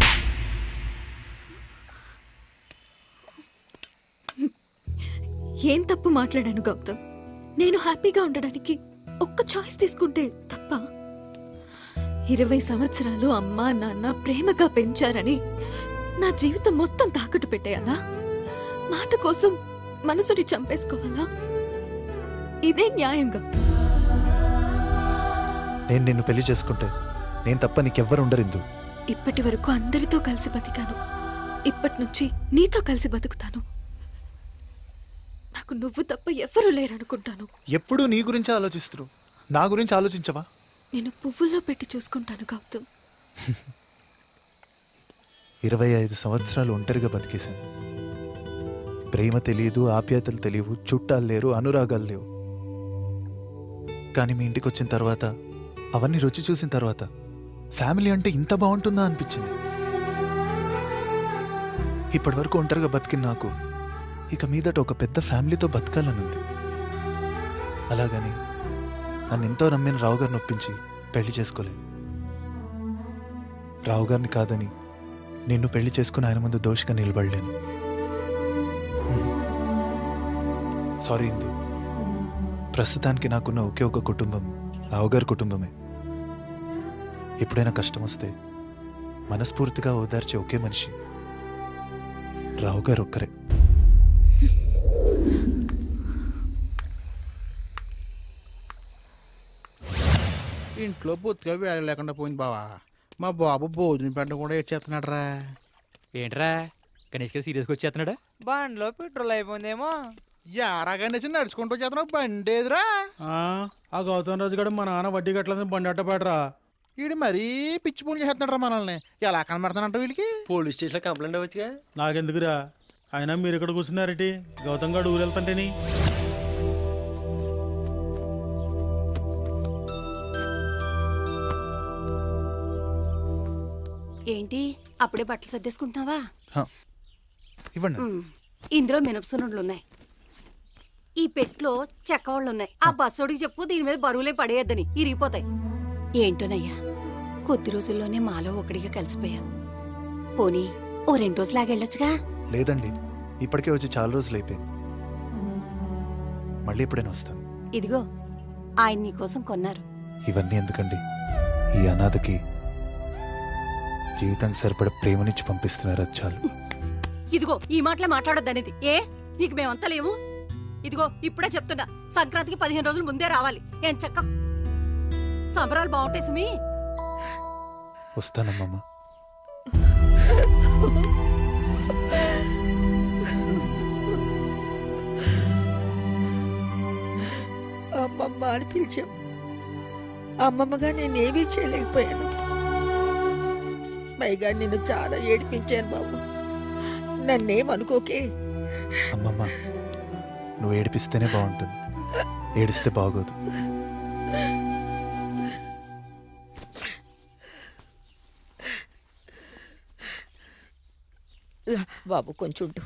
ఏం తప్పు మాట్లాడాను గౌతమ్ నేను హ్యాపీగా ఉండడానికి ఒక్క చాయిస్ తీసుకుంటే తప్ప ఇరవై సంవత్సరాలు అమ్మా నాన్న ప్రేమగా పెంచారని నా జీవితం మొత్తం తాకట్టు పెట్టేయాలా మాట కోసం మనసుని చంపేసుకోవాలా ఇదే న్యాయం గౌతమ్ నేను నిన్ను పెళ్లి చేసుకుంటే నేను తప్ప నీకెవ్వరు ఉండరు ఇందు ఇప్పటి వరకు అందరితో కలిసి బతికాను ఇప్పటి నుంచి నీతో కలిసి బతుకుతాను నాకు నువ్వు తప్ప ఎవ్వరూ లేరనుకుంటాను ఎప్పుడూ నీ గురించి ఆలోచిస్తున్నారు నా గురించి ఆలోచించవా నేను పువ్వుల్లో పెట్టి చూసుకుంటాను గౌతమ్ ఇరవై ఐదు సంవత్సరాలు ఒంటరిగా బతికేశాను ప్రేమ తెలియదు ఆప్యాయతలు తెలియవు చుట్టాలు లేరు అనురాగాలు లేవు కానీ మీ ఇంటికి వచ్చిన తర్వాత అవన్నీ రుచి చూసిన తర్వాత ఫ్యామిలీ అంటే ఇంత బాగుంటుందా అనిపించింది ఇప్పటి వరకు ఒంటరిగా బతికిన నాకు ఇక మీదట ఒక పెద్ద ఫ్యామిలీతో బతకాలనుంది అలాగని నన్ను ఎంతో నమ్మిన రావు గారిని ఒప్పించి పెళ్లి చేసుకోలేదు రావు గారిని కాదని నిన్ను పెళ్లి చేసుకుని ఆయన ముందు దోషిగా నిలబడలేను సారీ ఇందు ప్రస్తుతానికి నాకున్న ఒకే ఒక కుటుంబం రావు గారి కుటుంబమే ఎప్పుడైనా కష్టం వస్తే మనస్ఫూర్తిగా ఓదార్చే ఒకే మనిషి రావు గారు ఒక్కరే ఇంట్లో బొత్తుగా వేళ లేకుండా పోయింది బావా మా బాబు భోజనం పెట్టడం కూడా ఏడ్చేస్తున్నాడు రా ఏంట్రా గణేష్ గారు సీరియస్గా వచ్చేస్తున్నాడా బండ్లో పెట్రోల్ అయిపోయిందేమో యారాగా నడుచుకుంటూ చేస్తున్నావు బండి ఏదిరా ఆ గౌతమ్ రాజు గడు మా నాన్న వడ్డీ కట్టలేదు బండి అట్టపాడరా వీడు మరీ పిచ్చి పూలు చేస్తున్నాడు మనల్ని ఎలా కనబడతానంట వీడికి పోలీస్ స్టేషన్లో కంప్లైంట్ అవ్వచ్చుగా నాకెందుకురా అయినా మీరు ఇక్కడ కూర్చున్నారేటి గౌతమ్ గడు ఊరు వెళ్తుంటేని ఏంటి అప్పుడే బట్టలు సర్దేసుకుంటున్నావా ఇవ్వండి ఉమ్, ఇందులో మినపసునుళ్ళు ఉన్నాయి ఈ పెట్లో చెక్కవాళ్ళు ఉన్నాయి ఆ బస్సోడికి చెప్పు దీని మీద బరువులే పడేయద్దని ఇరిగిపోతాయి ఏంటోనయ్యా కొద్ది రోజుల్లోనే మాలో ఒకడిగా కలిసిపోయా పోనీ ఓ రెండు రోజులు ఆగెళ్ళొచ్చుగా లేదండి ఇప్పటికే వచ్చి చాలా రోజులు అయిపోయింది మళ్ళీ ఎప్పుడైనా వస్తాను ఇదిగో ఆయన నీకోసం కొన్నారు ఇవన్నీ ఎందుకండి ఈ అనాథకి జీవితానికి సరిపడ ప్రేమనిచ్చి పంపిస్తున్నారు అది చాలు ఇదిగో ఈ మాటలే మాట్లాడొద్దనేది ఏ నీకు మేమంతా లేవు ఇదిగో ఇప్పుడే చెప్తున్నా సంక్రాంతికి పదిహేను రోజులు ముందే రావాలి ఏం చక్క సంబరాలు బాగుంటాయి సుమి వస్తానమ్మమ్మ అమ్మమ్మ అని పిలిచాం అమ్మమ్మగా నేనేమీ చేయలేకపోయాను పైగా నిన్ను చాలా ఏడిపించాను బాబు నన్నేమనుకోకే అమ్మమ్మ నువ్వు ఏడిపిస్తేనే బాగుంటుంది ఏడిస్తే బాగోదు బాబు కొంచెం ఉండు.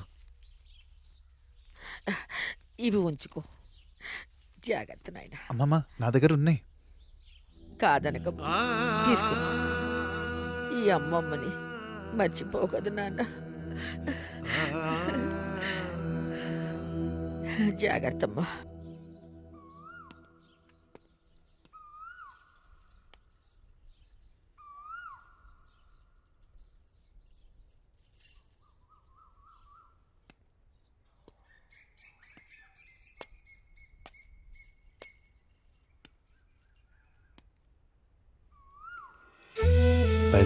ఇవి ఉంచుకో జాగ్రత్త నాయన అమ్మమ్మ నా దగ్గర ఉన్నాయి కాదనక తీసుకో ఈ అమ్మమ్మని మర్చిపోకదు నాన్న జాగ్రత్తమ్మా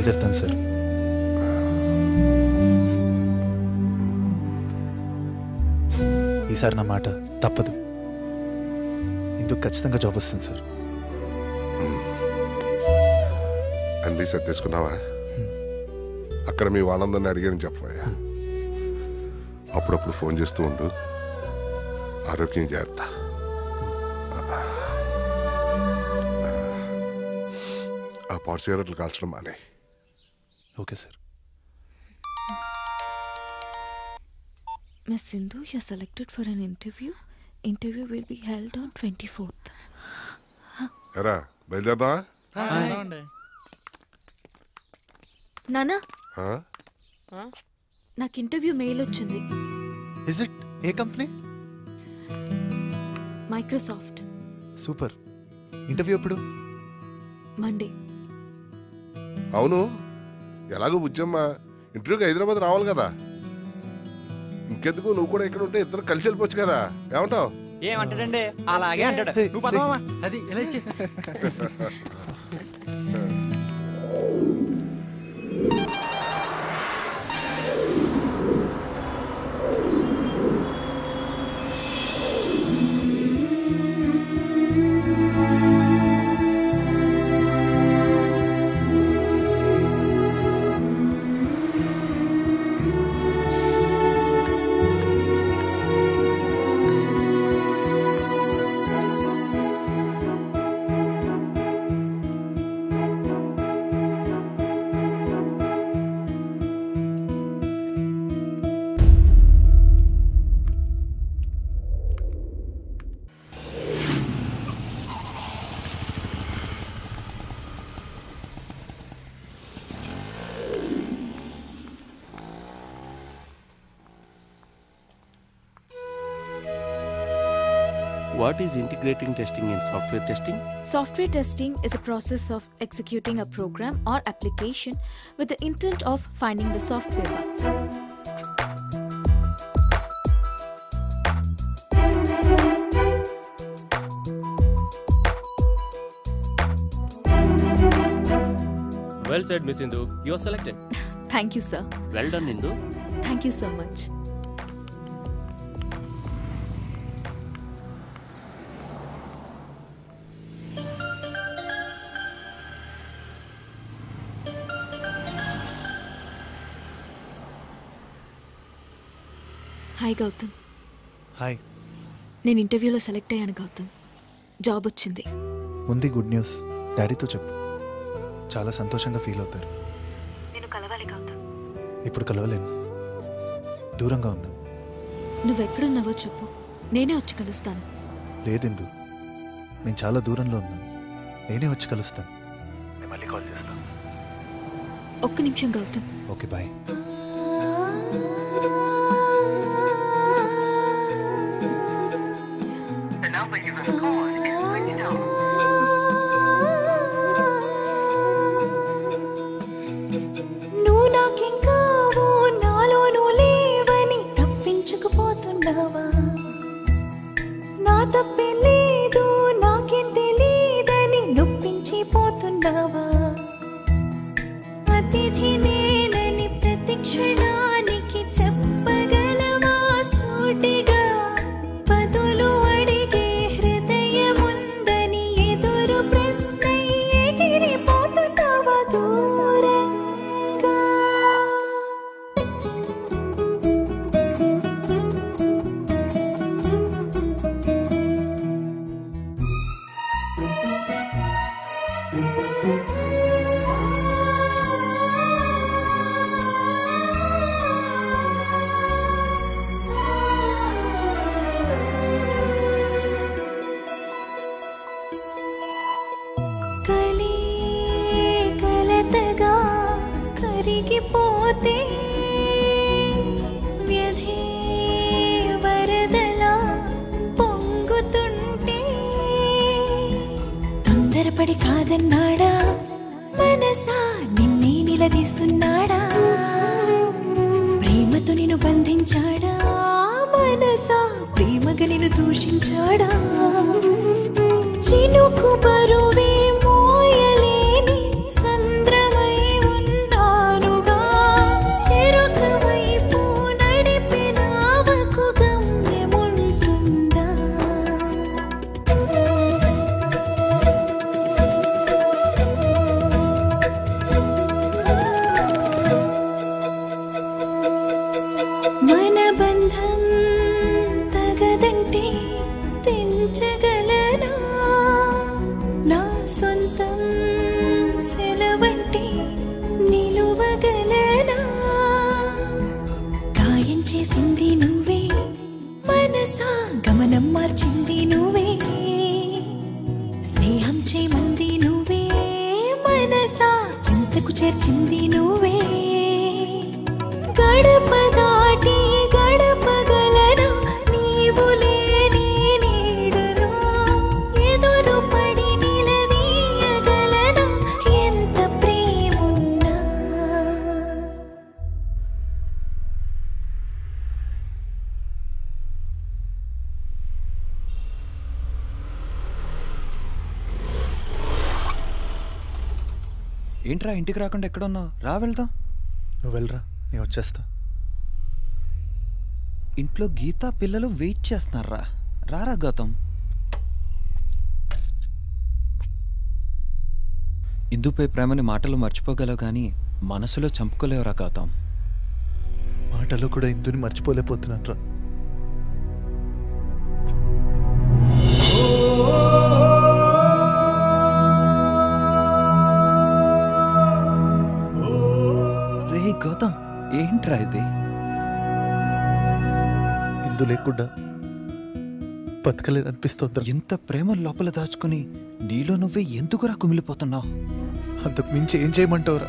బయలుదేరుతాను సార్ ఈసారి నా మాట తప్పదు ఇందుకు ఖచ్చితంగా జాబ్ వస్తుంది సార్ అన్నీ సర్దేసుకున్నావా అక్కడ మీ వాళ్ళందరినీ అడిగానని చెప్పవయ్యా అప్పుడప్పుడు ఫోన్ చేస్తూ ఉండు ఆరోగ్యం జాగ్రత్త ఆ పాడు సిగరెట్లు కాల్చడం మానే okay sir Miss Sindhu, you're selected for an interview. Interview will be held on 24th. ఎరా బయలుదేరదా నానా ఆ? నాకు ఇంటర్వ్యూ మెయిల్ వచ్చింది is it a company Microsoft super interview ఎప్పుడు మండే అవును ఎలాగో బుజ్జమ్మ ఇంటర్వ్యూకి హైదరాబాద్ రావాలి కదా ఇంకెందుకు నువ్వు కూడా ఇక్కడ ఉంటే ఇద్దరు కలిసి వెళ్ళిపోవచ్చు కదా ఏమంటావు ఏమంటాడండి అలాగే అంటాడు నువ్వు పదవమ్మా అది ఎలా చే what is integrating testing in software testing Software testing is a process of executing a program or application with the intent of finding the software bugs. Well said miss Indu you are selected Thank you, sir. Well done Indu Thank you so much. Hi Gautam hi నేను ఇంటర్వ్యూలో select అయ్యాను Gautam job వచ్చింది ఉంది good news డాడీతో చెప్పు చాలా సంతోషంగా feel అవుతారు నేను కలవాలి గౌతమ్ ఇప్పుడు కలవలేను దూరంగా ఉన్నాను నువ్వెక్కడున్నావో చెప్పు నేనే వచ్చి కలుస్తాను లేదెందు నేను చాలా దూరంలో ఉన్నాను నేనే వచ్చి కలుస్తాను నేను మళ్ళీ కాల్ చేస్తాను ఒక్క నిమిషం గౌతమ్ ఓకే బాయ్ నువ్వు నాకింకావు నాలో నువ్వు లేవని తప్పించుకుపోతున్నావా నా తప్పే లేదు నాకేం తెలీదని నొప్పించిపోతున్నావా అతిథి నేనని ప్రతి క్షణానికి చెప్పగలవా సూటిగా పదులు అడిగే హృదయముందని ఎదురు ప్రశ్న ఎగిరిపోతున్నావా దూరంగా కలి కలతగా కరిగిపోతే వ్యధి వరదలా పొంగుతుంటే తొందరపడి కాదన్నాడా మనసా నిన్నే నిలదీస్తున్నాడా ప్రేమతో నిన్ను బంధించాడా మనసా ప్రేమగా నిన్ను దూషించాడా చినుకు బరువే మోయలేని సంద్రమై ఉన్న మార్చింది నువ్వే స్నేహం చేమంది నువ్వే మనసా చింతకు చేర్చింది నువ్వే గడప దాటి గడపగలనా నీవు లేని నీడలో ఎదురు పడి నిలదీయగలనా ఎంత ప్రేమున్నా ఏంట్రా ఇంటికి రాకుండా ఎక్కడున్నావు రా వెళ్దాం నువ్వు వెళ్ళరా నేను వచ్చేస్తా ఇంట్లో గీత పిల్లలు వెయిట్ చేస్తున్నారా రారా గౌతమ్ ఇందుపై ప్రేమని మాటలు మర్చిపోగలవు కానీ మనసులో చంపుకోలేవురా గౌతమ్ మాటలో కూడా ఇందుని మర్చిపోలేకపోతున్నాను రా రే గౌతమ్ ఏంట్రా ఇది ఇందు లేకుండా బతకలేననిపిస్తోంది ఎంత ప్రేమ లోపల దాచుకుని నీలో నువ్వే ఎందుకురా కుమిలిపోతున్నావు అంతకు మించి ఏం చేయమంటావురా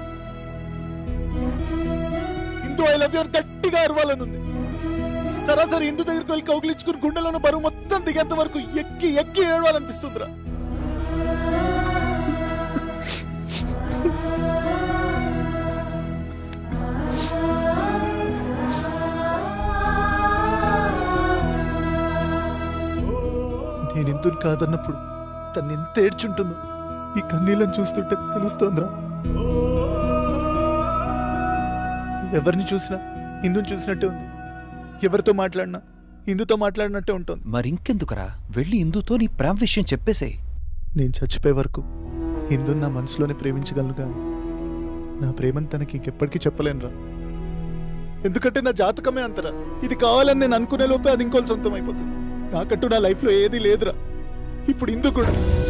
ఇందు ఐ లవ్ యువర్ గట్టిగా అరవాలనుంది సరాసరి ఇందు దగ్గరికి వెళ్ళి కౌగిలించుకుని గుండెలోని బరువు మొత్తం దిగేంత వరకు ఎక్కి ఎక్కి ఏడవాలనిపిస్తుందిరా నేను ఇందుని కాదన్నప్పుడు తను ఎంత ఏడ్చుంటుందో ఈ కన్నీళ్ళని చూస్తుంటే తెలుస్తోందిరా ఎవరిని చూసినా ఇందుని చూసినట్టే ఉంది ఎవరితో మాట్లాడినా ఇందుతో మాట్లాడినట్టే ఉంటుంది మరింకెందుకురా వెళ్ళి ఇందుతో నీ ప్రేమ విషయం చెప్పేసేయ్ నేను చచ్చిపోయే వరకు ఇందుని నా మనసులోనే ప్రేమించగలను కానీ నా ప్రేమను తనకి ఇంకెప్పటికీ చెప్పలేనురా ఎందుకంటే నా జాతకమే అంతరా ఇది కావాలని నేను అనుకునే లోపే అది ఇంకోటి సొంతం అయిపోతుంది నాకంటూ నా లైఫ్లో ఏది లేదురా ఇప్పుడు ఇందు కూడా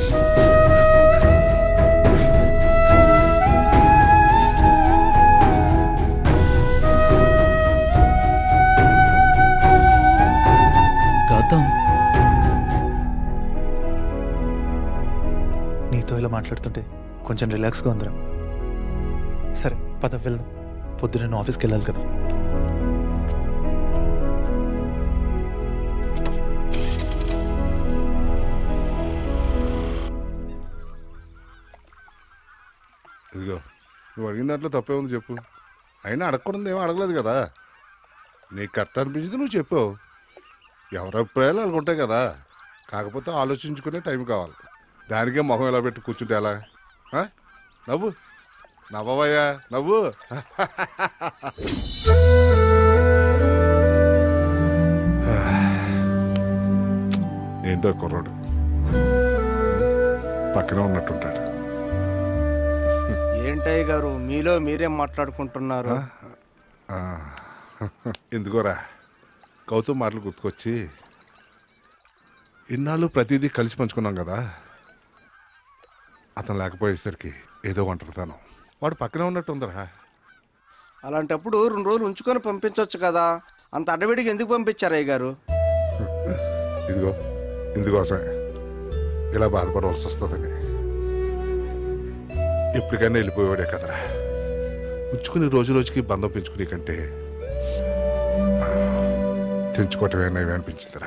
గౌతమ్ నీతో ఇలా మాట్లాడుతుంటే కొంచెం రిలాక్స్గా ఉందిరా సరే పద వెళ్దాం పొద్దున నేను ఆఫీస్కి వెళ్ళాలి కదా ఇదిగో నువ్వు అడిగిన దాంట్లో తప్పే ఉంది చెప్పు అయినా అడగకూడదు ఏమో అడగలేదు కదా నీకు కరెక్ట్ అనిపించింది నువ్వు చెప్పావు ఎవరి అభిప్రాయాలు వాళ్ళకు ఉంటాయి కదా కాకపోతే ఆలోచించుకునే టైం కావాలి దానికే మొహం ఎలా పెట్టి కూర్చుంటే ఎలా ఆ? నవ్వు నవ్వవయ్యా నవ్వు ఏంటో కుర్రాడు పక్కనే ఉన్నట్టుంటాడు ఏంటయ్య గారు మీలో మీరేం మాట్లాడుకుంటున్నారు ఆ, ఎందుకోరా గౌతమ్ మాటలు గుర్తుకొచ్చి ఇన్నాళ్ళు ప్రతిదీ కలిసి పంచుకున్నాం కదా అతను లేకపోయేసరికి ఏదో ఒంటరితనం వాడు పక్కనే ఉన్నట్టు ఉందరా అలాంటప్పుడు రెండు రోజులు ఉంచుకొని పంపించవచ్చు కదా అంత అడవిడికి ఎందుకు పంపించారు అయ్య గారు ఇదిగో ఇందుకోసమే ఇలా బాధపడవలసి వస్తుందని ఎప్పటికైనా వెళ్ళిపోయాడే కదరా ఉంచుకుని రోజు రోజుకి బంధం పెంచుకునే కంటే తెంచుకోవటమే నయం అనిపించిందిరా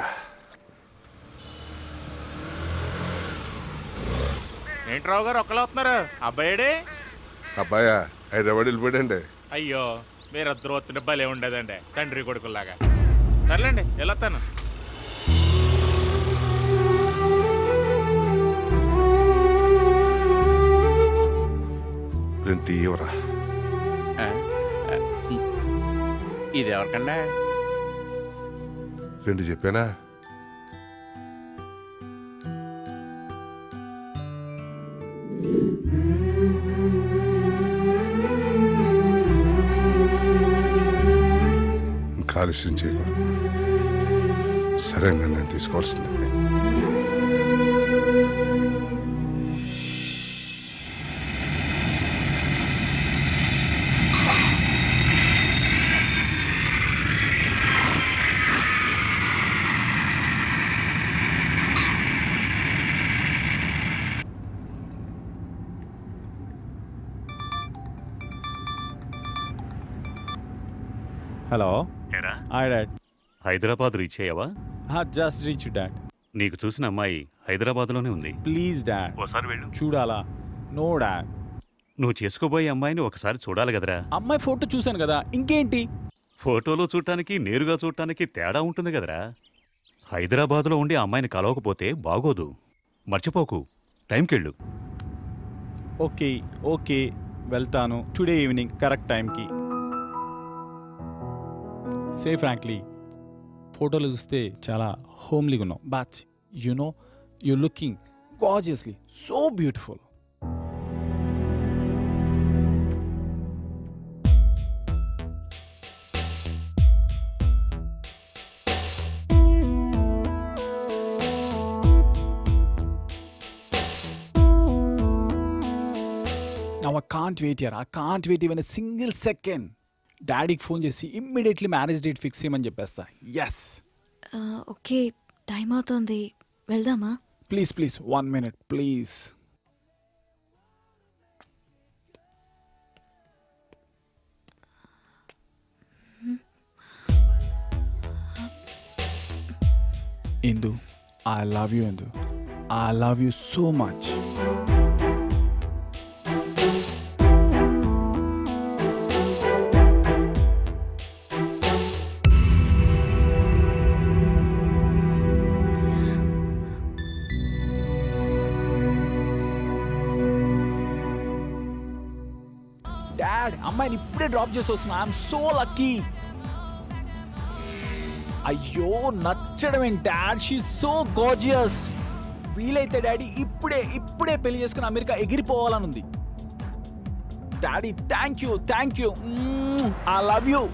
ఏంటి రావు గారు ఒక్కలా వస్తున్నారు అబ్బాయిడే అబ్బాయా హైదరాబాద్ వెళ్ళిపోయాడండి అయ్యో మీరు ఇద్దరు వస్తుంటే భలే ఉండదండి తండ్రి కొడుకులాగా సర్లేండి వెళ్ళొస్తాను రెండు టీ ఇవ్వరా ఇది ఎవరికన్నా రెండు చెప్పానా ఇంకా ఆలస్యం చేయకూడదు సరే అండి నేను తీసుకోవాల్సిందే హలో ఎరా హాయ్ డాడ్ హైదరాబాద్ రీచ్ అయ్యావా జస్ట్ రీచ్ డాడ్ నీకు చూసిన అమ్మాయి హైదరాబాద్లోనే ఉంది ప్లీజ్ డాడ్ ఓసారి వెళ్ళు చూడాలా నో డాడ్ నువ్వు చేసుకోబోయే అమ్మాయిని ఒకసారి చూడాలి కదరా అమ్మాయి ఫోటో చూశాను కదా ఇంకేంటి ఫోటోలో చూడటానికి నేరుగా చూడటానికి తేడా ఉంటుంది కదరా హైదరాబాద్లో ఉండి ఆ అమ్మాయిని కలవకపోతే బాగోదు మర్చిపోకు టైంకెళ్ళు ఓకే ఓకే వెళ్తాను టుడే ఈవినింగ్ కరెక్ట్ టైంకి సే ఫ్రాంక్లీ ఫోటోలు చూస్తే చాలా హోమ్లీగా ఉన్నావు but you know you looking gorgeously so beautiful Now I can't wait here. I can't wait even a single second. డాడీకి ఫోన్ చేసి ఇమ్మీడియట్లీ మ్యారేజ్ డేట్ ఫిక్స్ చేయమని చెప్పేస్తా ఎస్ ఆ, ఓకే టైం అవుతోంది వెళ్దామా please please one minute please Indu I love you Indu I love you so much dad అమ్మాయిని ఇప్పుడే drop చేసి వస్తున్నా ఐఎమ్ సో లక్కీ అయ్యో నచ్చడం ఏంటి డాడ్ షీ సో గాజియస్ వీలైతే డాడీ ఇప్పుడే ఇప్పుడే పెళ్లి చేసుకుని అమెరికా ఎగిరిపోవాలని ఉంది daddy thank you thank you I love you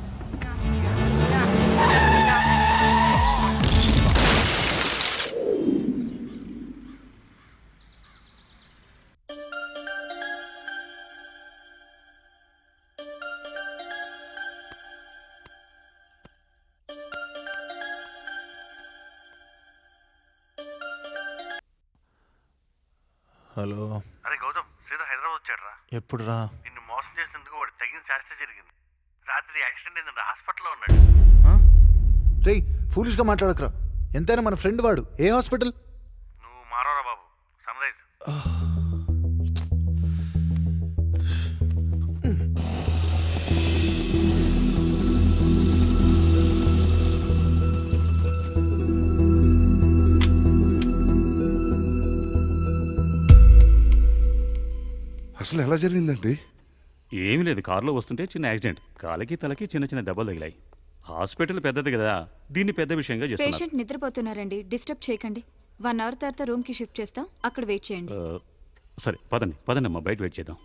hello అరే గౌతమ్ సీదా హైదరాబాద్ వచ్చాడు రా ఎప్పుడు రా నిన్ను మోసం చేసినందుకు వాడు తగిన శాస్త్ర జరిగింది రాత్రి యాక్సిడెంట్ అయిందంట హాస్పిటల్లో ఉన్నాడు రేయ్ ఫూలిష్గా మాట్లాడకురా ఎంతైనా మన ఫ్రెండ్ వాడు ఏ హాస్పిటల్ నువ్వు మారవరా బాబు సన్ రైజ్ అసలు ఎలా జరిగిందండి ఏమీ లేదు కారులో వస్తుంటే చిన్న యాక్సిడెంట్ కాలికి తలకి చిన్న చిన్న దెబ్బలు తగిలాయి హాస్పిటల్ పెద్దది కదా దీన్ని పెద్ద విషయంగా చేస్తున్నారు పేషెంట్ నిద్రపోతున్నారండి డిస్టర్బ్ చేయకండి వన్ అవర్ తర్వాత రూమ్కి షిఫ్ట్ చేస్తాం అక్కడ వెయిట్ చేయండి ఆ, సరే పదండి పదండి అమ్మా బయట వెయిట్ చేద్దాం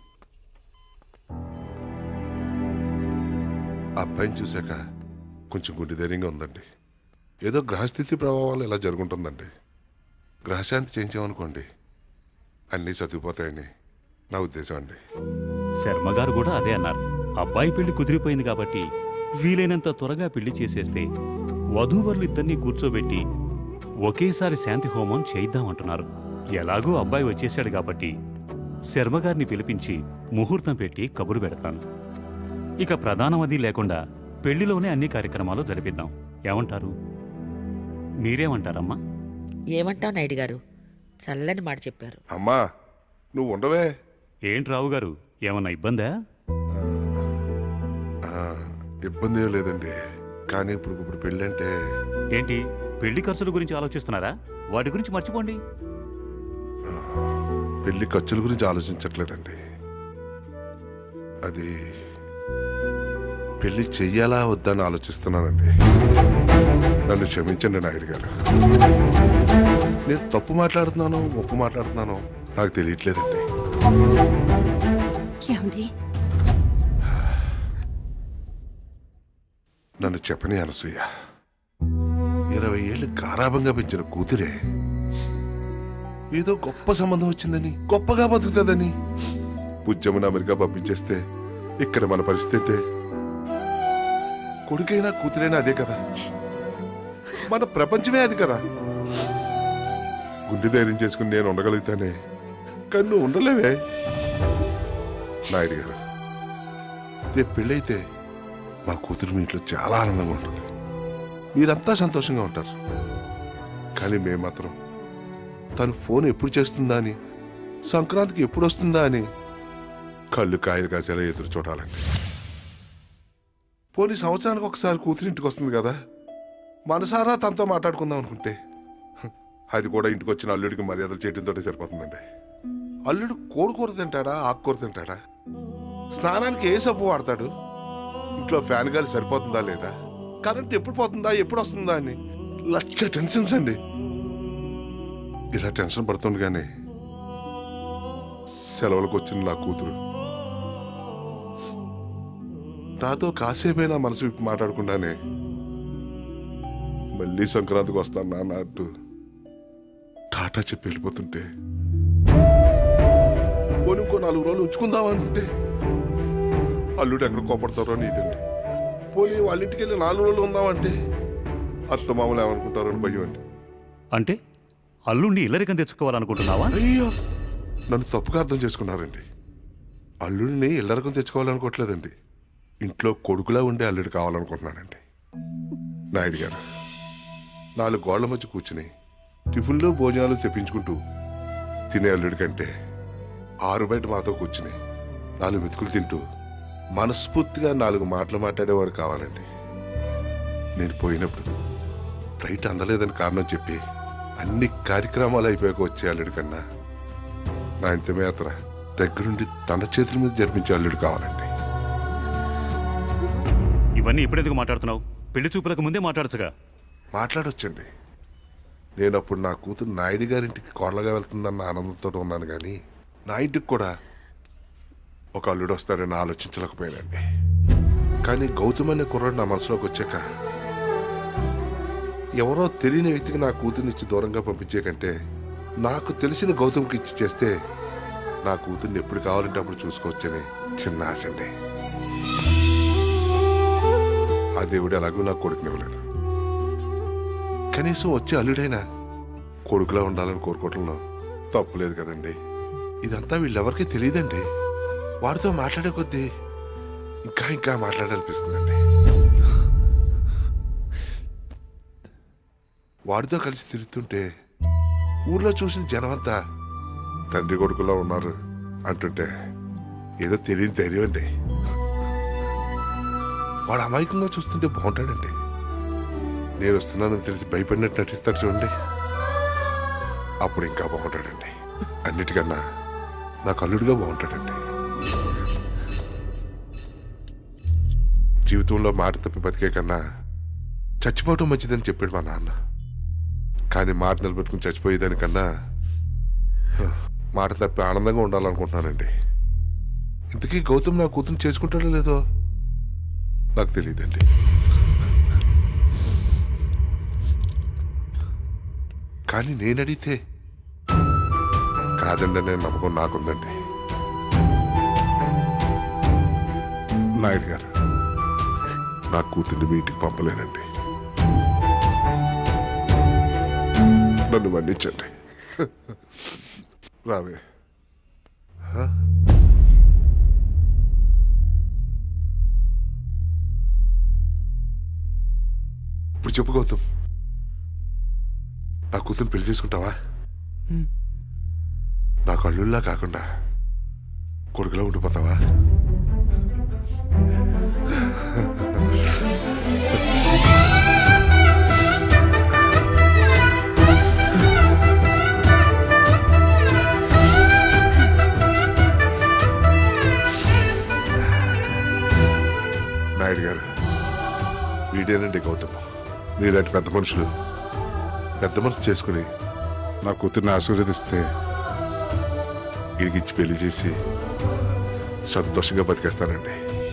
ఆ అబ్బాయిని చూశాక కొంచెం గుండె ధైర్యంగా ఉందండి ఏదో గ్రహస్థితి ప్రభావాలు ఇలా జరుగుంటుందండి గ్రహశాంతి చేయించామనుకోండి అన్నీ చదివిపోతాయని నా ఉద్దేశం అండి శర్మ గారు కూడా అదే అన్నారు అబ్బాయి పెళ్లి కుదిరిపోయింది కాబట్టి వీలైనంత త్వరగా పెళ్లి చేసేస్తే వధూవరులు ఇద్దరినీ కూర్చోబెట్టి ఒకేసారి శాంతి హోమం చేయిద్దామంటున్నారు ఎలాగూ అబ్బాయి వచ్చేశాడు కాబట్టి శర్మ గారిని పిలిపించి ముహూర్తం పెట్టి కబురు పెడతాను ఇక ప్రధానం అది లేకుండా పెళ్లిలోనే అన్ని కార్యక్రమాలు జరిపిద్దాం ఏమంటారు మీరేమంటారమ్మా ఏమంటావు నాయుడు గారు చల్లని మాట చెప్పారు అమ్మా నువ్వు ఉండవే ఏంటి రావు గారు ఏమన్నా ఇబ్బందా ఆ, ఇబ్బంది ఏం లేదండి కానీ ఇప్పుడు ఇప్పుడు పెళ్ళి అంటే ఏంటి పెళ్లి ఖర్చుల గురించి ఆలోచిస్తున్నారా వాటి గురించి మర్చిపోండి పెళ్లి ఖర్చుల గురించి ఆలోచించట్లేదండి అది పెళ్లి చెయ్యాలా వద్దా అని ఆలోచిస్తున్నానండి నన్ను క్షమించండి నాయుడు గారు నేను తప్పు మాట్లాడుతున్నాను ఒప్పు మాట్లాడుతున్నాను నాకు తెలియట్లేదండి ఏమండి నన్ను చెప్పని అనసూయ ఇరవై ఏళ్ళు గారాభంగా పెంచిన కూతురే ఏదో గొప్ప సంబంధం వచ్చిందని గొప్పగా బతుకుతుందని ఉద్యమని అమెరికా పంపించేస్తే ఇక్కడ మన పరిస్థితి ఏంటే కొడుకైనా కూతురైనా అదే కదా మన ప్రపంచమే అది కదా గుండె ధైర్యం చేసుకుని నేను ఉండగలుగుతానే కానీ నువ్వు ఉండలేవే నాయుడు గారు రేపు పెళ్ళైతే మా కూతురు మీ ఇంట్లో చాలా ఆనందంగా ఉంటుంది మీరంతా సంతోషంగా ఉంటారు కానీ మేము మాత్రం తను ఫోన్ ఎప్పుడు చేస్తుందా అని సంక్రాంతికి ఎప్పుడు వస్తుందా అని కళ్ళు కాయలు కాసేలా ఎదురు చూడాలండి పోనీ సంవత్సరానికి ఒకసారి కూతురు ఇంటికి వస్తుంది కదా మనసారా తనతో మాట్లాడుకుందాం అనుకుంటే హ్, అది కూడా ఇంటికి వచ్చిన అల్లుడికి మర్యాదలు చేయడంతో సరిపోతుందండి అల్లుడు కోడికూర తింటాడా ఆకుకూర తింటాడా స్నానానికి ఏ సబ్బు వాడతాడు ఇంట్లో ఫ్యాన్ గాలి సరిపోతుందా లేదా కరెంట్ ఎప్పుడు పోతుందా ఎప్పుడు వస్తుందా అని లక్ష టెన్షన్స్ అండి ఇలా టెన్షన్ పడుతుండగానే సెలవులకు వచ్చిన నా కూతురు నాతో కాసేపైనా మనసు విప్పి మాట్లాడకుండానే మళ్ళీ సంక్రాంతికి వస్తాను నాన్న అంటూ టాటా చెప్పి వెళ్ళిపోతుంటే పోనీ ఇంకో నాలుగు రోజులు ఉంచుకుందాం అనుకుంటే అల్లుడు ఎక్కడ కోపడతారో నీదండి పోనీ వాళ్ళ ఇంటికి వెళ్ళి నాలుగు రోజులు ఉందామంటే అత్త మామూలు ఏమనుకుంటారో అని భయం అండి అంటే అల్లుండి ఇల్లరికం తెచ్చుకోవాలనుకుంటున్నావా అయ్యో నన్ను తప్పుగా అర్థం చేసుకున్నారండి అల్లుడిని ఇల్లరకం తెచ్చుకోవాలనుకోవట్లేదండి ఇంట్లో కొడుకులా ఉండే అల్లుడు కావాలనుకుంటున్నానండి నాయుడు గారు నాలుగు గోళ్ల మధ్య కూర్చుని టిఫిన్లో భోజనాలు తెప్పించుకుంటూ తినే అల్లుడి కంటే ఆరు బయట మాతో కూర్చుని నాలుగు మెతుకులు తింటూ మనస్ఫూర్తిగా నాలుగు మాటలు మాట్లాడేవాడు కావాలండి నేను పోయినప్పుడు ఫ్లైట్ అందలేదని కారణం చెప్పి అన్ని కార్యక్రమాలు అయిపోయాక వచ్చే అల్లుడి కన్నా నా ఇంతమేత్ర దగ్గరుండి తన చేతుల మీద జరిపించే అల్లుడు కావాలండి ఇవన్నీ ఇప్పుడెందుకు మాట్లాడుతున్నావు పెళ్లి చూపులకు ముందే మాట్లాడచ్చుగా మాట్లాడొచ్చండి నేను అప్పుడు నా కూతురు నాయుడు గారింటికి కోడలుగా వెళ్తుందన్న ఆనందంతో ఉన్నాను కానీ నా ఇంటికి కూడా ఒక అల్లుడు వస్తాడని ఆలోచించలేకపోయానండి కానీ గౌతమ్ అనే కుర్రాడు నా మనసులోకి వచ్చాక ఎవరో తెలియని వ్యక్తికి నా కూతుర్ని ఇచ్చి దూరంగా పంపించే కంటే నాకు తెలిసిన గౌతమ్కి ఇచ్చి చేస్తే నా కూతుర్ని ఎప్పుడు కావాలంటే అప్పుడు చూసుకోవచ్చని చిన్న ఆశ అండి ఆ దేవుడు ఎలాగో నా కొడుకునివ్వలేదు కనీసం వచ్చే అల్లుడైనా కొడుకులా ఉండాలని కోరుకోవటంలో తప్పులేదు కదండి ఇదంతా వీళ్ళెవరికీ తెలియదండి వాడితో మాట్లాడే కొద్దీ ఇంకా ఇంకా మాట్లాడాలనిపిస్తుందండి వాడితో కలిసి తిరుగుతుంటే ఊర్లో చూసిన జనమంతా తండ్రి కొడుకులా ఉన్నారు అంటుంటే ఏదో తెలియని ధైర్యం అండి వాడు అమాయకంగా చూస్తుంటే బాగుంటాడండి నేను వస్తున్నానని తెలిసి భయపడినట్టు నటిస్తాడు చూడండి అప్పుడు ఇంకా బాగుంటాడండి అన్నిటికన్నా నాకు అల్లుడిగా బాగుంటాడండి జీవితంలో మాట తప్పి బతికే కన్నా చచ్చిపోవటం మంచిదని చెప్పాడు మా నాన్న కానీ మాట నిలబెట్టుకుని చచ్చిపోయేదానికన్నా హ, మాట తప్పి ఆనందంగా ఉండాలనుకుంటున్నానండి ఇంతకీ గౌతమ్ నా కూతురు చేసుకుంటాడో లేదో నాకు తెలియదండి కానీ నేను అడిగితే కాదండి అనే నమ్మకం నాకుందండి నాయుడు గారు నా కూతుర్ని మీ ఇంటికి పంపలేనండి నన్ను మన్నించండి రావే హ? ఇప్పుడు చెప్పు గౌతమ్ నా కూతురు పెళ్లి చేసుకుంటావా నా కళ్ళుల్లా కాకుండా కొడుకులా ఉండిపోతావా నాయుడు గారు వీడేనండి గౌతమ్ మీలాంటి పెద్ద మనుషులు పెద్ద మనసు చేసుకుని నా కూతుర్ని ఆశీర్వదిస్తే ఇడికిచ్చి పెళ్లి చేసి సంతోషంగా బతికేస్తానండి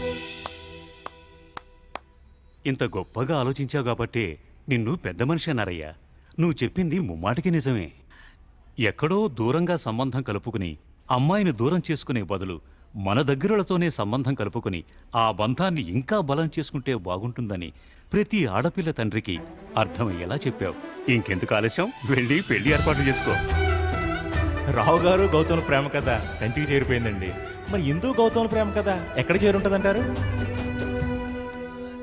ఇంత గొప్పగా ఆలోచించావు కాబట్టి నిన్ను పెద్ద మనిషి అన్నారయ్యా నువ్వు చెప్పింది ముమ్మాటికి నిజమే ఎక్కడో దూరంగా సంబంధం కలుపుకుని అమ్మాయిని దూరం చేసుకునే బదులు మన దగ్గరలతోనే సంబంధం కలుపుకుని ఆ బంధాన్ని ఇంకా బలం చేసుకుంటే బాగుంటుందని ప్రతి ఆడపిల్ల తండ్రికి అర్థమయ్యేలా చెప్పావు ఇంకెందుకు ఆలస్యం వెళ్ళి పెళ్లి ఏర్పాటు చేసుకో రావు గారు గౌతమ్ ప్రేమ కథ కంచికి చేరిపోయిందండి మరి ఇందు గౌతమ్ ప్రేమ కథ ఎక్కడ చేరుంటదంటారు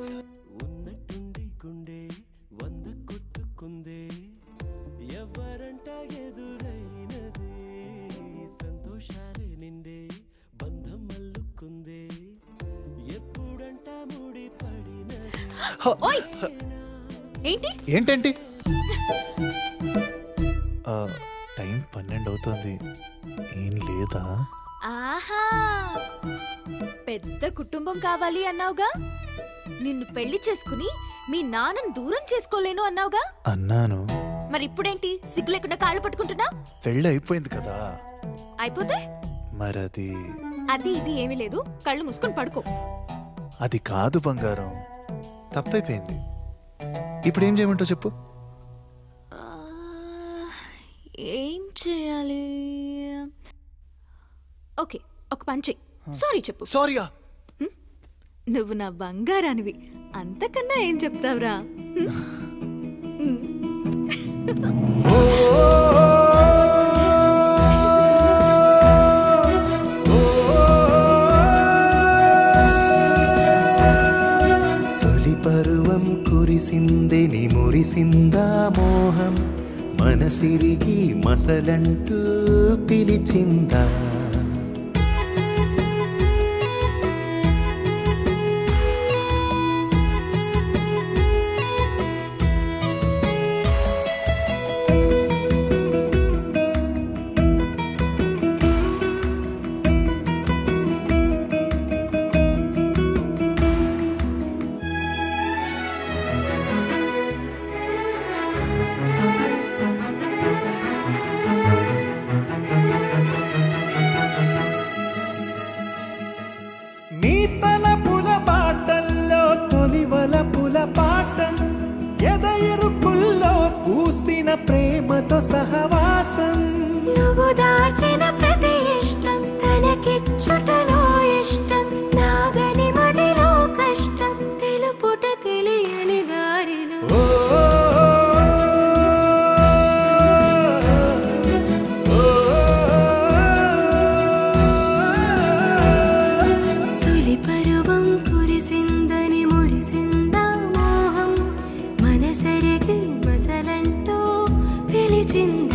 ఓయ్ ఏంటి ఏంటంటే ఆ, టైం పన్నెండు అవుతుంది ఏం లేదా ఆహా పెద్ద కుటుంబం కావాలి అన్నావుగా నిన్ను పెళ్లి చేసుకుని మీ నాన్నను దూరం చేసుకోలేను అన్నావుగా అన్నాను మరి ఇప్పుడేంటి సిగ్గు లేకుండా కాళ్ళు పట్టుకుంటున్నా పెళ్ళి అయిపోయింది కదా అయిపోతే మరది అది ఇది ఏమీ లేదు కళ్ళు మూసుకొని పడుకో అది కాదు బంగారం తప్పైపోయింది ఇప్పుడు ఏం చేయమంటావు చెప్పు ఏం చేయాలి ఓకే ఒక పని చెయ్యి సారీ చెప్పు సారీయా నువ్వు నా బంగారానివి అంతకన్నా ఏం చెప్తావురా తొలి పరువం కురిసిందని మురిసిందా మోహం మనసిరిగి మసలంటూ పిలిచిందా నీ తలపుల బాటల్లో తొలివల పుల పాఠం ఎద ఇరుకుల్లో పూసిన ప్రేమతో సహవాసం నువ్వు దాచిన ప్రతి ఇష్టం తనకిచ్చుటలో ఇష్టం నాగని మదిలో కష్టం తెలుపుట తెలియని దారిలో తొలి పరువం కురిసిందని మురిసిందా మోహం మనసరిగి మసలంటూ పిలిచింది